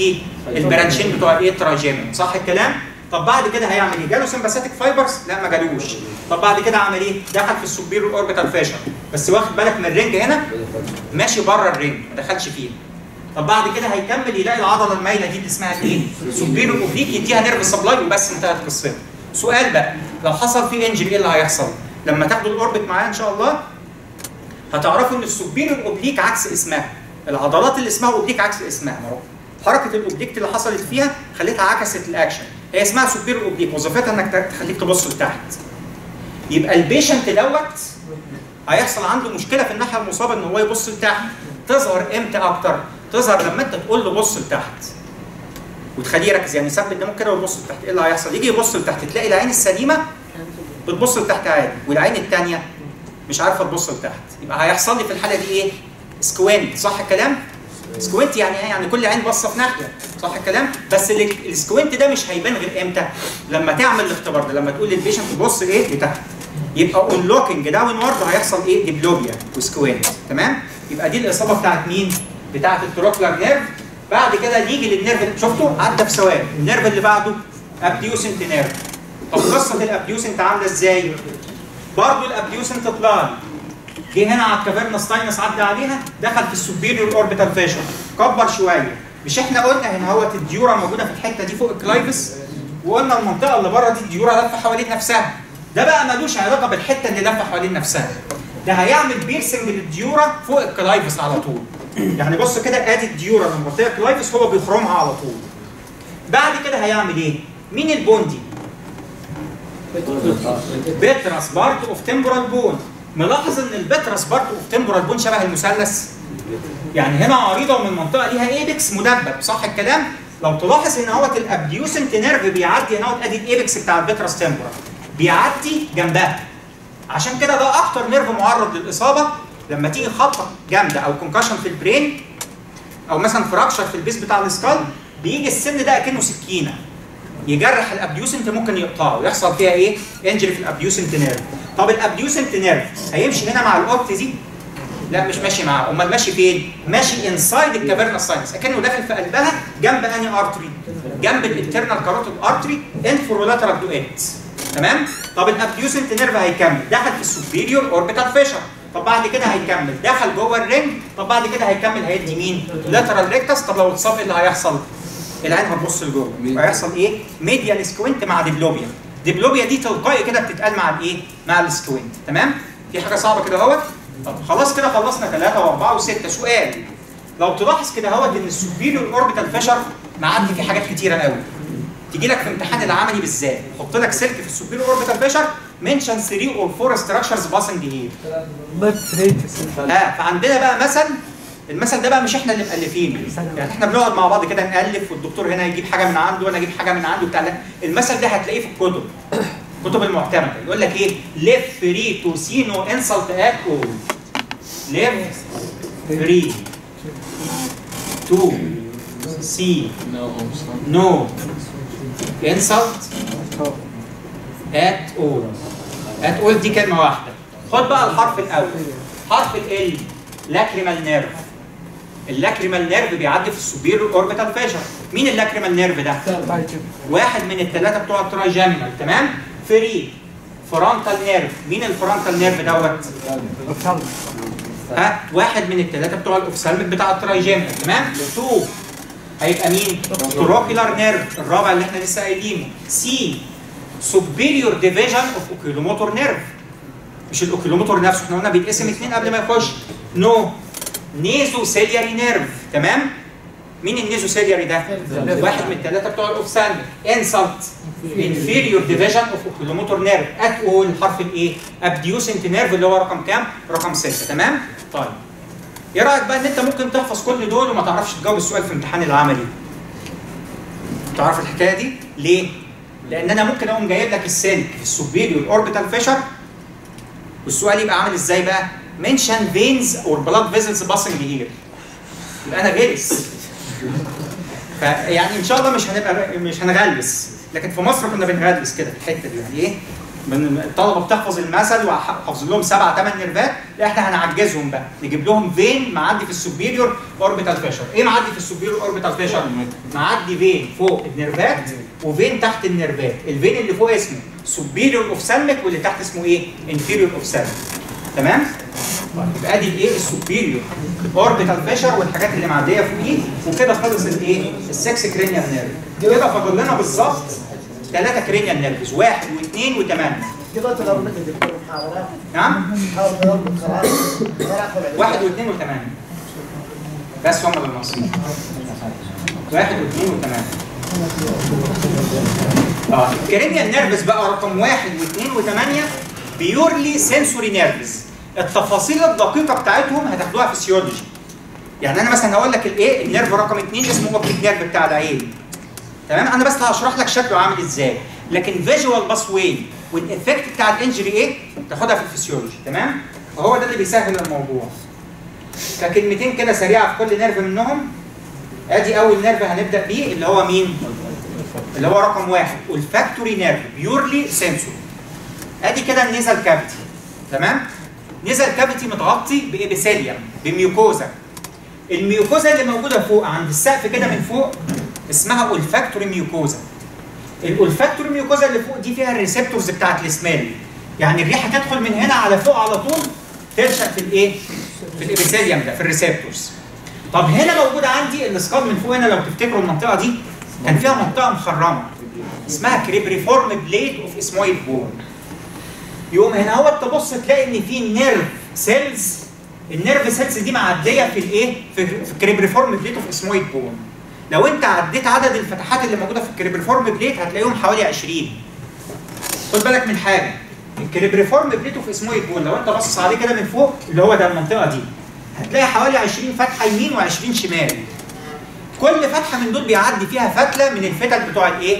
البرانشين بتوع الايه تراجيمين صح الكلام طب بعد كده هيعمل ايه جاله سمباثيك فايبرز لا ما جالوش طب بعد كده عمل ايه دخل في السوبيريور اوربيتال فاشن بس واخد بالك من الرينج هنا ماشي بره الرينج ما دخلش فيه طب بعد كده هيكمل يلاقي العضله المايله دي اللي اسمها ايه سوبيريور اوبليك يديها نيرف سبلاي وبس انتهت قصتها سؤال بقى لو حصل فيه انجري ايه اللي هيحصل لما تاخدوا الاوربت معايا ان شاء الله هتعرفوا ان السوبيريور اوبليك عكس اسمها العضلات اللي اسمها اوبليك عكس اسمها اهو حركه الاوبليك اللي حصلت فيها خليتها عكست الاكشن هي اسمها سوبيريور اوبليك وظيفتها انك تخليك تبص لتحت يبقى البيشنت دوت هيحصل عنده مشكله في الناحيه المصابه ان هو يبص لتحت تظهر امتى اكتر تظهر لما انت تقول له بص لتحت وتخليه يركز يعني ثبت دماغه كده ويبص لتحت ايه اللي هيحصل يجي يبص لتحت تلاقي العين السليمه بتبص لتحت عادي والعين الثانيه مش عارفه تبص لتحت يبقى هيحصل لي في الحاله دي ايه سكوينت صح الكلام سكوينت يعني ايه يعني كل عين باصه في ناحيه صح الكلام بس ال- السكوينت ده مش هيبان غير امتى لما تعمل الاختبار ده لما تقول للبيشنت بص ايه لتحت يبقى اون لوكينج داون وورد هيحصل ايه ديبلوبيا وسكوينت تمام يبقى دي الاصابه بتاعت مين بتاعت التروكلر نيرف بعد كده نيجي للنيرف شفتوا عدى في ثواني النيرف اللي بعده ابديوسنت نيرف طب قصه الابديوسنت عامله ازاي برضه الابديوسنت طلع لي جه هنا على الكافيرنا ستاينس عدى عليها دخل في السوبيريور اوربيتال فيشن كبر شويه مش احنا قلنا هنا هوت الديورا موجوده في الحته دي فوق الكلايفس وقلنا المنطقه اللي بره دي الديورا لفه حوالين نفسها ده بقى ملوش علاقه بالحته اللي لفه حوالين نفسها ده هيعمل بيرسنج للديورا فوق الكلايفس على طول يعني بص كده ادي الديورا من منطقه الكلايفس هو بيخرمها على طول بعد كده هيعمل ايه مين البون دي بترس بارت اوف تمبورال بون ملاحظ ان البترس بارت اوف تمبورال بون شبه المثلث يعني هنا عريضه ومن منطقه ليها ايبكس مدبب صح الكلام لو تلاحظ هنا اهوت الابديوسنت نيرف بيعدي هنا اهوت ادي الايبكس بتاع البترس تمبورال بيعدي جنبها عشان كده ده اكتر نيرف معرض للاصابه لما تيجي خبطه جامده او كونكشن في البرين او مثلا فراكشر في البيس بتاع السكال بيجي السن ده اكنه سكينه يجرح الابديوسنت ممكن يقطعه يحصل فيها ايه؟ انجري في الابديوسنت نيرف طب الابديوسنت نيرف هيمشي هنا مع الاورت دي؟ لا مش ماشي معاه امال ماشي فين؟ ماشي انسايد الكافيرنا ساينس اكنه داخل في قلبها جنب اني ارتري جنب الانترنال كاروتيد ارتري انفرولاترال دوئت تمام؟ طب الابديوسنت نيرف هيكمل دخل في السوبيريور اوربيتال فيشر طب بعد كده هيكمل دخل جوه الرينج طب بعد كده هيكمل هيدي مين؟ لاترال ريكتس طب لو اتصاب ايه اللي هيحصل؟ العين هتبص لجوه وهيحصل ايه؟ ميديال سكوينت مع ديبلوبيا ديبلوبيا دي تلقائي كده بتتقال مع الايه؟ مع السكوينت تمام؟ في حاجه صعبه كده اهوت طب خلاص كده خلصنا ثلاثه واربعه وسته سؤال لو تلاحظ كده اهوت ان السوبيريور اوربيتال فيشر معدي فيه حاجات كتيره قوي تيجي لك في امتحان العملي بالذات يحط لك سلك في السوبيريور اوربيتال فيشر منشن 3 اور 4 ستراكشرز باسنج هير ليفت ريتس اه فعندنا بقى مثل المثل ده بقى مش احنا اللي مؤلفينه يعني احنا بنقعد مع بعض كده نالف والدكتور هنا يجيب حاجه من عنده وانا اجيب حاجه من عنده بتاع لا المثل ده هتلاقيه في الكتب الكتب المعتمده يقول لك ايه ليف فري تو سي نو انسلت ات اول ليف فري تو سي نو انسلت ات اول ات اول دي كلمه واحده خد بقى الحرف الاول حرف ال لاكريمال نيرف اللاكريمال نيرف بيعدي في السوبيريور اوربيتال فيشر مين اللاكريمال نيرف ده واحد من الثلاثه بتوع الترايجامينال تمام فري فرونتال نيرف مين الفرونتال نيرف دوت ها واحد من الثلاثه بتوع الاوفسالميك بتاع الترايجامينال تمام تو هيبقى مين تروكيولار نيرف الرابع اللي احنا لسه قايلينه سي superior division of oculomotor nerve مش الاوكيلومتر نفسه احنا قلنا بيتقسم اثنين قبل ما يخش نو نيزو سيلياري نيرف تمام مين النيزو سيلياري ده؟ واحد من الثلاثه بتوع الاوفسالميك انسلت انفيريور ديفيجن اوف اوكيلوموتور نيرف ات اول حرف الايه؟ ابديوسنت نيرف اللي هو رقم كام؟ رقم 6 تمام؟ طيب ايه رايك بقى ان انت ممكن تحفظ كل دول وما تعرفش تجاوب السؤال في امتحان العملي؟ تعرف الحكايه دي؟ ليه؟ لان انا ممكن اقوم جايب لك السلك في السوبيريور اوربيتال فيشر والسؤال يبقى عامل ازاي بقى؟ منشن فينز اور بلاد فيزلز باسنج هير يبقى انا غلس فيعني ان شاء الله مش هنبقى مش هنغلس لكن في مصر كنا بنغلس كده في الحته دي يعني ايه؟ من الطلبه بتحفظ المثل وحافظ لهم سبع ثمان نيرفات لا احنا هنعجزهم بقى نجيب لهم فين معدي في السوبيريور اوربيتال فيشر ايه معدي في السوبيريور اوربيتال فيشر معدي فين فوق النيرفات وفين تحت النيرفات الفين اللي فوق اسمه سوبيريور اوفسالميك واللي تحت اسمه ايه انفيريور اوفسالميك تمام طيب يبقى ادي الايه السوبيريور اوربيتال فيشر والحاجات اللي معديه فوقيه وكده خلص الايه السكس كرينيال نيرف كده فاضل لنا بالظبط ثلاثه كرينيال نيرفز واحد واثنين وثمانيه كده تضرب لك الدكتور محاولات نعم حاول تضرب خلاص خلاص واحد واثنين وثمانية بس هم اللي ناقصين واحد واثنين وثمانية اه الكرينيال نيرفز بقى رقم واحد واثنين وثمانية بيورلي سنسوري نيرفز التفاصيل الدقيقة بتاعتهم هتاخدوها في سيولوجي يعني انا مثلا هقول لك الايه النيرف رقم اثنين اسمه اوبتيك نيرف بتاع العين تمام انا بس هشرح لك شكله عامل ازاي لكن فيجوال باس واي والافكت بتاع الانجري ايه تاخدها في الفسيولوجي تمام وهو ده اللي بيسهل الموضوع ككلمتين كده سريعه في كل نيرف منهم ادي اول نيرف هنبدا بيه اللي هو مين اللي هو رقم واحد والفاكتوري نيرف بيورلي سنسوري ادي كده النيزل كافيتي تمام نيزل كافيتي متغطي بابيثيليوم بميوكوزا الميوكوزا اللي موجوده فوق عند السقف كده من فوق اسمها اولفاكتوري ميوكوزا الاولفاكتوري ميوكوزا اللي فوق دي فيها الريسبتورز بتاعت السمال يعني الريحه تدخل من هنا على فوق على طول ترشق في الايه في الابيثيليوم ده في الريسبتورز طب هنا موجود عندي الاسكال من فوق هنا لو تفتكروا المنطقه دي كان فيها منطقه مخرمه اسمها كريبريفورم بليد اوف اسمويد بون يقوم هنا هو تبص تلاقي ان في نيرف سيلز النيرف سيلز دي معديه في الايه في في الكريبريفورم بليد اوف اسمويد بون لو انت عديت عدد الفتحات اللي موجوده في الكريبريفورم بليت هتلاقيهم حوالي 20 خد بالك من حاجه الكريبريفورم بليت اوف اسمويد بون لو انت باصص عليه كده من فوق اللي هو ده المنطقه دي هتلاقي حوالي 20 فتحه يمين و20 شمال كل فتحه من دول بيعدي فيها فتله من الفتل بتوع الايه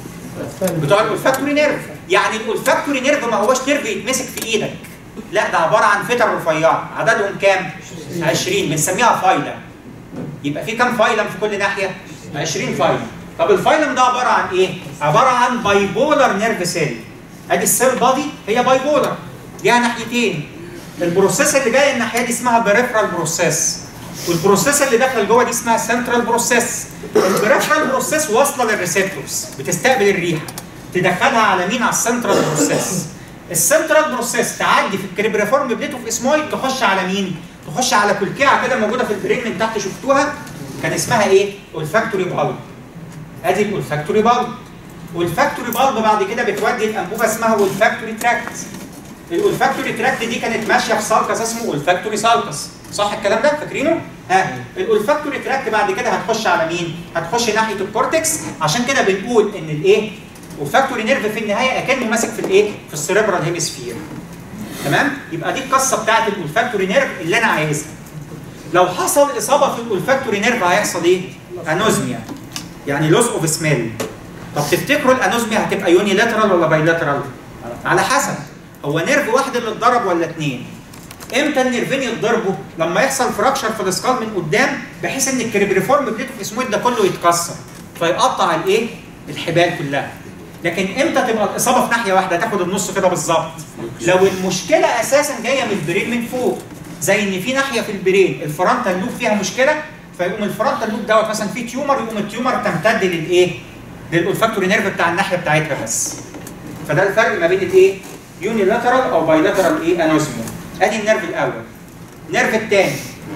بتوع الاولفاكتوري نيرف يعني الاولفاكتوري نيرف ما هوش نيرف يتمسك في ايدك لا ده عباره عن فتل رفيعه عددهم كام 20 بنسميها فايله يبقى في كام فايلم في كل ناحيه 20 فايلم طب الفايلم ده عباره عن ايه عباره عن بايبولار نيرف سيل ادي السيل بادي هي بايبولار ليها ناحيتين البروسيس اللي جاي الناحيه دي اسمها بريفرال بروسيس والبروسيس اللي داخل جوه دي اسمها سنترال بروسيس البريفرال بروسيس واصله للريسبتورز بتستقبل الريحه تدخلها على مين على السنترال بروسيس السنترال بروسيس تعدي في الكريبريفورم بليت اوف اسمويد تخش على مين تخش على كلكعه كده موجوده في البرين من تحت شفتوها كان اسمها ايه الفاكتوري بالب ادي الفاكتوري بالب والفاكتوري بالب بعد كده بتودي الانبوبه اسمها والفاكتوري تراكت الولفاكتوري تراكت دي كانت ماشيه في سالكس اسمه والفاكتوري سالكس صح الكلام ده فاكرينه ها الولفاكتوري تراكت بعد كده هتخش على مين هتخش ناحيه الكورتكس عشان كده بنقول ان الايه والفاكتوري نيرف في النهايه اكنه ماسك في الايه في السيريبرال هيمسفير تمام يبقى دي القصه بتاعت الولفاكتوري نيرف اللي انا عايزها لو حصل اصابه في الولفاكتوري نيرف هيحصل ايه انوزميا يعني لوس اوف سميل طب تفتكروا الانوزميا هتبقى يونيلاترال ولا بايلاترال على حسب هو نيرف واحد اللي اتضرب ولا اثنين امتى النيرفين يتضربوا لما يحصل فراكشر في الاسكال من قدام بحيث ان الكريبريفورم بليت اوف اسمويد ده كله يتكسر فيقطع الايه الحبال كلها لكن امتى تبقى الاصابه في ناحيه واحده تاخد النص كده بالظبط لو المشكله اساسا جايه من البرين من فوق زي ان في ناحيه في البرين الفرونتال لوب فيها مشكله فيقوم الفرونتال لوب دوت مثلا في تيومر يقوم التيومر تمتد للايه للاولفاكتوري نيرف بتاع الناحيه بتاعتها بس فده الفرق ما بين الايه يونيلاترال او بايلاترال ايه انوزميا ادي النيرف الاول النيرف الثاني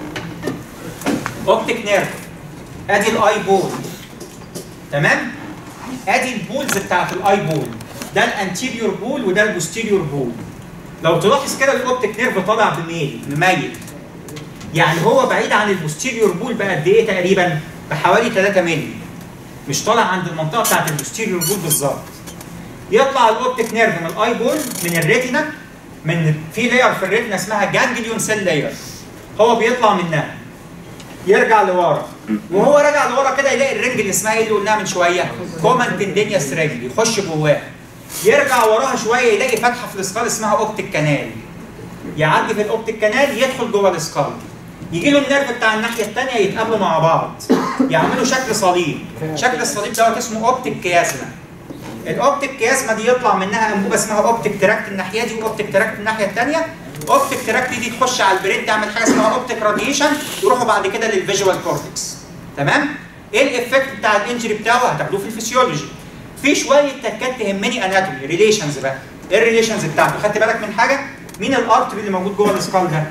اوبتيك نيرف ادي الاي بول تمام ادي البولز بتاعت الاي بول ده الانتيريور بول وده البوستيريور بول لو تلاحظ كده الاوبتيك نيرف طالع بميل مميل يعني هو بعيد عن البوستيريور بول بقد ايه تقريبا بحوالي 3 مللي مش طالع عند المنطقه بتاعت البوستيريور بول بالظبط يطلع الاوبتيك نيرف من الاي بول من الريتنا من في لاير في الريتنا اسمها جانجليون سيل لاير هو بيطلع منها يرجع لورا وهو راجع لورا كده يلاقي الرنج اللي اسمها ايه اللي قلناها من شويه كومن تندينيوس رنج يخش جواها يرجع وراها شويه يلاقي فتحه في الاسكال اسمها اوبتيك كانال يعدي في الاوبتيك كانال يدخل جوه الاسكال يجي له النيرف بتاع الناحيه الثانيه يتقابلوا مع بعض يعملوا شكل صليب شكل الصليب دوت اسمه اوبتيك كياسما الاوبتيك كياسما دي يطلع منها انبوبه اسمها اوبتيك تراكت الناحيه دي واوبتيك تراكت الناحيه الثانيه اوبتيك تراكت دي تخش على البرين تعمل حاجه اسمها اوبتيك راديشن يروحوا بعد كده للفيجوال كورتكس تمام ايه الايفكت بتاع الانجري بتاعه هتاخدوه في الفسيولوجي في شويه تكات تهمني اناتومي ريليشنز بقى ايه الريليشنز بتاعته خدت بالك من حاجه مين الارتري اللي موجود جوه السكال ده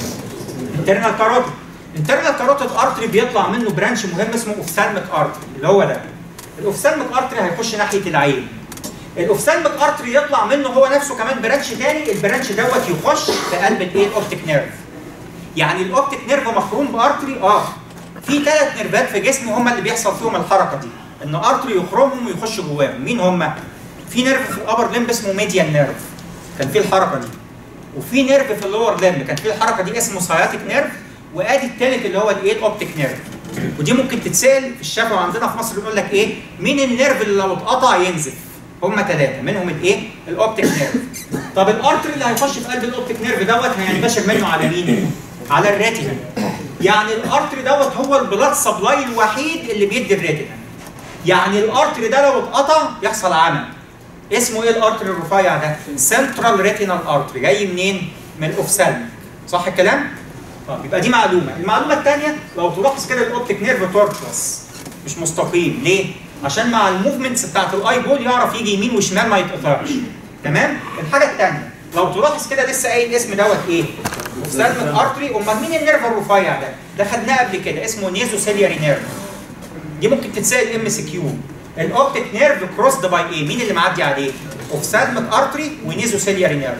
انترنال كاروتيد انترنال كاروتيد ارتري بيطلع منه برانش مهم اسمه اوفثالميك ارتري اللي هو ده الاوفثالميك ارتري هيخش ناحيه العين الاوفثالميك ارتري يطلع منه هو نفسه كمان برانش تاني البرانش دوت يخش في قلب الايه الاوبتيك نيرف يعني الاوبتيك نيرف مخروم بارتري اه في ثلاث نيرفات في جسمي هم اللي بيحصل فيهم الحركه دي ان ارتري يخرمهم ويخش جواهم مين هم في نيرف في الابر ليمب اسمه ميديان نيرف كان في الحركه دي وفي نيرف في اللور ليمب كان في الحركه دي اسمه ساياتيك نيرف وادي الثالث اللي هو الايه الاوبتيك نيرف ودي ممكن تتسال في الشفا وعندنا في مصر يقول لك ايه مين النيرف اللي لو اتقطع ينزف هم ثلاثه منهم الايه الاوبتيك نيرف طب الارتري اللي هيخش في قلب الاوبتيك نيرف دوت هينبشر منه على مين على الريتينا يعني الارتري دوت هو البلاد سبلاي الوحيد اللي بيدي الريتينا يعني الارتري ده لو اتقطع يحصل عمى اسمه ايه الارتري الرفيع ده سنترال ريتينال ارتري جاي منين من الاوفسالميك صح الكلام طب يبقى دي معلومه المعلومه الثانيه لو تلاحظ كده الاوبتيك نيرف تورتلس مش مستقيم ليه عشان مع الموفمنتس بتاعت الاي بول يعرف يجي يمين وشمال ما يتقطعش تمام الحاجه الثانيه لو تلاحظ كده لسه قايل الاسم دوت ايه اوفسالميك ارتري امال مين النيرف الرفيع ده ده خدناه قبل كده اسمه نيزو سيلياري نيرف دي ممكن تتسال ام سي كيو الاوبتيك نيرف كروسد باي ايه مين اللي معدي عليه اوفسالميك ارتري ونيزو سيلياري نيرف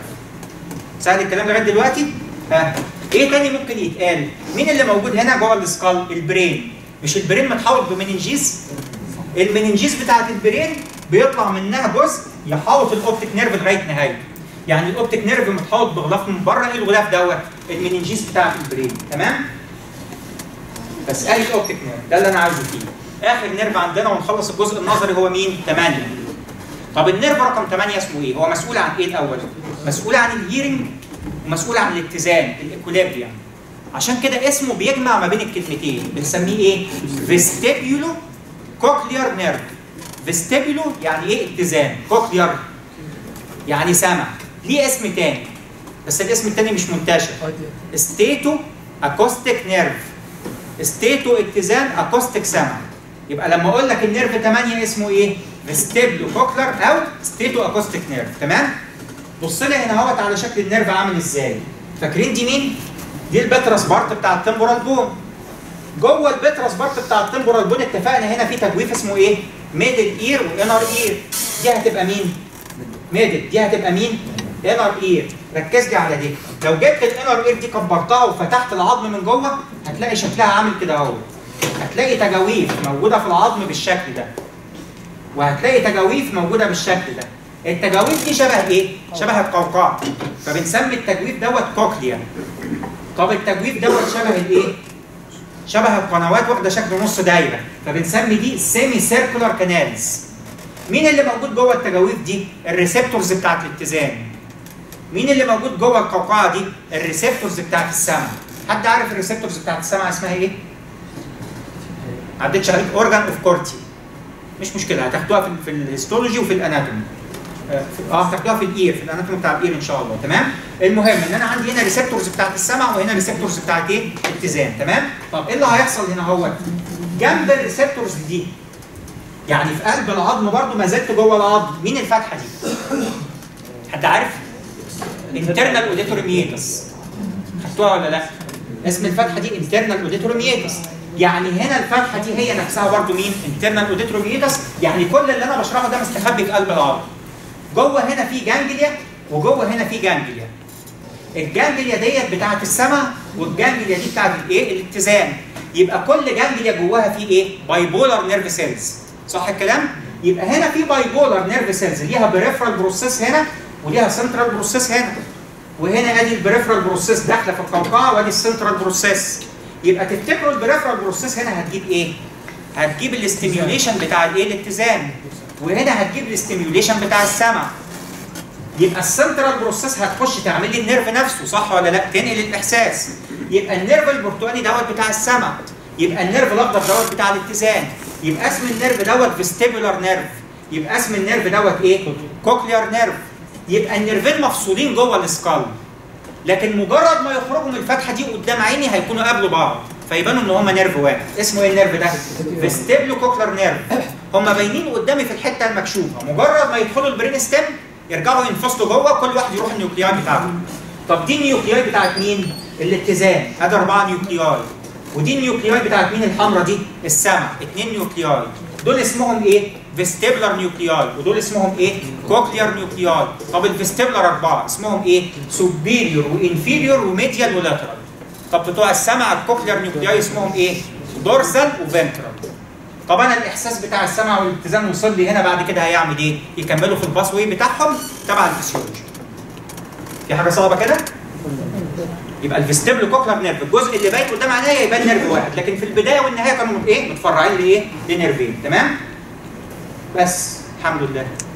سهل الكلام لغايه دلوقتي ها ايه تاني ممكن يتقال مين اللي موجود هنا جوه السكال البرين مش البرين متحوط بمننجيز المننجيز بتاعت البرين بيطلع منها جزء يحاوط الاوبتيك نيرف لغايه نهايته يعني الاوبتيك نيرف متحوط بغلاف من بره ايه الغلاف دوت المننجيز بتاعت البرين تمام بس ادي الاوبتيك نيرف ده اللي انا عايزه فيه اخر نيرف عندنا ونخلص الجزء النظري هو مين 8 طب النيرف رقم 8 اسمه ايه هو مسؤول عن ايه الاول مسؤول عن الهيرنج ومسؤول عن الاتزان الاكوليبريم عشان كده اسمه بيجمع ما بين الكلمتين بنسميه ايه فيستيبيولو كوكليار نيرف فيستيبيولو يعني ايه اتزان كوكليار يعني سمع ليه اسم تاني بس الاسم التاني مش منتشر ستيتو اكوستيك نيرف ستيتو اتزان اكوستيك سمع يبقى لما اقول لك النيرف 8 اسمه ايه فيستيبلو كوكلر او ستيتو اكوستيك نيرف تمام بص لي هنا اهوت على شكل النيرف عامل ازاي فاكرين دي مين دي البترس بارت بتاع التمبورال بون جوه البترس بارت بتاع التمبورال بون اتفقنا هنا في تجويف اسمه ايه ميدل اير وانر اير دي هتبقى مين ميدل دي هتبقى مين انر اير ركز لي على دي لو جبت الانر اير دي كبرتها وفتحت العظم من جوه هتلاقي شكلها عامل كده اهو هتلاقي تجاويف موجوده في العظم بالشكل ده وهتلاقي تجاويف موجوده بالشكل ده التجاويف دي شبه ايه شبه القوقعه فبنسمي التجويف دوت كوكليا طب التجويف دوت شبه الايه شبه القنوات واخده شكل نص دايره فبنسمي دي سيمي سيركولار كانالز مين اللي موجود جوه التجاويف دي الريسبتورز بتاعت الاتزان مين اللي موجود جوه القوقعه دي الريسبتورز بتاعت السمع حد عارف الريسبتورز بتاعت السمع اسمها ايه عدتش عليك اورجان اوف كورتي مش مشكله هتاخدوها في, في الهيستولوجي وفي الاناتومي اه في- اه هتاخدوها في الاير في الاناتومي بتاع الاير ان شاء الله تمام المهم ان انا عندي هنا ريسبتورز بتاعت السمع وهنا ريسبتورز بتاعت ايه اتزان تمام طب ايه اللي هيحصل هنا هو جنب الريسبتورز دي يعني في قلب العظم برضو ما زلت جوه العظم مين الفتحه دي حد عارف internal auditory meatus خدتوها ولا لا اسم الفتحه دي internal auditory meatus يعني هنا الفتحه دي هي نفسها برضو مين internal auditory meatus يعني كل اللي انا بشرحه ده مستخبي في قلب العظم جوه هنا في جانجليا وجوه هنا في جانجليا الجانجليا ديت بتاعت السمع والجانجليا دي بتاعت الايه الاتزان يبقى كل جانجليا جواها في ايه بايبولار نيرف سيلز صح الكلام يبقى هنا في بايبولار نيرف سيلز ليها بريفرال بروسيس هنا وليها سنترال بروسيس هنا وهنا ادي البريفرال بروسيس داخله في القوقعه وادي السنترال بروسيس يبقى تفتكروا البريفرال بروسيس هنا هتجيب ايه هتجيب الاستيميوليشن بتاع الايه الاتزان وهنا هتجيب الاستيميوليشن بتاع السمع يبقى السنترال بروسيس هتخش تعمل لي النيرف نفسه صح ولا لا تنقل الاحساس يبقى النيرف البرتقالي دوت بتاع السمع يبقى النيرف الاخضر دوت بتاع الاتزان يبقى اسم النيرف دوت فيستيبولار نيرف يبقى اسم النيرف دوت ايه؟ كوكليار نيرف يبقى النيرفين مفصولين جوه السكال لكن مجرد ما يخرجوا من الفتحه دي قدام عيني هيكونوا قابلوا بعض فيبانوا ان هما نيرف واحد اسمه ايه النيرف ده؟ فيستيبلو كوكلر نيرف هما باينين قدامي في الحته المكشوفه مجرد ما يدخلوا البرين ستيم يرجعوا ينفصلوا جوه كل واحد يروح النيوكلياي بتاعته طب دي النيوكلياي بتاعت مين؟ الاتزان ادي اربعه نيوكلياي ودي النيوكلياي بتاعت مين الحمراء دي؟ السمع اثنين نيوكلياي دول اسمهم ايه؟ فيستيبلر نيوكلياي ودول اسمهم ايه؟ كوكليار نيوكلياي طب الفيستيبلر اربعه اسمهم ايه؟ سوبيريور وانفيريور وميديال ولاترال طب بتوع السمع الكوكليار نيوكلياي اسمهم ايه؟ دورسال وفنترال طب انا الاحساس بتاع السمع والاتزان وصل لي هنا بعد كده هيعمل ايه؟ يكملوا في الباس واي بتاعهم تبع الفسيولوجي. في حاجه صعبه كده؟ يبقى الفيستيبل كوكلر نيرف الجزء اللي باين قدام عينيا يبان نيرف واحد لكن في البدايه والنهايه كانوا ايه؟ متفرعين لايه؟ لنيرفين تمام؟ بس الحمد لله